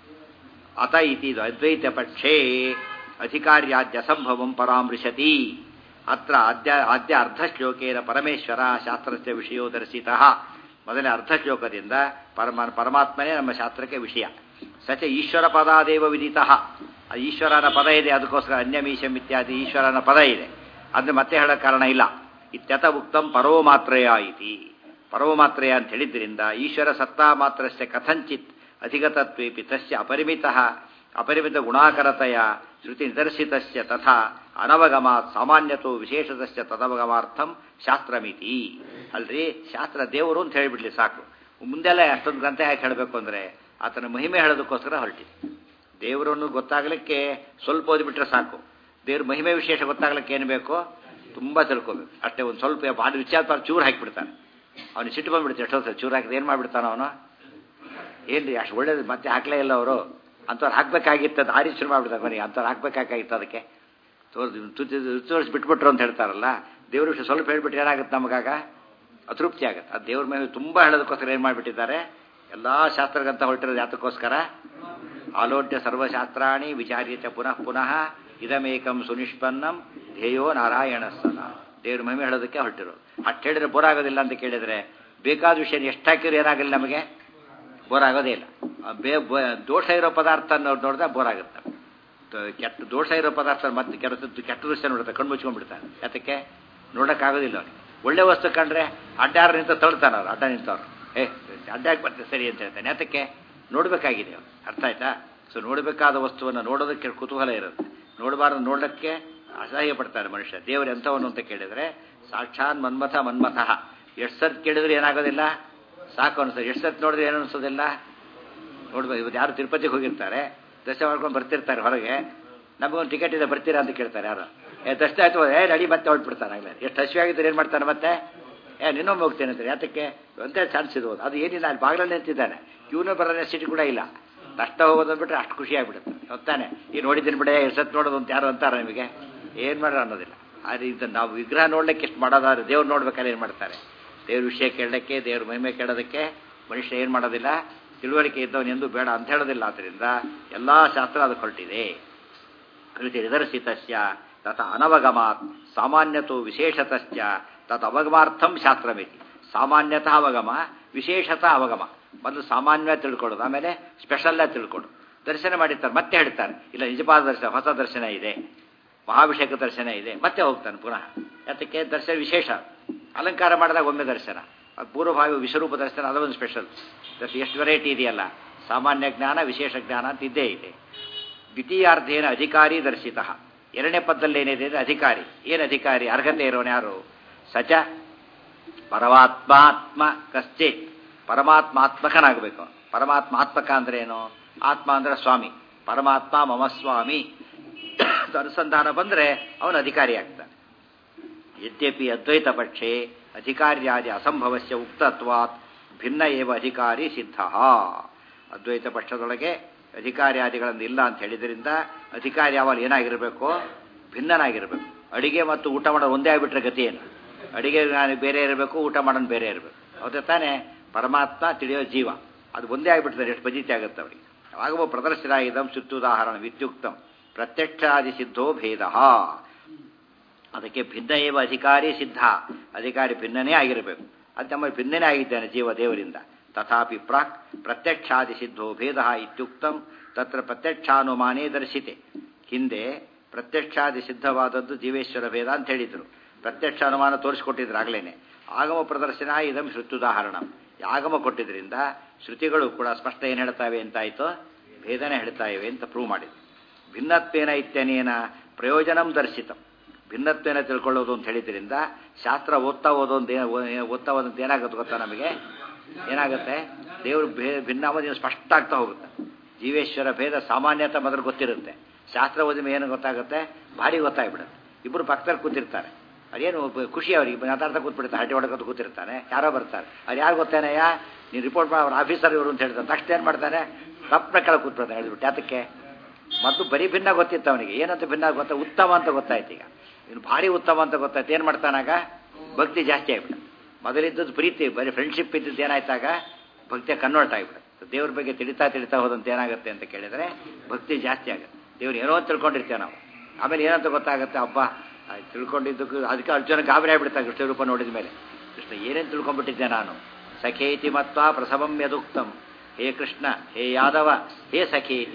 [SPEAKER 1] ಅತ ಇತಿ ಇದು ಅದ್ವೈತ ಪಕ್ಷೇ ಅಧಿಕಾರ್ಯಾದ್ಯ ಸಂಭವಂ ಪರಾಮೃಶತಿ ಅತ್ರ ಆದ್ಯ ಆದ್ಯ ಅರ್ಧಶ್ಲೋಕೇನ ಪರಮೇಶ್ವರ ಶಾಸ್ತ್ರಸ್ಯ ವಿಷಯೋ ದರ್ಶಿತಃ ಮೊದಲನೇ ಅರ್ಧಶ್ಲೋಕದಿಂದ ಪರಮ ಪರಮಾತ್ಮನೇ ನಮ್ಮ ಶಾಸ್ತ್ರಕ್ಕೆ ವಿಷಯ ಸಚ ಈಶ್ವರ ಪದಾದೇವ ವಿದಿತಃ ಆ ಈಶ್ವರನ ಪದ ಇದೆ ಅದಕ್ಕೋಸ್ಕರ ಅನ್ಯಮೀಶಂ ಇತ್ಯಾದಿ ಈಶ್ವರನ ಪದ ಇದೆ ಅದನ್ನ ಮತ್ತೆ ಹೇಳೋ ಕಾರಣ ಇಲ್ಲ ಇತ್ಯತ ಉಕ್ತಂ ಪರೋ ಮಾತ್ರೆಯ ಇತಿ ಪರೋ ಮಾತ್ರೆಯ ಅಂತ ಹೇಳಿದ್ರಿಂದ ಈಶ್ವರ ಸತ್ತಾ ಮಾತ್ರಸ್ಯ ಕಥಂಚಿತ್ ಅಧಿಗತತ್ವೇಪಿ ತಸ್ಯ ಅಪರಿಮಿತ ಅಪರಿಮಿತ ಗುಣಾಕರತೆಯ ಶ್ರುತಿ ನಿದರ್ಶಿತಸ್ಯ ತಥಾ ಅನವಗಮಾತ್ ಸಾಮಾನ್ಯತೋ ವಿಶೇಷತಸ್ಯ ತದವಗಮಾರ್ಥಂ ಶಾಸ್ತ್ರಮಿತಿ ಅಲ್ರಿ ಶಾಸ್ತ್ರ ದೇವರು ಅಂತ ಹೇಳಿಬಿಡ್ಲಿ ಸಾಕು ಮುಂದೆಲ್ಲ ಅಷ್ಟೊಂದು ಗ್ರಂಥ ಯಾಕೆ ಹೇಳಬೇಕು ಅಂದರೆ ಆತನ ಮಹಿಮೆ ಹೇಳೋದಕ್ಕೋಸ್ಕರ ಹೊರಟಿದೆ ದೇವರನ್ನು ಗೊತ್ತಾಗಲಿಕ್ಕೆ ಸ್ವಲ್ಪ ಓದಿಬಿಟ್ರೆ ಸಾಕು ದೇವ್ರ ಮಹಿಮೆ ವಿಶೇಷ ಗೊತ್ತಾಗ್ಲಿಕ್ಕೆ ಏನು ಬೇಕು ತುಂಬ ತಿಳ್ಕೊಬೇಕು ಅಷ್ಟೇ ಒಂದು ಸ್ವಲ್ಪ ಭಾಳ ವಿಚಾರ ಚೂರು ಹಾಕಿಬಿಡ್ತಾನೆ ಅವನು ಸಿಟ್ಟು ಬಂದ್ಬಿಡ್ತಾನೆ ಎಷ್ಟೋ ಚೂರು ಹಾಕಿದ್ರೆ ಏನು ಮಾಡಿಬಿಡ್ತಾನೆ ಅವನು ಏನು ಅಷ್ಟು ಒಳ್ಳೇದು ಮತ್ತೆ ಹಾಕ್ಲೇ ಇಲ್ಲ ಅವರು ಅಂಥವ್ರು ಹಾಕ್ಬೇಕಾಗಿತ್ತು ಅದು ಆರಿ ಶುರು ಮಾಡಿಬಿಡ್ತಾರೆ ಮನೆಗೆ ಅಂಥವ್ರು ಹಾಕ್ಬೇಕಾಗಿತ್ತು ಅದಕ್ಕೆ ತೋರಿಸಿ ತುತ್ತಿ ತೋರಿಸಿ ಬಿಟ್ಬಿಟ್ರು ಅಂತ ಹೇಳ್ತಾರಲ್ಲ ದೇವ್ರ ವಿಷಯ ಸ್ವಲ್ಪ ಹೇಳ್ಬಿಟ್ರೆ ಏನಾಗುತ್ತೆ ನಮಗಾಗ ಅತೃಪ್ತಿ ಆಗುತ್ತೆ ಅದು ದೇವ್ರ ಮೇಲೆ ತುಂಬ ಹೇಳೋದಕ್ಕೋಸ್ಕರ ಏನು ಮಾಡಿಬಿಟ್ಟಿದ್ದಾರೆ ಎಲ್ಲ ಶಾಸ್ತ್ರಗಂತ ಹೊರಟಿರೋದು ಯಾತಕ್ಕೋಸ್ಕರ ಆಲೋಟ್ಯ ಸರ್ವಶಾಸ್ತ್ರಾಣಿ ವಿಚಾರ್ಯತೆ ಪುನಃ ಪುನಃ ಇದಮೇಕಂ ಸುನಿಷ್ಪನ್ನಂ ಧ್ಯೇಯೋ ನಾರಾಯಣ ಸದಾ ದೇವ್ರ ಮಹಿಮೆ ಹೇಳೋದಕ್ಕೆ ಹೊರಟಿರೋದು ಅಷ್ಟು ಹೇಳಿದ್ರೆ ಬೋರ್ ಆಗೋದಿಲ್ಲ ಅಂತ ಕೇಳಿದರೆ ಬೇಕಾದ ವಿಷಯ ಎಷ್ಟು ಹಾಕಿದ್ರೆ ಏನಾಗಲಿಲ್ಲ ನಮಗೆ ಬೋರ್ ಆಗೋದೇ ಇಲ್ಲ ಬೇ ದೋಷ ಇರೋ ಪದಾರ್ಥ ನೋಡಿದ್ರೆ ಬೋರ್ ಆಗುತ್ತೆ ಕೆಟ್ಟ ದೋಷ ಇರೋ ಪದಾರ್ಥ ಮತ್ತೆ ಕೆಲಸದ್ದು ಕೆಟ್ಟ ದೃಶ್ಯ ನೋಡುತ್ತೆ ಕಣ್ಣು ಮುಚ್ಕೊಂಡ್ಬಿಡ್ತಾನೆ ಯಾತಕ್ಕೆ ನೋಡೋಕ್ಕಾಗೋದಿಲ್ಲ ಅವ್ರಿಗೆ ಒಳ್ಳೆ ವಸ್ತು ಕಂಡ್ರೆ ಅಡ್ಡಾರ ನಿಂತ ತಳ್ತಾನೆ ಅವ್ರು ಅಡ್ಡ ನಿಂತವ್ರು ಏ ಅಡ್ಡಾಗಿ ಬರ್ತದೆ ಸರಿ ಅಂತ ಹೇಳ್ತಾನೆ ಯಾತಕ್ಕೆ ನೋಡಬೇಕಾಗಿದೆ ಅವ್ರು ಅರ್ಥ ಆಯ್ತಾ ಸೊ ನೋಡಬೇಕಾದ ವಸ್ತುವನ್ನು ನೋಡೋದಕ್ಕೆ ಕುತೂಹಲ ಇರುತ್ತೆ ನೋಡಬಾರ್ದು ನೋಡೋಕ್ಕೆ ಅಸಹ್ಯ ಪಡ್ತಾರೆ ಮನುಷ್ಯ ದೇವರು ಎಂಥವನು ಅಂತ ಕೇಳಿದರೆ ಸಾಕ್ಷಾತ್ ಮನ್ಮಥ ಮನ್ಮಥ ಎಷ್ಟು ಸತ್ ಕೇಳಿದ್ರೆ ಏನಾಗೋದಿಲ್ಲ ಸಾಕು ಅನಿಸ್ತದೆ ಎಷ್ಟು ಸತ್ ನೋಡಿದ್ರೆ ಏನು ಅನಿಸೋದಿಲ್ಲ ನೋಡ್ಬೇಕು ಇವತ್ತು ಯಾರು ತಿರುಪತಿಗೆ ಹೋಗಿರ್ತಾರೆ ದರ್ಶನ ಮಾಡ್ಕೊಂಡು ಬರ್ತಿರ್ತಾರೆ ಹೊರಗೆ ನಮಗೊಂದು ಟಿಕೆಟ್ ಇದೆ ಬರ್ತೀರಾ ಅಂತ ಕೇಳ್ತಾರೆ ಯಾರು ಏ ದರ್ಶನ ಆಯ್ತು ಏ ನಡಿ ಮತ್ತೆ ಹೊರಟ್ಬಿಡ್ತಾನೆ ಆಗಲೇ ಎಷ್ಟು ಹಸಿವಾಗಿದ್ದರೆ ಏನು ಮಾಡ್ತಾನೆ ಮತ್ತೆ ಏ ನಿನ್ನೊಮ್ಮೆ ಹೋಗ್ತೇನೆ ಅಂತಾರೆ ಯಾತಕ್ಕೆ ಅಂತ ಚಾನ್ಸ್ ಇರ್ಬೋದು ಅದು ಏನಿಲ್ಲ ಅಲ್ಲಿ ಬಾಗಿಲಲ್ಲಿ ನಿಂತಿದ್ದಾನೆ ಇವನು ಬರೋ ಸಿಟಿ ಕೂಡ ಇಲ್ಲ ನಷ್ಟ ಹೋಗೋದು ಅಂದ್ಬಿಟ್ರೆ ಅಷ್ಟು ಖುಷಿ ಆಗ್ಬಿಡುತ್ತೆ ಹೊತ್ತಾನೆ ಈ ನೋಡಿದ್ದೀನಿ ಬಿಡೆ ಸತ್ ನೋಡೋದು ಅಂತ ಯಾರು ಅಂತಾರೆ ನಿಮಗೆ ಏನು ಮಾಡ್ರ ಅನ್ನೋದಿಲ್ಲ ಆದರೆ ಇದು ನಾವು ವಿಗ್ರಹ ನೋಡ್ಲಿಕ್ಕೆ ಎಷ್ಟು ಮಾಡೋದಾದ್ರೆ ದೇವ್ರು ನೋಡ್ಬೇಕಾದ್ರೆ ಏನು ಮಾಡ್ತಾರೆ ದೇವ್ರ ವಿಷಯ ಕೇಳಲಿಕ್ಕೆ ದೇವ್ರ ಮಹಿಮೆ ಕೇಳೋದಕ್ಕೆ ಮನುಷ್ಯ ಏನು ಮಾಡೋದಿಲ್ಲ ತಿಳುವಳಿಕೆ ಇದ್ದವನು ಎಂದು ಬೇಡ ಅಂತ ಹೇಳೋದಿಲ್ಲ ಆದ್ದರಿಂದ ಎಲ್ಲ ಶಾಸ್ತ್ರ ಅದಕ್ಕೆ ಹೊರಟಿದೆ ಕೃತಿ ನಿದರ್ಶಿತಸ್ಯ ತಥ ಅನವಗಮಾತ್ ಸಾಮಾನ್ಯತೋ ವಿಶೇಷತಶ್ಚ ತತ್ ಅವಗಮಾರ್ಥಂ ಶಾಸ್ತ್ರಮಿತಿ ಸಾಮಾನ್ಯತಃ ಅವಗಮ ವಿಶೇಷತಃ ಅವಗಮ ಮೊದಲು ಸಾಮಾನ್ಯ ತಿಳ್ಕೊಳ್ಳೋದು ಆಮೇಲೆ ಸ್ಪೆಷಲ್ಲ ತಿಳ್ಕೊಳ್ಳೋದು ದರ್ಶನ ಮಾಡಿರ್ತಾರೆ ಮತ್ತೆ ಹೇಳ್ತಾರೆ ಇಲ್ಲ ನಿಜವಾದ ದರ್ಶನ ಹೊಸ ದರ್ಶನ ಇದೆ ಮಹಾಭಿಷೇಕ ದರ್ಶನ ಇದೆ ಮತ್ತೆ ಹೋಗ್ತಾನೆ ಪುನಃ ಯಾತಕ್ಕೆ ದರ್ಶನ ವಿಶೇಷ ಅಲಂಕಾರ ಮಾಡಿದಾಗ ಒಮ್ಮೆ ದರ್ಶನ ಪೂರ್ವಭಾವಿ ವಿಶ್ವರೂಪ ದರ್ಶನ ಅದೊಂದು ಸ್ಪೆಷಲ್ ದರ್ಶನ ಎಷ್ಟು ವೆರೈಟಿ ಇದೆಯಲ್ಲ ಸಾಮಾನ್ಯ ಜ್ಞಾನ ವಿಶೇಷ ಜ್ಞಾನ ಅಂತ ಇದ್ದೇ ಇದೆ ದ್ವಿತೀಯಾರ್ಧೇನ ಅಧಿಕಾರಿ ದರ್ಶಿತ ಎರಡನೇ ಪದದಲ್ಲಿ ಏನಿದೆ ಅಂದರೆ ಅಧಿಕಾರಿ ಏನು ಅಧಿಕಾರಿ ಅರ್ಹತೆ ಇರೋನು ಯಾರು ಸಚ ಪರಮಾತ್ಮಾತ್ಮ ಕಶ್ಚೆ ಪರಮಾತ್ಮಾತ್ಮಕನಾಗಬೇಕು ಪರಮಾತ್ಮಾತ್ಮಕ ಅಂದ್ರೆ ಏನು ಆತ್ಮ ಅಂದ್ರೆ ಸ್ವಾಮಿ ಪರಮಾತ್ಮ ಮಮ ಸ್ವಾಮಿ ಅನುಸಂಧಾನ ಬಂದರೆ ಅವನು ಅಧಿಕಾರಿ ಆಗ್ತಾನೆ ಯದ್ಯಪಿ ಅದ್ವೈತ ಪಕ್ಷೆ ಅಧಿಕಾರ್ಯಾದಿ ಅಸಂಭವಸ್ಯ ಉಕ್ತತ್ವಾತ್ ಭಿನ್ನ ಏವ ಅಧಿಕಾರಿ ಸಿದ್ಧ ಅದ್ವೈತ ಪಕ್ಷದೊಳಗೆ ಅಧಿಕಾರ್ಯಾದಿಗಳನ್ನು ಇಲ್ಲ ಅಂತ ಹೇಳಿದ್ರಿಂದ ಅಧಿಕಾರಿ ಯಾವಾಗ ಏನಾಗಿರಬೇಕು ಭಿನ್ನನಾಗಿರಬೇಕು ಅಡಿಗೆ ಮತ್ತು ಊಟ ಮಾಡೋದು ಒಂದೇ ಆಗಿಬಿಟ್ರೆ ಗತಿ ಏನು ಅಡಿಗೆ ನಾನು ಬೇರೆ ಇರಬೇಕು ಊಟ ಮಾಡೋದು ಬೇರೆ ಇರಬೇಕು ಹೌದಾ ತಾನೇ ಪರಮಾತ್ಮ ತಿಳಿಯೋ ಜೀವ ಅದು ಒಂದೇ ಆಗಿಬಿಡ್ತಾರೆ ಎಷ್ಟು ಬಜಿತಿ ಆಗುತ್ತೆ ಅವರಿಗೆ ಆಗುವ ಪ್ರದರ್ಶನ ಇದಂ ಸುತ್ತುದಾಹರಣ ವಿತ್ಯುಕ್ತಂ ಪ್ರತ್ಯಕ್ಷಾದಿ ಸಿದ್ಧೋ ಭೇದ ಅದಕ್ಕೆ ಭಿನ್ನ ಏವ ಅಧಿಕಾರಿ ಸಿದ್ಧ ಅಧಿಕಾರಿ ಭಿನ್ನನೇ ಆಗಿರಬೇಕು ಅದು ನಮ್ಮಲ್ಲಿ ಭಿನ್ನನೇ ಆಗಿದ್ದಾನೆ ಜೀವ ದೇವರಿಂದ ತಥಾಪಿ ಪ್ರಾಕ್ ಪ್ರತ್ಯಕ್ಷಾದಿ ಸಿದ್ಧೋ ಭೇದ ಇತ್ಯುಕ್ತಂ ತತ್ರ ಪ್ರತ್ಯಕ್ಷಾನುಮಾನೇ ದರ್ಶಿತೆ ಹಿಂದೆ ಪ್ರತ್ಯಕ್ಷಾದಿ ಸಿದ್ಧವಾದದ್ದು ಜೀವೇಶ್ವರ ಭೇದ ಅಂತ ಹೇಳಿದರು ಪ್ರತ್ಯಕ್ಷ ಅನುಮಾನ ತೋರಿಸಿಕೊಟ್ಟಿದ್ರು ಆಗ್ಲೇನೆ ಆಗಮ ಪ್ರದರ್ಶನ ಇದಂ ಶ್ರುತ್ಯುದಾಹರಣ ಆಗಮ ಕೊಟ್ಟಿದ್ರಿಂದ ಶ್ರುತಿಗಳು ಕೂಡ ಸ್ಪಷ್ಟ ಏನು ಹೇಳ್ತಾವೆ ಅಂತಾಯಿತು ಭೇದನೆ ಹೇಳ್ತಾ ಇವೆ ಅಂತ ಪ್ರೂವ್ ಮಾಡಿದ್ರು ಭಿನ್ನತ್ವೇನ ಇತ್ಯನೇನ ಪ್ರಯೋಜನಂ ದರ್ಶಿತಂ ಭಿನ್ನತ್ವೇನ ತಿಳ್ಕೊಳ್ಳೋದು ಅಂತ ಹೇಳಿದ್ರಿಂದ ಶಾಸ್ತ್ರ ಓದ್ತಾ ಓದೋದು ಓದ್ತಾ ಓದಂತ ಏನಾಗುತ್ತೆ ಗೊತ್ತಾ ನಮಗೆ ಏನಾಗುತ್ತೆ ದೇವರು ಭೇ ಭಿನ್ನಾಮದಿಂದ ಸ್ಪಷ್ಟ ಆಗ್ತಾ ಹೋಗುತ್ತೆ ಜೀವೇಶ್ವರ ಭೇದ ಸಾಮಾನ್ಯತ ಮೊದಲು ಗೊತ್ತಿರುತ್ತೆ ಶಾಸ್ತ್ರ ಓದಿಮೆ ಏನು ಗೊತ್ತಾಗುತ್ತೆ ಭಾರಿ ಗೊತ್ತಾಗ್ಬಿಡುತ್ತೆ ಇಬ್ಬರು ಪಕ್ಕದಲ್ಲಿ ಕೂತಿರ್ತಾರೆ ಅದೇನು ಖುಷಿ ಅವ್ರಿಗೆ ಮಾತಾಡ್ತಾ ಕೂತ್ಬಿಡ್ತಾರೆ ಹರಟೆ ಹೊಡ್ಕೊತ ಕೂತಿರ್ತಾನೆ ಯಾರೋ ಬರ್ತಾರೆ ಅದು ಯಾರು ಗೊತ್ತೇನಯ್ಯ ನೀನು ರಿಪೋರ್ಟ್ ಮಾಡಿ ಅವ್ರ ಆಫೀಸರ್ ಇವರು ಅಂತ ಹೇಳ್ತಾರೆ ತಕ್ಷಣ ಏನು ಮಾಡ್ತಾನೆ ತಪ್ಪನ ಕೆಳಗೆ ಕೂತ್ಬಿಡ್ತಾನೆ ಹೇಳ್ಬಿಟ್ಟು ಯಾತಕ್ಕೆ ಮತ್ತು ಬರೀ ಭಿನ್ನ ಗೊತ್ತಿತ್ತು ಅವನಿಗೆ ಏನಂತ ಭಿನ್ನ ಗೊತ್ತಾ ಉತ್ತಮ ಅಂತ ಗೊತ್ತಾಯ್ತು ಈಗ ಇನ್ನು ಭಾರಿ ಉತ್ತಮ ಅಂತ ಗೊತ್ತಾಯ್ತು ಏನು ಮಾಡ್ತಾನಾಗ ಭಕ್ತಿ ಜಾಸ್ತಿ ಆಗ್ಬಿಡ ಮೊದಲಿದ್ದದ್ದು ಪ್ರೀತಿ ಬರೀ ಫ್ರೆಂಡ್ಶಿಪ್ ಇದ್ದದ್ದು ಏನಾಯ್ತಾಗ ಭಕ್ತಿಯ ಕನ್ವರ್ಟ್ ಆಗಿಬಿಡುತ್ತೆ ದೇವ್ರ ಬಗ್ಗೆ ತಿಳಿತಾ ತಿಳಿತಾ ಹೋದಂತೆ ಏನಾಗುತ್ತೆ ಅಂತ ಕೇಳಿದರೆ ಭಕ್ತಿ ಜಾಸ್ತಿ ಆಗುತ್ತೆ ದೇವ್ರು ಏನೋ ಅಂತ ತಿಳ್ಕೊಂಡಿರ್ತೇವೆ ನಾವು ಆಮೇಲೆ ಏನಂತ ಗೊತ್ತಾಗುತ್ತೆ ಹಬ್ಬ ತಿಳ್ಕೊಂಡಿದ್ದಕ್ಕೂ ಅದಕ್ಕೆ ಅರ್ಜುನ ಗಾಬರಿ ಆಗ್ಬಿಡ್ತಾರೆ ಕೃಷ್ಣ ರೂಪ ನೋಡಿದ ಮೇಲೆ ಕೃಷ್ಣ ಏನೇನು ತಿಳ್ಕೊಂಡ್ಬಿಟ್ಟಿದ್ದೆ ನಾನು ಸಖೇತಿ ಮತ್ವ ಪ್ರಸವಂ ಯದುಕ್ತಂ ಹೇ ಕೃಷ್ಣ ಹೇ ಯಾದವ ಹೇ ಸಖೇತಿ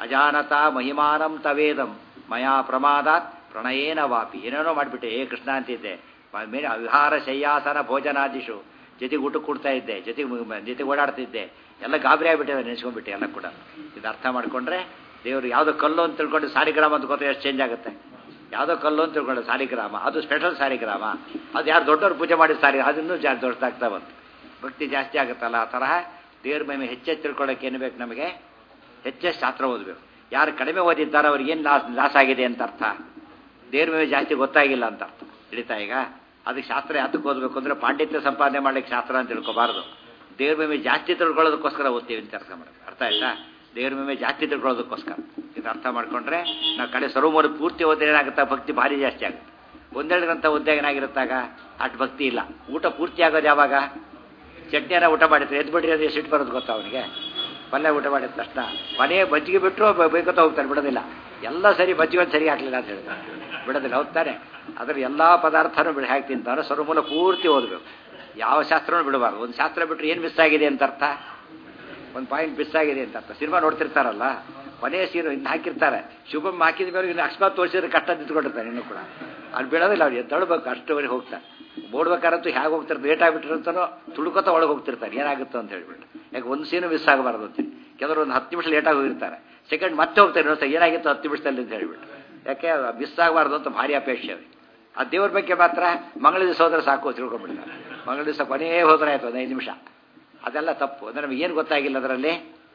[SPEAKER 1] ಅಜಾನತಾ ಮಹಿಮಾನಂ ತವೇದಂ ಮಯಾ ಪ್ರಮಾದಾತ್ ಪ್ರಣಯೇನ ವಾಪಿ ಏನೇನೋ ಮಾಡಿಬಿಟ್ಟೆ ಏ ಕೃಷ್ಣ ಅಂತಿದ್ದೆ ಮ- ಮೇಲೆ ವಿಹಾರ ಶಯ್ಯಾಸನ ಭೋಜನಾದಿಶು ಜೊತೆಗೆ ಊಟ ಕೊಡ್ತಾ ಇದ್ದೆ ಜೊತೆಗೆ ಮ- ಜೊತೆಗೆ ಓಡಾಡ್ತಿದ್ದೆ ಎಲ್ಲ ಗಾಬರಿ ಆಗ್ಬಿಟ್ಟಿದೆ ನೆನೆಸ್ಕೊಂಡ್ಬಿಟ್ಟೆ ಎಲ್ಲ ಕೂಡ ಇದು ಅರ್ಥ ಮಾಡ್ಕೊಂಡ್ರೆ ದೇವರು ಯಾವುದೋ ಕಲ್ಲು ಅಂತ ತಿಳ್ಕೊಂಡು ಸಾಲಿಗ್ರಾಮ ಅಂತ ಗೊತ್ತಾ ಎಷ್ಟು ಚೇಂಜ್ ಆಗುತ್ತೆ ಯಾವುದೋ ಕಲ್ಲು ಅಂತ ತಿಳ್ಕೊಂಡು ಸಾಲಿಗ್ರಾಮ ಅದು ಸ್ಪೆಷಲ್ ಸಾಲಿಗ್ರಾಮ ಅದು ಯಾರು ದೊಡ್ಡವ್ರು ಪೂಜೆ ಮಾಡಿದ ಸಾರಿ ಅದನ್ನೂ ಜಾ ದೊಡ್ಡದಾಗ್ತಾ ಬಂತು ಭಕ್ತಿ ಜಾಸ್ತಿ ಆಗುತ್ತಲ್ಲ ಆ ತರಹ ದೇವ್ರ ಮೇಲೆ ಹೆಚ್ಚೆಚ್ಚು ತಿಳ್ಕೊಳ್ಳೋಕೆ ಏನು ಬೇಕು ನಮಗೆ ಹೆಚ್ಚೆಚ್ಚು ಶಾಸ್ತ್ರ ಓದಬೇಕು ಯಾರು ಕಡಿಮೆ ಓದಿದ್ದಾರೋ ಅವ್ರಿಗೆ ಏನು ಲಾಸ್ ಲಾಸ್ ಆಗಿದೆ ಅಂತ ಅರ್ಥ ದೇವ್ರ ಮೇಲೆ ಜಾಸ್ತಿ ಗೊತ್ತಾಗಿಲ್ಲ ಅಂತ ಅರ್ಥ ಹಿಡಿತಾ ಈಗ ಅದಕ್ಕೆ ಶಾಸ್ತ್ರ ಯಾತಕ್ಕೆ ಓದಬೇಕು ಅಂದರೆ ಪಾಂಡಿತ್ಯ ಸಂಪಾದನೆ ಮಾಡ್ಲಿಕ್ಕೆ ಶಾಸ್ತ್ರ ಅಂತ ತಿಳ್ಕೊಬಾರ್ದು ದೇವ್ರ ಮೇಲೆ ಜಾಸ್ತಿ ತಿಳ್ಕೊಳ್ಳೋದಕ್ಕೋಸ್ಕರ ಓದ್ತೀವಿ ಅಂತ ಅರ್ಥ ಮಾಡಿ ಅರ್ಥ ಆಯ್ತಾ ದೇವ್ರ ಮೇಲೆ ಜಾಸ್ತಿ ತಿಳ್ಕೊಳ್ಳೋದಕ್ಕೋಸ್ಕರ ಇದು ಅರ್ಥ ಮಾಡ್ಕೊಂಡ್ರೆ ನಾವು ಕಡೆ ಸರ್ವಮೂಲ ಪೂರ್ತಿ ಓದಿದ್ರೆ ಏನಾಗುತ್ತಾ ಭಕ್ತಿ ಭಾರಿ ಜಾಸ್ತಿ ಆಗುತ್ತೆ ಒಂದೆರಡು ಗಂಟೆ ಓದ್ದಾಗ ಏನಾಗಿರುತ್ತಾಗ ಅಷ್ಟು ಭಕ್ತಿ ಇಲ್ಲ ಊಟ ಪೂರ್ತಿ ಆಗೋದು ಯಾವಾಗ ಚಟ್ನಿಯನ್ನ ಊಟ ಮಾಡಿದ್ರೆ ಎದ್ದು ಬಿಡ್ರಿ ಅದು ಸಿಟ್ಟು ಬರೋದು ಗೊತ್ತಾ ಅವನಿಗೆ ಪಲ್ಯ ಊಟ ಮಾಡಿದ ತಕ್ಷಣ ಮನೆಗೆ ಬಜ್ಜಿಗೆ ಬಿಟ್ಟರು ಬೇಕಂತ ಹೋಗ್ತಾನೆ ಬಿಡೋದಿಲ್ಲ ಎಲ್ಲ ಸರಿ ಬಜ್ಜಿಗೆ ಒಂದು ಸರಿ ಹಾಕ್ಲಿಲ್ಲ ಅಂತ ಹೇಳ್ತಾರೆ ಬಿಡೋದಿಲ್ಲ ಹೋಗ್ತಾನೆ ಅದ್ರ ಎಲ್ಲ ಪದಾರ್ಥನೂ ಬಿಡಿ ಹಾಕಿ ತಿಂತಾನೆ ಸರ್ವಮೂಲ ಪೂರ್ತಿ ಓದಬೇಕು ಯಾವ ಶಾಸ್ತ್ರನೂ ಬಿಡಬಾರ್ದು ಒಂದು ಶಾಸ್ತ್ರ ಬಿಟ್ಟರೆ ಏನು ಮಿಸ್ ಆಗಿದೆ ಅಂತ ಅರ್ಥ ಒಂದು ಪಾಯಿಂಟ್ ಮಿಸ್ ಆಗಿದೆ ಅಂತ ಅರ್ಥ ಸಿನಿಮಾ ನೋಡ್ತಿರ್ತಾರಲ್ಲ ಕೊನೆಯ ಸೀನು ಇನ್ನು ಹಾಕಿರ್ತಾರೆ ಶುಭಮ್ ಹಾಕಿದ ಮೇಲೆ ಇನ್ನು ಅಕಸ್ಮಾತ್ ತೋರಿಸಿದ್ರೆ ಕಷ್ಟ ನಿಂತ್ಕೊಂಡಿರ್ತಾನೆ ಇನ್ನೂ ಕೂಡ ಅಲ್ಲಿ ಬಿಡೋದಿಲ್ಲ ಅವ್ರು ಎದ್ದೊಳ್ಬೇಕು ಅಷ್ಟುವರೆಗೆ ಹೋಗ್ತಾರೆ ಓಡ್ಬೇಕಾರಂತೂ ಹೇಗೆ ಹೋಗ್ತಾರೆ ಲೇಟ್ ಆಗಿಬಿಟ್ಟಿರ್ತಾನೋ ತುಳುಕೋತ ಒಳಗೆ ಹೋಗ್ತಿರ್ತಾರೆ ಏನಾಗುತ್ತೋ ಅಂತ ಹೇಳ್ಬಿಟ್ಟು ಯಾಕೆ ಒಂದು ಸೀನು ಮಿಸ್ ಆಗಬಾರ್ದು ಅಂತೀನಿ ಕೆಲವರು ಒಂದು ಹತ್ತು ನಿಮಿಷ ಲೇಟಾಗಿ ಹೋಗಿರ್ತಾರೆ ಸೆಕೆಂಡ್ ಮತ್ತೆ ಹೋಗ್ತಾರೆ ಇನ್ನೊಂದು ಸಲ ಏನಾಗಿತ್ತು ಹತ್ತು ನಿಮಿಷದಲ್ಲಿ ಅಂತ ಹೇಳ್ಬಿಟ್ಟು ಯಾಕೆ ಮಿಸ್ ಆಗಬಾರ್ದು ಅಂತ ಭಾರಿ ಅಪೇಕ್ಷೆ ಅದು ಆ ದೇವ್ರ ಬಗ್ಗೆ ಮಾತ್ರ ಮಂಗಳ ದಿವಸ ಹೋದ್ರೆ ಸಾಕು ತಿಳ್ಕೊಂಡ್ಬಿಡ್ತಾರೆ ಮಂಗಳ ದಿವಸ ಕೊನೆಯೇ ಹೋದ್ರೆ ಆಯ್ತು ಒಂದು ಐದು ನಿಮಿಷ ಅದೆಲ್ಲ ತಪ್ಪು ಅಂದರೆ ನಮಗೆ ಏನು ಗೊತ್ತಾಗಿಲ್ಲ ಅದರಲ್ಲಿ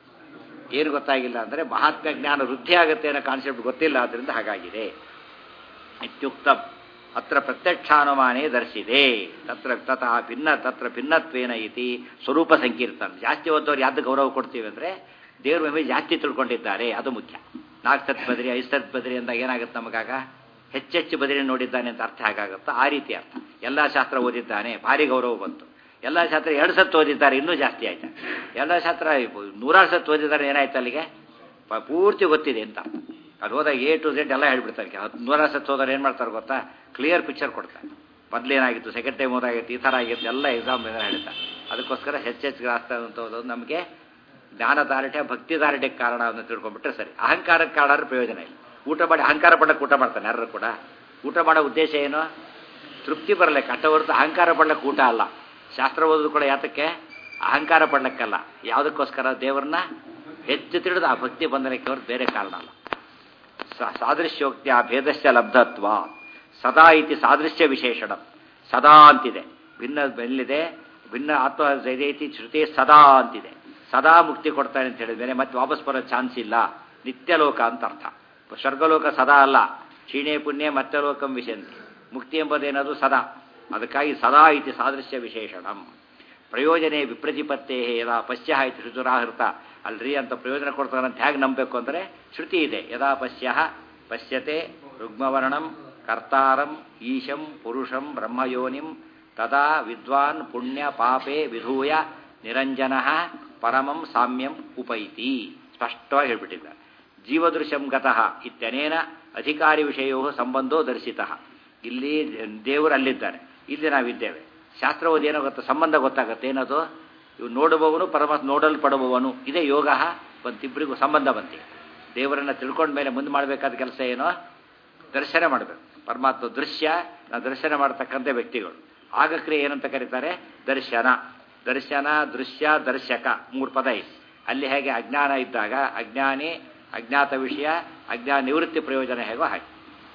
[SPEAKER 1] ಏನು ಗೊತ್ತಾಗಿಲ್ಲ ಅಂದರೆ ಮಹಾತ್ಮ ಜ್ಞಾನ ವೃದ್ಧಿ ಆಗುತ್ತೆ ಅನ್ನೋ ಕಾನ್ಸೆಪ್ಟ್ ಗೊತ್ತಿಲ್ಲ ಆದ್ದರಿಂದ ಹಾಗಾಗಿದೆ ಇತ್ಯುಕ್ತ ಅತ್ರ ಪ್ರತ್ಯಕ್ಷಾನುಮಾನೇ ದರ್ಶಿದೆ ತತ್ರ ತಥಾ ಭಿನ್ನ ತತ್ರ ಭಿನ್ನತ್ವೇನ ಇತಿ ಸ್ವರೂಪ ಸಂಕೀರ್ತನ ಜಾಸ್ತಿ ಓದೋರು ಯಾವ್ದು ಗೌರವ ಕೊಡ್ತೀವಿ ಅಂದರೆ ದೇವ್ರ ಮೇಲೆ ಜಾಸ್ತಿ ತಿಳ್ಕೊಂಡಿದ್ದಾರೆ ಅದು ಮುಖ್ಯ ನಾಲ್ಕು ಸತ್ ಬದ್ರಿ ಐದು ಸತ್ ಬದ್ರಿ ಅಂದಾಗ ಏನಾಗುತ್ತೆ ನಮಗಾಗ ಹೆಚ್ಚೆಚ್ಚು ಬದರಿ ನೋಡಿದ್ದಾನೆ ಅಂತ ಅರ್ಥ ಹೇಗಾಗುತ್ತೋ ಆ ರೀತಿ ಅರ್ಥ ಎಲ್ಲ ಶಾಸ್ತ್ರ ಓದಿದ್ದಾನೆ ಭಾರಿ ಗೌರವ ಬಂತು ಎಲ್ಲ ಶಾಸ್ತ್ರ ಎರಡು ಸತ್ತು ಓದಿದ್ದಾರೆ ಇನ್ನೂ ಜಾಸ್ತಿ ಆಯ್ತು ಎಲ್ಲ ಶಾಸ್ತ್ರ ನೂರಾರು ಸತ್ತು ಓದಿದ್ದಾರೆ ಏನಾಯ್ತು ಅಲ್ಲಿಗೆ ಪ- ಪೂರ್ತಿ ಗೊತ್ತಿದೆ ಅಂತ ಅರ್ಥ ಅದು ಹೋದಾಗ ಎ ಟು ಝೆಡ್ ಎಲ್ಲ ಹೇಳ್ಬಿಡ್ತಾರೆ ಹತ್ತು ನೂರಾರು ಸತ್ತು ಹೋದ್ರೆ ಏನು ಮಾಡ್ತಾರೆ ಗೊತ್ತಾ ಕ್ಲಿಯರ್ ಪಿಕ್ಚರ್ ಕೊಡ್ತಾರೆ ಮೊದಲೇನಾಗಿತ್ತು ಸೆಕೆಂಡ್ ಟೈಮ್ ಓದಾಗಿತ್ತು ಈ ಥರ ಆಗಿತ್ತು ಎಲ್ಲ ಎಕ್ಸಾಮ್ ಹೇಳ್ತಾರೆ ಅದಕ್ಕೋಸ್ಕರ ಹೆಚ್ಚೆಚ್ಚು ಗ್ರಾಸ್ತ ಅಂತ ಓದೋದು ನಮಗೆ ಜ್ಞಾನ ದಾರಿಠ್ಯ ಭಕ್ತಿ ದಾರಿಠ್ಯಕ್ಕೆ ಕಾರಣ ಅಂತ ತಿಳ್ಕೊಂಡ್ಬಿಟ್ರೆ ಸರಿ ಅಹಂಕಾರಕ್ಕೆ ಕಾರಣ ಆದ್ರೆ ಪ್ರಯೋಜನ ಇಲ್ಲ ಊಟ ಮಾಡಿ ಅಹಂಕಾರ ಪಡಕ್ಕೆ ಊಟ ಮಾಡ್ತಾನೆ ಯಾರು ಕೂಡ ಊಟ ಮಾಡೋ ಉದ್ದೇಶ ಏನು ತೃಪ್ತಿ ಬರಲಿಕ್ಕೆ ಅಷ್ಟ ಹೊರತು ಅಹಂಕಾರ ಪಡ್ಲಿಕ್ಕೆ ಊಟ ಅಲ್ಲ ಶಾಸ್ತ್ರ ಓದೋದು ಕೂಡ ಯಾತಕ್ಕೆ ಅಹಂಕಾರ ಪಡ್ಲಿಕ್ಕಲ್ಲ ಯಾವುದಕ್ಕೋಸ್ಕರ ದೇವರನ್ನ ಹೆಚ್ಚು ತಿಳಿದು ಆ ಭಕ್ತಿ ಬಂಧನಕ್ಕೆ ಹೊರತು ಬೇರೆ ಕಾರಣ ಅಲ್ಲ ಸ- ಸಾದೃಶ್ಯೋಕ್ತಿಯ ಭೇದಸ್ಯ ಲಬ್ಧತ್ವ ಸದಾ ಇತಿ ಸಾದೃಶ್ಯ ವಿಶೇಷಣ ಸದಾ ಅಂತಿದೆ ಭಿನ್ನ ಎಲ್ಲಿದೆ ಭಿನ್ನ ಆತ್ಮ ಜೈದೇತಿ ಶ್ರುತಿ ಸದಾ ಅಂತಿದೆ ಸದಾ ಮುಕ್ತಿ ಕೊಡ್ತಾನೆ ಅಂತ ಹೇಳಿದ ಮೇಲೆ ಮತ್ತೆ ವಾಪಸ್ ಬರೋ ಚಾನ್ಸ್ ಇಲ್ಲ ನಿತ್ಯಲೋಕ ಅಂತ ಅರ್ಥ ಸ್ವರ್ಗಲೋಕ ಸದಾ ಅಲ್ಲ ಕ್ಷೀಣೆ ಪುಣ್ಯ ಮತ್ಯಲೋಕಂ ವಿಶಂತಿ ಮುಕ್ತಿ ಎಂಬುದೇನದು ಸದಾ ಅದಕ್ಕಾಗಿ ಸದಾ ಇತಿ ಸಾದೃಶ್ಯ ವಿಶೇಷಣಂ ಪ್ರಯೋಜನೆ ವಿಪ್ರತಿಪತ್ತೇ ಯದಾ ಪಶ್ಯ ಇತಿ ಶ್ರುತುರಾಹೃತ ಅಲ್ರಿ ಅಂತ ಪ್ರಯೋಜನ ಕೊಡ್ತಾರಂತ ಹೇಗೆ ನಂಬಬೇಕು ಅಂದರೆ ಶ್ರುತಿ ಇದೆ ಯದಾ ಪಶ್ಯ ಪಶ್ಯತೆ ರುಗ್ಮವರ್ಣಂ ಕರ್ತಾರಂ ಈಶಂ ಪುರುಷಂ ಬ್ರಹ್ಮಯೋನಿಂ ತದಾ ವಿದ್ವಾನ್ ಪುಣ್ಯ ಪಾಪೇ ವಿಧೂಯ ನಿರಂಜನ ಪರಮಂ ಸಾಮ್ಯಂ ಉಪೈತಿ ಸ್ಪಷ್ಟವಾಗಿ ಹೇಳ್ಬಿಟ್ಟಿದ್ದಾರೆ ಜೀವದೃಶ್ಯಂ ಗತಃ ಇತ್ಯನೇನ ಅಧಿಕಾರಿ ವಿಷಯೋ ಸಂಬಂಧೋ ದರ್ಶಿತಃ ಇಲ್ಲಿ ದೇವರು ಅಲ್ಲಿದ್ದಾರೆ ಇಲ್ಲಿ ನಾವಿದ್ದೇವೆ ಶಾಸ್ತ್ರ ಓದಿ ಏನೋ ಗೊತ್ತಾ ಸಂಬಂಧ ಗೊತ್ತಾಗುತ್ತೆ ಏನದು ಇವು ನೋಡುವವನು ಪರಮ ನೋಡಲ್ಪಡುವವನು ಇದೇ ಯೋಗ ಬಂತಿಬ್ಬರಿಗೂ ಸಂಬಂಧ ಬಂತಿ ದೇವರನ್ನ ತಿಳ್ಕೊಂಡ ಮೇಲೆ ಮುಂದೆ ಮಾಡಬೇಕಾದ ಕೆಲಸ ಏನೋ ದರ್ಶನ ಮಾಡಬೇಕು ಪರಮಾತ್ಮ ದೃಶ್ಯ ನಾವು ದರ್ಶನ ಮಾಡತಕ್ಕಂಥ ವ್ಯಕ್ತಿಗಳು ಆಗ ಕ್ರಿಯೆ ಏನಂತ ಕರೀತಾರೆ ದರ್ಶನ ದರ್ಶನ ದೃಶ್ಯ ದರ್ಶಕ ಮೂರು ಪದ ಇದೆ ಅಲ್ಲಿ ಹೇಗೆ ಅಜ್ಞಾನ ಇದ್ದಾಗ ಅಜ್ಞಾನಿ ಅಜ್ಞಾತ ವಿಷಯ ಅಜ್ಞಾನ ನಿವೃತ್ತಿ ಪ್ರಯೋಜನ ಹೇಗೋ ಹಾಗೆ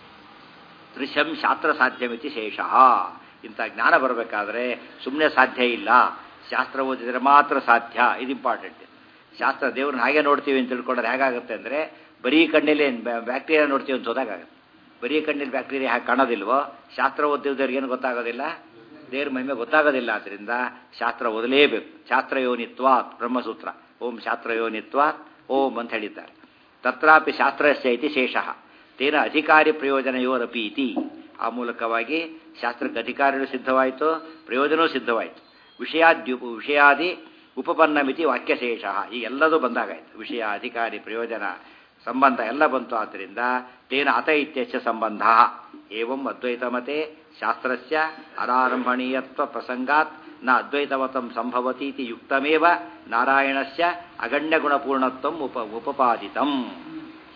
[SPEAKER 1] ದೃಶ್ಯಂ ಶಾಸ್ತ್ರ ಸಾಧ್ಯಮಿತಿ ಶೇಷ ಇಂಥ ಜ್ಞಾನ ಬರಬೇಕಾದ್ರೆ ಸುಮ್ಮನೆ ಸಾಧ್ಯ ಇಲ್ಲ ಶಾಸ್ತ್ರ ಓದಿದರೆ ಮಾತ್ರ ಸಾಧ್ಯ ಇದು ಇಂಪಾರ್ಟೆಂಟ್ ಶಾಸ್ತ್ರ ದೇವ್ರನ್ನ ಹಾಗೆ ನೋಡ್ತೀವಿ ಅಂತ ತಿಳ್ಕೊಂಡ್ರೆ ಹೇಗಾಗುತ್ತೆ ಅಂದರೆ ಬರೀ ಕಣ್ಣಲ್ಲಿ ಬ್ಯಾಕ್ಟೀರಿಯಾ ನೋಡ್ತೀವಿ ಅಂತ ಹೋದಾಗುತ್ತೆ ಬರೀ ಕಣ್ಣಲ್ಲಿ ಬ್ಯಾಕ್ಟೀರಿಯಾ ಹಾಗೆ ಕಾಣೋದಿಲ್ವೋ ಶಾಸ್ತ್ರ ಓದಿದವ್ರಿಗೆ ಏನು ಗೊತ್ತಾಗೋದಿಲ್ಲ ದೇವ್ರ ಮಹಿಮೆ ಗೊತ್ತಾಗೋದಿಲ್ಲ ಆದ್ದರಿಂದ ಶಾಸ್ತ್ರ ಓದಲೇಬೇಕು ಶಾಸ್ತ್ರ ಯೋನಿತ್ವಾತ್ ಬ್ರಹ್ಮಸೂತ್ರ ಓಂ ಶಾಸ್ತ್ರ ಯೋನಿತ್ವಾತ್ ಓಂ ಅಂತ ಹೇಳಿದ್ದಾರೆ ತತ್ರಾಪಿ ಶಾಸ್ತ್ರಸ್ಯ ಇತಿ ಶೇಷಃ ತೇನ ಅಧಿಕಾರಿ ಪ್ರಯೋಜನಯೋರಪಿ ಇತಿ ಆ ಮೂಲಕವಾಗಿ ಶಾಸ್ತ್ರಕ್ಕೆ ಅಧಿಕಾರಿಯೂ ಸಿದ್ಧವಾಯಿತು ಪ್ರಯೋಜನವೂ ಸಿದ್ಧವಾಯಿತು ವಿಷಯಾದ್ಯುಪ ವಿಷಯಾದಿ ಉಪಪನ್ನಮಿತಿ ವಾಕ್ಯಶೇಷ ಈ ಎಲ್ಲದೂ ಬಂದಾಗಾಯಿತು ವಿಷಯ ಅಧಿಕಾರಿ ಪ್ರಯೋಜನ ಸಂಬಂಧ ಎಲ್ಲ ಬಂತು ಆದ್ದರಿಂದ ತೇನ ಅತ ಇತ್ಯಚ್ಚ ಸಂಬಂಧ ಏವಂ ಅದ್ವೈತಮತೆ ಶಾಸ್ತ್ರಸ್ಯ ಅನಾರಂಭಣೀಯತ್ವ ಪ್ರಸಂಗಾತ್ ನ ಅದ್ವೈತಮತಂ ಸಂಭವತಿ ಇತಿ ಯುಕ್ತಮೇವ ನಾರಾಯಣಸ್ಯ ಅಗಣ್ಯಗುಣಪೂರ್ಣತ್ವಂ ಉಪ ಉಪಪಾದಿತಂ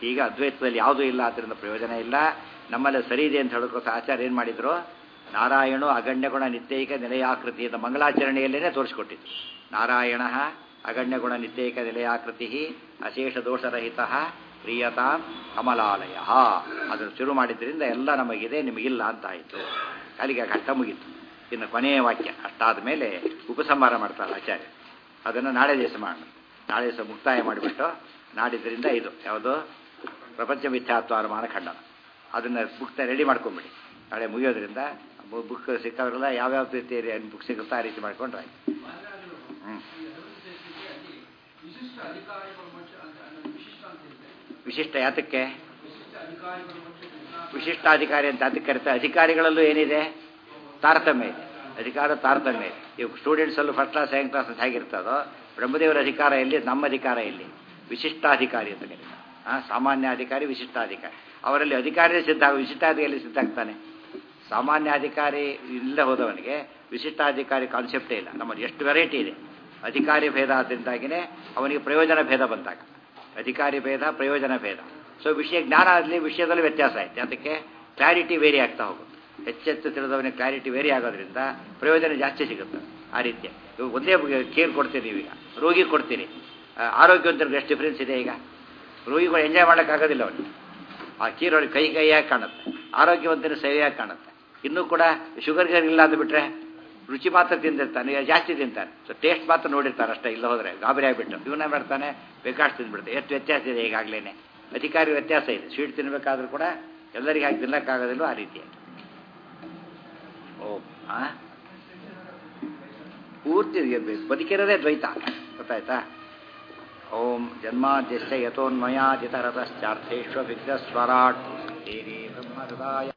[SPEAKER 1] ಈಗ ಅದ್ವೈತದಲ್ಲಿ ಯಾವುದೂ ಇಲ್ಲ ಅದರಿಂದ ಪ್ರಯೋಜನ ಇಲ್ಲ ನಮ್ಮಲ್ಲಿ ಸರಿ ಇದೆ ಅಂತ ಹೇಳೋಕ್ಕೋಸ್ಕರ ಆಚಾರ್ಯ ಏನು ಮಾಡಿದ್ರು ನಾರಾಯಣು ಅಗಣ್ಯಗುಣ ನಿತ್ಯೈಕ ನಿಲಯಾಕೃತಿ ಅಂತ ಮಂಗಳಾಚರಣೆಯಲ್ಲೇ ತೋರಿಸ್ಕೊಟ್ಟಿದ್ರು ನಾರಾಯಣ ಅಗಣ್ಯಗುಣ ನಿತ್ಯೈಕ ನಿಲಯಾಕೃತಿ ಅಶೇಷ ದೋಷರಹಿತ ಪ್ರಿಯತಾಂ ಕಮಲಾಲಯ ಅದನ್ನು ಶುರು ಮಾಡಿದ್ರಿಂದ ಎಲ್ಲ ನಮಗಿದೆ ನಿಮಗಿಲ್ಲ ಅಂತ ಆಯಿತು ಅಲ್ಲಿಗೆ ಕಷ್ಟ ಮುಗೀತು ಇನ್ನು ಕೊನೆಯ ವಾಕ್ಯ ಅಷ್ಟಾದ ಮೇಲೆ ಉಪಸಂಹಾರ ಮಾಡ್ತಾರೆ ಆಚಾರ್ಯ ಅದನ್ನು ನಾಳೆ ದಿವಸ ಮಾಡೋಣ ನಾಳೆ ದಿವಸ ಮುಕ್ತಾಯ ಮಾಡಿಬಿಟ್ಟು ನಾಡಿದ್ದರಿಂದ ಇದು ಯಾವುದು ಪ್ರಪಂಚ ಮಿಥ್ಯಾತ್ವ ಅನುಮಾನ ಖಂಡನ ಅದನ್ನು ಬುಕ್ ರೆಡಿ ಮಾಡ್ಕೊಂಬಿಡಿ ನಾಳೆ ಮುಗಿಯೋದ್ರಿಂದ ಬುಕ್ ಸಿಕ್ಕವ್ರೆಲ್ಲ ಯಾವ್ಯಾವ ರೀತಿ ಬುಕ್ ಸಿಗುತ್ತಾ ಆ ರೀತಿ ಮಾಡ್ಕೊಂಡ್ರೆ ಆಯ್ತು ಹ್ಞೂ
[SPEAKER 2] ವಿಶಿಷ್ಟ ಅಧಿಕಾರಿಗಳು ಮೋಕ್ಷ ಅಂತ ಅನ್ನೋದು ವಿಶಿಷ್ಟ ಅಂತ ಇದೆ
[SPEAKER 1] ವಿಶಿಷ್ಟ ಯಾತಕ್ಕೆ
[SPEAKER 2] ವಿಶಿಷ್ಟ ಅಧಿಕಾರಿಗಳು ಮೋಕ್ಷ
[SPEAKER 1] ವಿಶಿಷ್ಟಾಧಿಕಾರಿ ಅಂತ ಅದಕ್ಕೆ ಕರೀತಾರೆ ಅಧಿಕಾರಿಗಳಲ್ಲೂ ಏನಿದೆ ತಾರತಮ್ಯ ಇದೆ ಅಧಿಕಾರ ತಾರತಮ್ಯ ಇದೆ ಇವಾಗ ಸ್ಟೂಡೆಂಟ್ಸಲ್ಲೂ ಫಸ್ಟ್ ಕ್ಲಾಸ್ ಸೆಕೆಂಡ್ ಕ್ಲಾಸ್ ಅಂತ ಹೇಗಿರ್ತದೋ ಬ್ರಹ್ಮದೇವರ ಅಧಿಕಾರ ಎಲ್ಲಿ ನಮ್ಮ ಅಧಿಕಾರ ಎಲ್ಲಿ ವಿಶಿಷ್ಟಾಧಿಕಾರಿ ಅಂತ ಕರೀತಾರೆ ಹಾಂ ಸಾಮಾನ್ಯ ಅಧಿಕಾರಿ ವಿಶಿಷ್ಟಾಧಿಕಾರಿ ಅವರಲ್ಲಿ ಅಧಿಕಾರಿ ಸಿದ್ಧ ವಿಶಿಷ್ಟಾಧಿಕಾರಿ ಸಿದ್ಧ ಆಗ್ತಾನೆ ಸಾಮಾನ್ಯ ಅಧಿಕಾರಿ ಇಲ್ಲದೆ ಹೋದವನಿಗೆ ವಿಶಿಷ್ಟಾಧಿಕಾರಿ ಕಾನ್ಸೆಪ್ಟೇ ಇಲ್ಲ ನಮ್ಮಲ್ಲಿ ಎಷ್ಟು ವೆರೈಟಿ ಇದೆ ಅಧಿಕಾರಿ ಭೇದ ಆದ್ದರಿಂದಾಗಿನೇ ಅವನಿಗೆ ಪ್ರಯೋಜನ ಭೇದ ಬಂದಾಗ ಅಧಿಕಾರಿ ಭೇದ ಪ್ರಯೋಜನ ಭೇದ ಸೊ ವಿಷಯ ಜ್ಞಾನ ಆಗಲಿ ವಿಷಯದಲ್ಲಿ ವ್ಯತ್ಯಾಸ ಆಯ್ತು ಅದಕ್ಕೆ ಕ್ಲಾರಿಟಿ ವೇರಿ ಆಗ್ತಾ ಹೋಗುತ್ತೆ ಹೆಚ್ಚೆಚ್ಚು ತಿಳಿದವನಿಗೆ ಕ್ಲಾರಿಟಿ ವೇರಿ ಆಗೋದ್ರಿಂದ ಪ್ರಯೋಜನ ಜಾಸ್ತಿ ಸಿಗುತ್ತೆ ಆ ರೀತಿ ಇವಾಗ ಒಂದೇ ಕೇರ್ ಕೊಡ್ತೀರಿ ನೀವೀಗ ರೋಗಿ ಕೊಡ್ತೀರಿ ಆ, ಆರೋಗ್ಯವಂತರಿಗೆ ಎಷ್ಟು ಡಿಫ್ರೆನ್ಸ್ ಇದೆ ಈಗ ರೋಗಿಗಳು ಎಂಜಾಯ್ ಮಾಡೋಕ್ಕಾಗೋದಿಲ್ಲ ಅವನಿಗೆ ಆ ಕೀರೊಳಗೆ ಕೈ ಕೈಯಾಗಿ ಕಾಣುತ್ತೆ ಆರೋಗ್ಯವಂತನ ಸರಿಯಾಗಿ ಕಾಣುತ್ತೆ ಇನ್ನೂ ಕೂಡ ಶುಗರ್ ಗರ್ ಇಲ್ಲ ಅಂದ್ಬಿಟ್ರೆ ರುಚಿ ಮಾತ್ರ ತಿಂದಿರ್ತಾನೆ ಈಗ ಜಾಸ್ತಿ ತಿಂತಾನೆ ಸೊ ಟೇಸ್ಟ್ ಮಾತ್ರ ನೋಡಿರ್ತಾನೆ ಅಷ್ಟೇ ಇಲ್ಲ ಹೋದರೆ ಗಾಬರಿ ಆಗಿಬಿಟ್ಟು ಇವನೇ ಮಾಡ್ತಾನೆ ಬೇಕಾಷ್ಟು ತಿಂದ್ಬಿಡ್ತಾನೆ ಎಷ್ಟು ವ್ಯತ್ಯಾಸ ಇದೆ ಈಗಾಗಲೇ ಅಧಿಕಾರಿ ವ್ಯತ್ಯಾಸ ಇದೆ ಸ್ವೀಟ್ ತಿನ್ನಬೇಕಾದ್ರೂ ಕೂಡ ಎಲ್ಲರಿಗೆ ಹಾಕಿ ತಿನ್ನಕ್ಕಾಗೋದಿಲ್ಲ ಆ ರೀತಿಯಾಗಿ ಓ ಆ ಪೂರ್ತಿ ಬದುಕಿರೋದೇ ದ್ವೈತ ಗೊತ್ತಾಯ್ತಾ ಓಂ ಜನ್ಮಾದ್ಯಶ್ಚ ಯಥೋನ್ಮಯಾದಿತರತಶ್ಚಾರ್ಥೇಶ್ವ ವಿಘ್ನಸ್ವರಾಟ್ ದೇವಿ ಬ್ರಹ್ಮಹೃದಾಯ